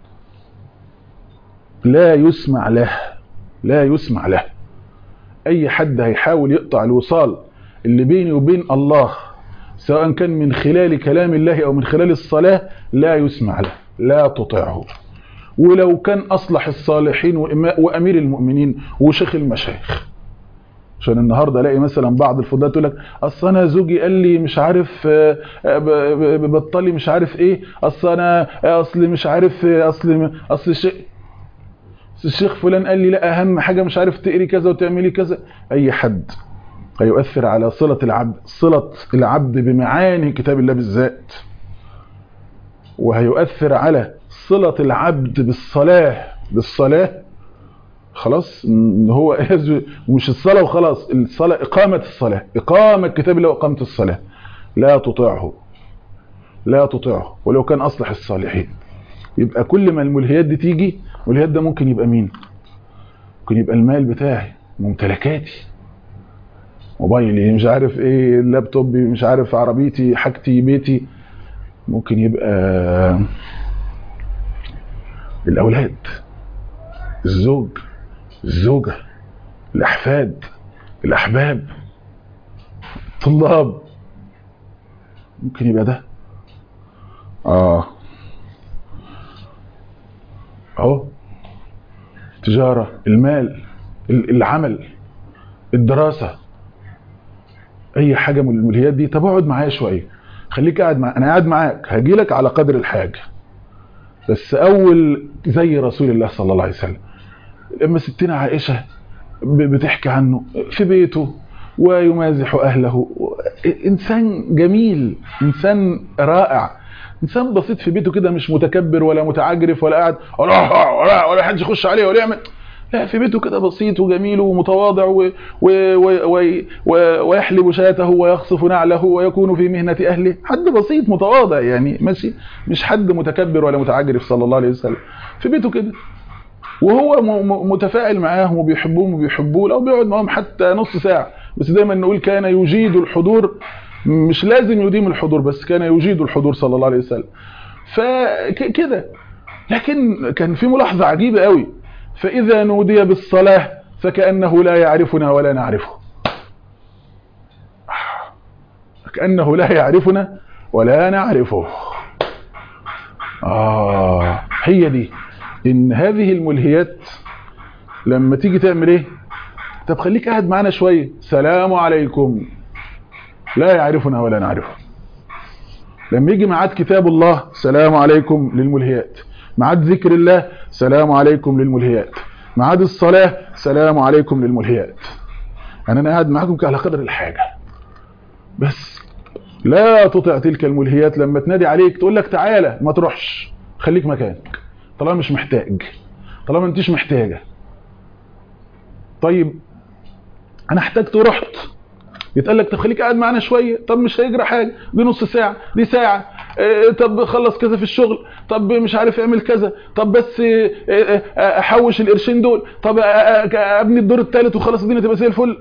لا يسمع له لا يسمع له أي حد هيحاول يقطع الوصال اللي بيني وبين الله سواء كان من خلال كلام الله أو من خلال الصلاة لا يسمع له لا تطيعه ولو كان أصلح الصالحين وأمير المؤمنين وشيخ المشايخ عشان النهاردة الاقي مثلا بعض الفضلات تقول لك اصل انا زوجي قال لي مش عارف بطلي مش عارف ايه اصل انا اصل مش عارف اصل اصل الشيخ الشيخ فلان قال لي لا اهم حاجة مش عارف تقري كذا وتعملي كذا اي حد هيؤثر على صلة العبد صلة العبد بمعاني كتاب الله بالذات وهيؤثر على صلة العبد بالصلاة بالصلاة خلاص هو مش الصلاة وخلاص الصلاة إقامة الصلاة إقامة كتاب الله وإقامة الصلاة لا تطيعه لا تطيعه ولو كان أصلح الصالحين يبقى كل ما الملهيات دي تيجي الملهيات ده ممكن يبقى مين ممكن يبقى المال بتاعي ممتلكاتي موبايلي مش عارف ايه اللابتوب مش عارف عربيتي حاجتي بيتي ممكن يبقى الأولاد الزوج الزوجة الأحفاد الأحباب الطلاب ممكن يبقى ده آه أهو تجارة المال ال- العمل الدراسه اي حاجه من الملهيات دي طب اقعد معايا شويه خليك قاعد مع انا قاعد معاك هاجي لك على قدر الحاجه بس اول زي رسول الله صلى الله عليه وسلم لما ستنا عائشه ب- بتحكي عنه في بيته ويمازح اهله انسان جميل انسان رائع انسان بسيط في بيته كده مش متكبر ولا متعجرف ولا قاعد ولا ولا ولا حد يخش عليه ولا يعمل لا في بيته كده بسيط وجميل ومتواضع و و و و و ويحلب شاته ويخصف نعله ويكون في مهنة أهله حد بسيط متواضع يعني ماشي مش حد متكبر ولا متعجرف صلى الله عليه وسلم في بيته كده وهو م- م- متفاعل معاهم وبيحبوهم وبيحبوه لو بيقعد معاهم حتى نص ساعة بس دايما نقول كان يجيد الحضور مش لازم يديم الحضور بس كان يجيد الحضور صلى الله عليه وسلم فكده لكن كان في ملاحظة عجيبة قوي فإذا نودي بالصلاة فكأنه لا يعرفنا ولا نعرفه كأنه لا يعرفنا ولا نعرفه آه هي دي إن هذه الملهيات لما تيجي تعمل إيه طب خليك قاعد معانا شوية سلام عليكم لا يعرفنا ولا نعرفه لما يجي معاد كتاب الله سلام عليكم للملهيات معاد ذكر الله سلام عليكم للملهيات معاد الصلاة سلام عليكم للملهيات يعني أنا قاعد معاكم على قدر الحاجة بس لا تطع تلك الملهيات لما تنادي عليك تقول لك تعالى ما تروحش خليك مكانك طالما مش محتاج طالما انتش محتاجة طيب انا احتجت ورحت يتقال لك طب خليك قاعد معانا شويه طب مش هيجرى حاجه دي نص ساعه دي ساعه آه، طب خلص كذا في الشغل طب مش عارف اعمل كذا طب بس آه، آه، آه، احوش القرشين دول طب آه، آه، آه، ابني الدور الثالث وخلاص الدنيا تبقى زي الفل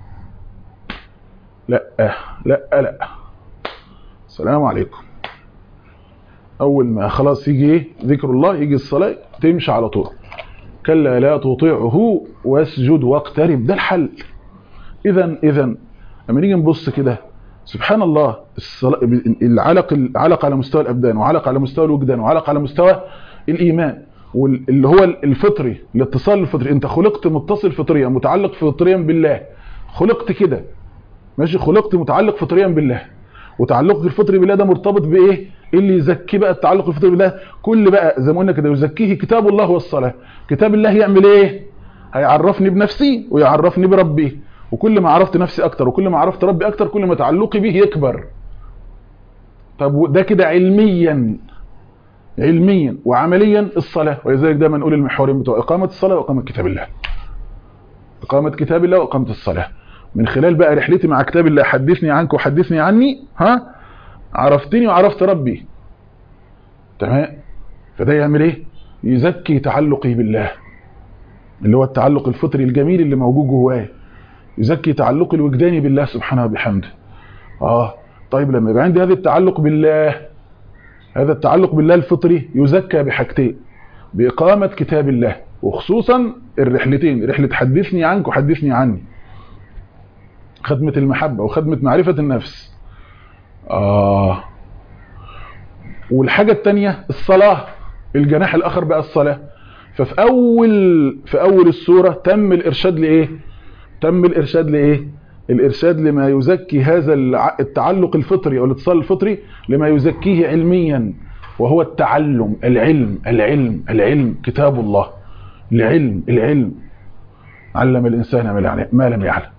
لا لا لا السلام عليكم اول ما خلاص يجي ايه ذكر الله يجي الصلاه تمشي على طول كلا لا تطيعه واسجد واقترب ده الحل اذا اذا لما نيجي نبص كده سبحان الله الصلاة العلق العلق على مستوى الابدان وعلق على مستوى الوجدان وعلق على مستوى الايمان واللي هو الفطري الاتصال الفطري انت خلقت متصل فطريا متعلق فطريا بالله خلقت كده ماشي خلقت متعلق فطريا بالله وتعلقك الفطري بالله ده مرتبط بايه إيه اللي يزكي بقى التعلق الفطري بالله كل بقى زي ما قلنا كده يزكيه كتاب الله والصلاه كتاب الله يعمل ايه هيعرفني بنفسي ويعرفني بربي وكل ما عرفت نفسي اكتر وكل ما عرفت ربي اكتر كل ما تعلقي به يكبر طب ده كده علميا علميا وعمليا الصلاه ولذلك دايما نقول المحورين بتوع اقامه الصلاه واقامه كتاب الله اقامه كتاب الله واقامه الصلاه من خلال بقى رحلتي مع كتاب الله حدثني عنك وحدثني عني ها عرفتني وعرفت ربي تمام فده يعمل ايه يزكي تعلقي بالله اللي هو التعلق الفطري الجميل اللي موجود جواه يزكي تعلقي الوجداني بالله سبحانه وبحمده اه طيب لما يبقى عندي هذا التعلق بالله هذا التعلق بالله الفطري يزكى بحاجتين بإقامة كتاب الله وخصوصا الرحلتين رحلة حدثني عنك وحدثني عني خدمة المحبة وخدمة معرفة النفس آه والحاجة التانية الصلاة الجناح الآخر بقى الصلاة ففي أول في أول السورة تم الإرشاد لإيه؟ تم الإرشاد لإيه؟ الإرشاد لما يزكي هذا التعلق الفطري أو الاتصال الفطري لما يزكيه علميا وهو التعلم العلم العلم العلم كتاب الله العلم العلم علم الإنسان ما لم يعلم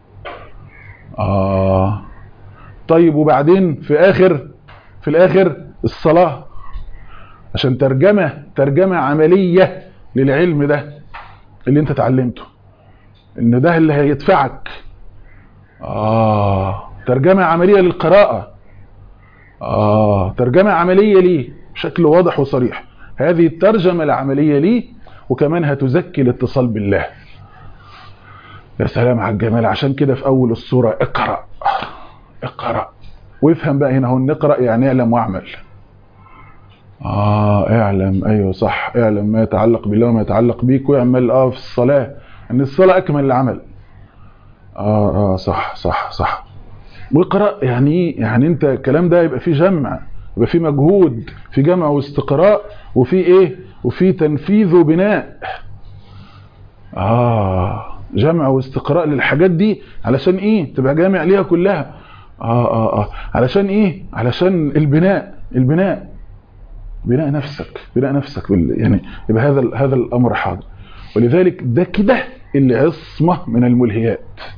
آه طيب وبعدين في آخر في الآخر الصلاة عشان ترجمة ترجمة عملية للعلم ده اللي انت اتعلمته ان ده اللي هيدفعك آه ترجمة عملية للقراءة آه ترجمة عملية ليه بشكل واضح وصريح هذه الترجمة العملية ليه وكمان هتزكي الاتصال بالله يا سلام على الجمال عشان كده في أول السورة اقرأ اقرأ وافهم بقى هنا هو نقرأ يعني اعلم واعمل آه اعلم أيوه صح اعلم ما يتعلق بالله وما يتعلق بيك واعمل آه في الصلاة أن الصلاة أكمل العمل آه آه صح صح صح واقرأ يعني ايه يعني انت الكلام ده يبقى فيه جمع يبقى فيه مجهود في جمع واستقراء وفي ايه وفي تنفيذ وبناء اه جمع واستقراء للحاجات دي علشان ايه تبقى جامع ليها كلها اه اه اه علشان ايه علشان البناء البناء بناء نفسك بناء نفسك يعني يبقى هذا هذا الامر حاضر ولذلك ده كده العصمه من الملهيات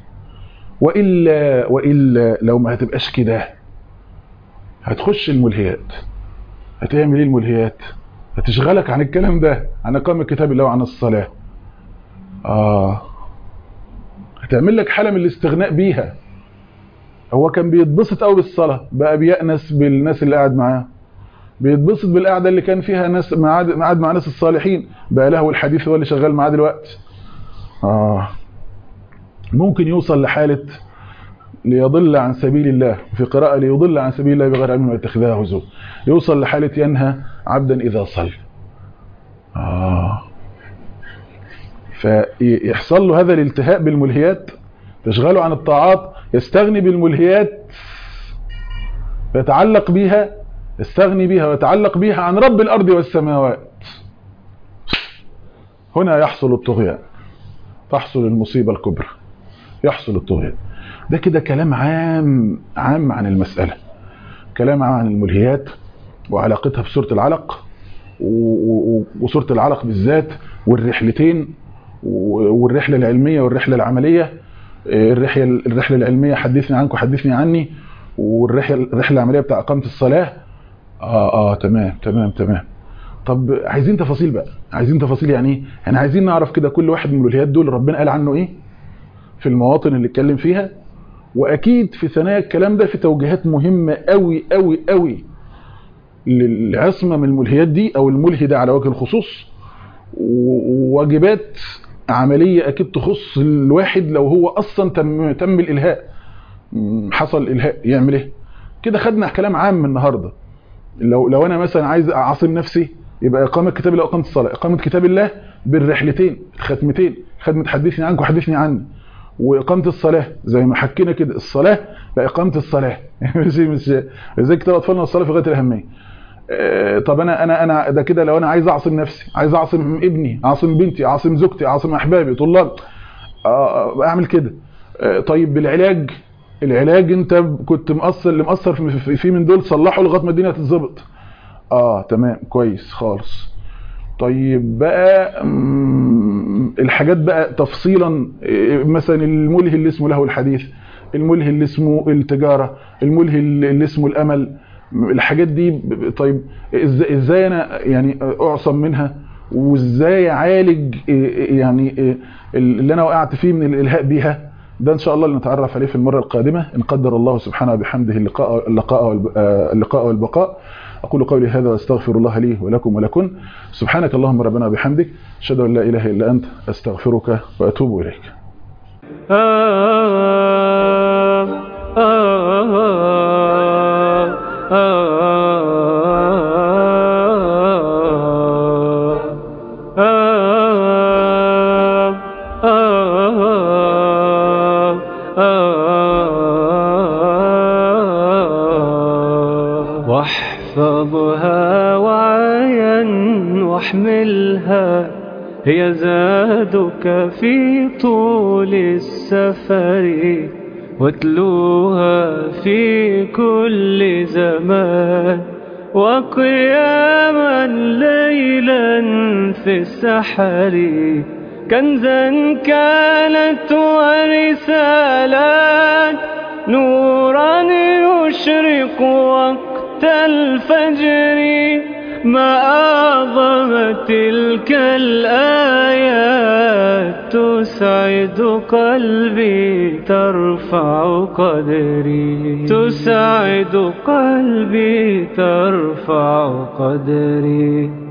والا والا لو ما هتبقاش كده هتخش الملهيات هتعمل ايه الملهيات هتشغلك عن الكلام ده عن اقامه كتاب الله وعن الصلاه اه هتعمل لك حاله من الاستغناء بيها هو كان بيتبسط قوي بالصلاه بقى بيأنس بالناس اللي قاعد معاه بيتبسط بالقعده اللي كان فيها ناس قاعد مع ناس الصالحين بقى له الحديث هو اللي شغال معاه دلوقتي اه ممكن يوصل لحاله ليضل عن سبيل الله في قراءه ليضل عن سبيل الله بغير علم ويتخذها هزوا يوصل لحاله ينهى عبدا اذا صلى اه فيحصل له هذا الالتهاء بالملهيات تشغله عن الطاعات يستغني بالملهيات يتعلق بها يستغني بها ويتعلق بها عن رب الأرض والسماوات هنا يحصل الطغيان تحصل المصيبة الكبرى يحصل الطغيان ده كده كلام عام عام عن المسألة كلام عام عن الملهيات وعلاقتها بسورة العلق وسورة العلق بالذات والرحلتين والرحلة العلمية والرحلة العملية الرحلة الرحلة العلمية حدثني عنك وحدثني عني والرحلة الرحلة العملية بتاع إقامة الصلاة اه اه تمام تمام تمام طب عايزين تفاصيل بقى عايزين تفاصيل يعني ايه يعني عايزين نعرف كده كل واحد من الوليات دول ربنا قال عنه ايه في المواطن اللي اتكلم فيها واكيد في ثنايا الكلام ده في توجيهات مهمة قوي قوي قوي للعصمة من الملهيات دي او الملهي ده على وجه الخصوص وواجبات عملية اكيد تخص الواحد لو هو اصلا تم, تم الالهاء حصل الالهاء يعمل ايه كده خدنا كلام عام النهارده لو لو انا مثلا عايز اعاصم نفسي يبقى اقامه كتاب الله واقامه الصلاه اقامه كتاب الله بالرحلتين الختمتين خدمه حدثني عنك وحدثني عني واقامه الصلاه زي ما حكينا كده الصلاه لا اقامه الصلاه مش مش زي كتاب اطفالنا الصلاه في غايه الاهميه طب انا انا انا ده كده لو انا عايز اعصم نفسي عايز اعصم ابني اعصم بنتي اعصم زوجتي اعصم احبابي طلاب اعمل كده طيب بالعلاج العلاج انت كنت مقصر اللي مقصر فيه من دول صلحه لغايه ما الدنيا تتظبط اه تمام كويس خالص طيب بقى الحاجات بقى تفصيلا مثلا الملهي اللي اسمه له الحديث الملهي اللي اسمه التجاره الملهي اللي اسمه الامل الحاجات دي طيب ازاي, ازاي انا يعني اعصم منها وازاي اعالج يعني اللي انا وقعت فيه من الالهاء بيها ده ان شاء الله اللي نتعرف عليه في المره القادمه ان قدر الله سبحانه وبحمده اللقاء اللقاء اللقاء والبقاء اقول قولي هذا واستغفر الله لي ولكم ولكن سبحانك اللهم ربنا وبحمدك اشهد ان لا اله الا انت استغفرك واتوب اليك واحفظها وعيا واحملها هي زادك في طول السفر واتلوها في كل زمان وقياما ليلا في السحر كنزا كانت ورسالات نورا يشرق وقت الفجر ما أعظم تلك الآيات تسعد قلبي ترفع قدري تسعد قلبي ترفع قدري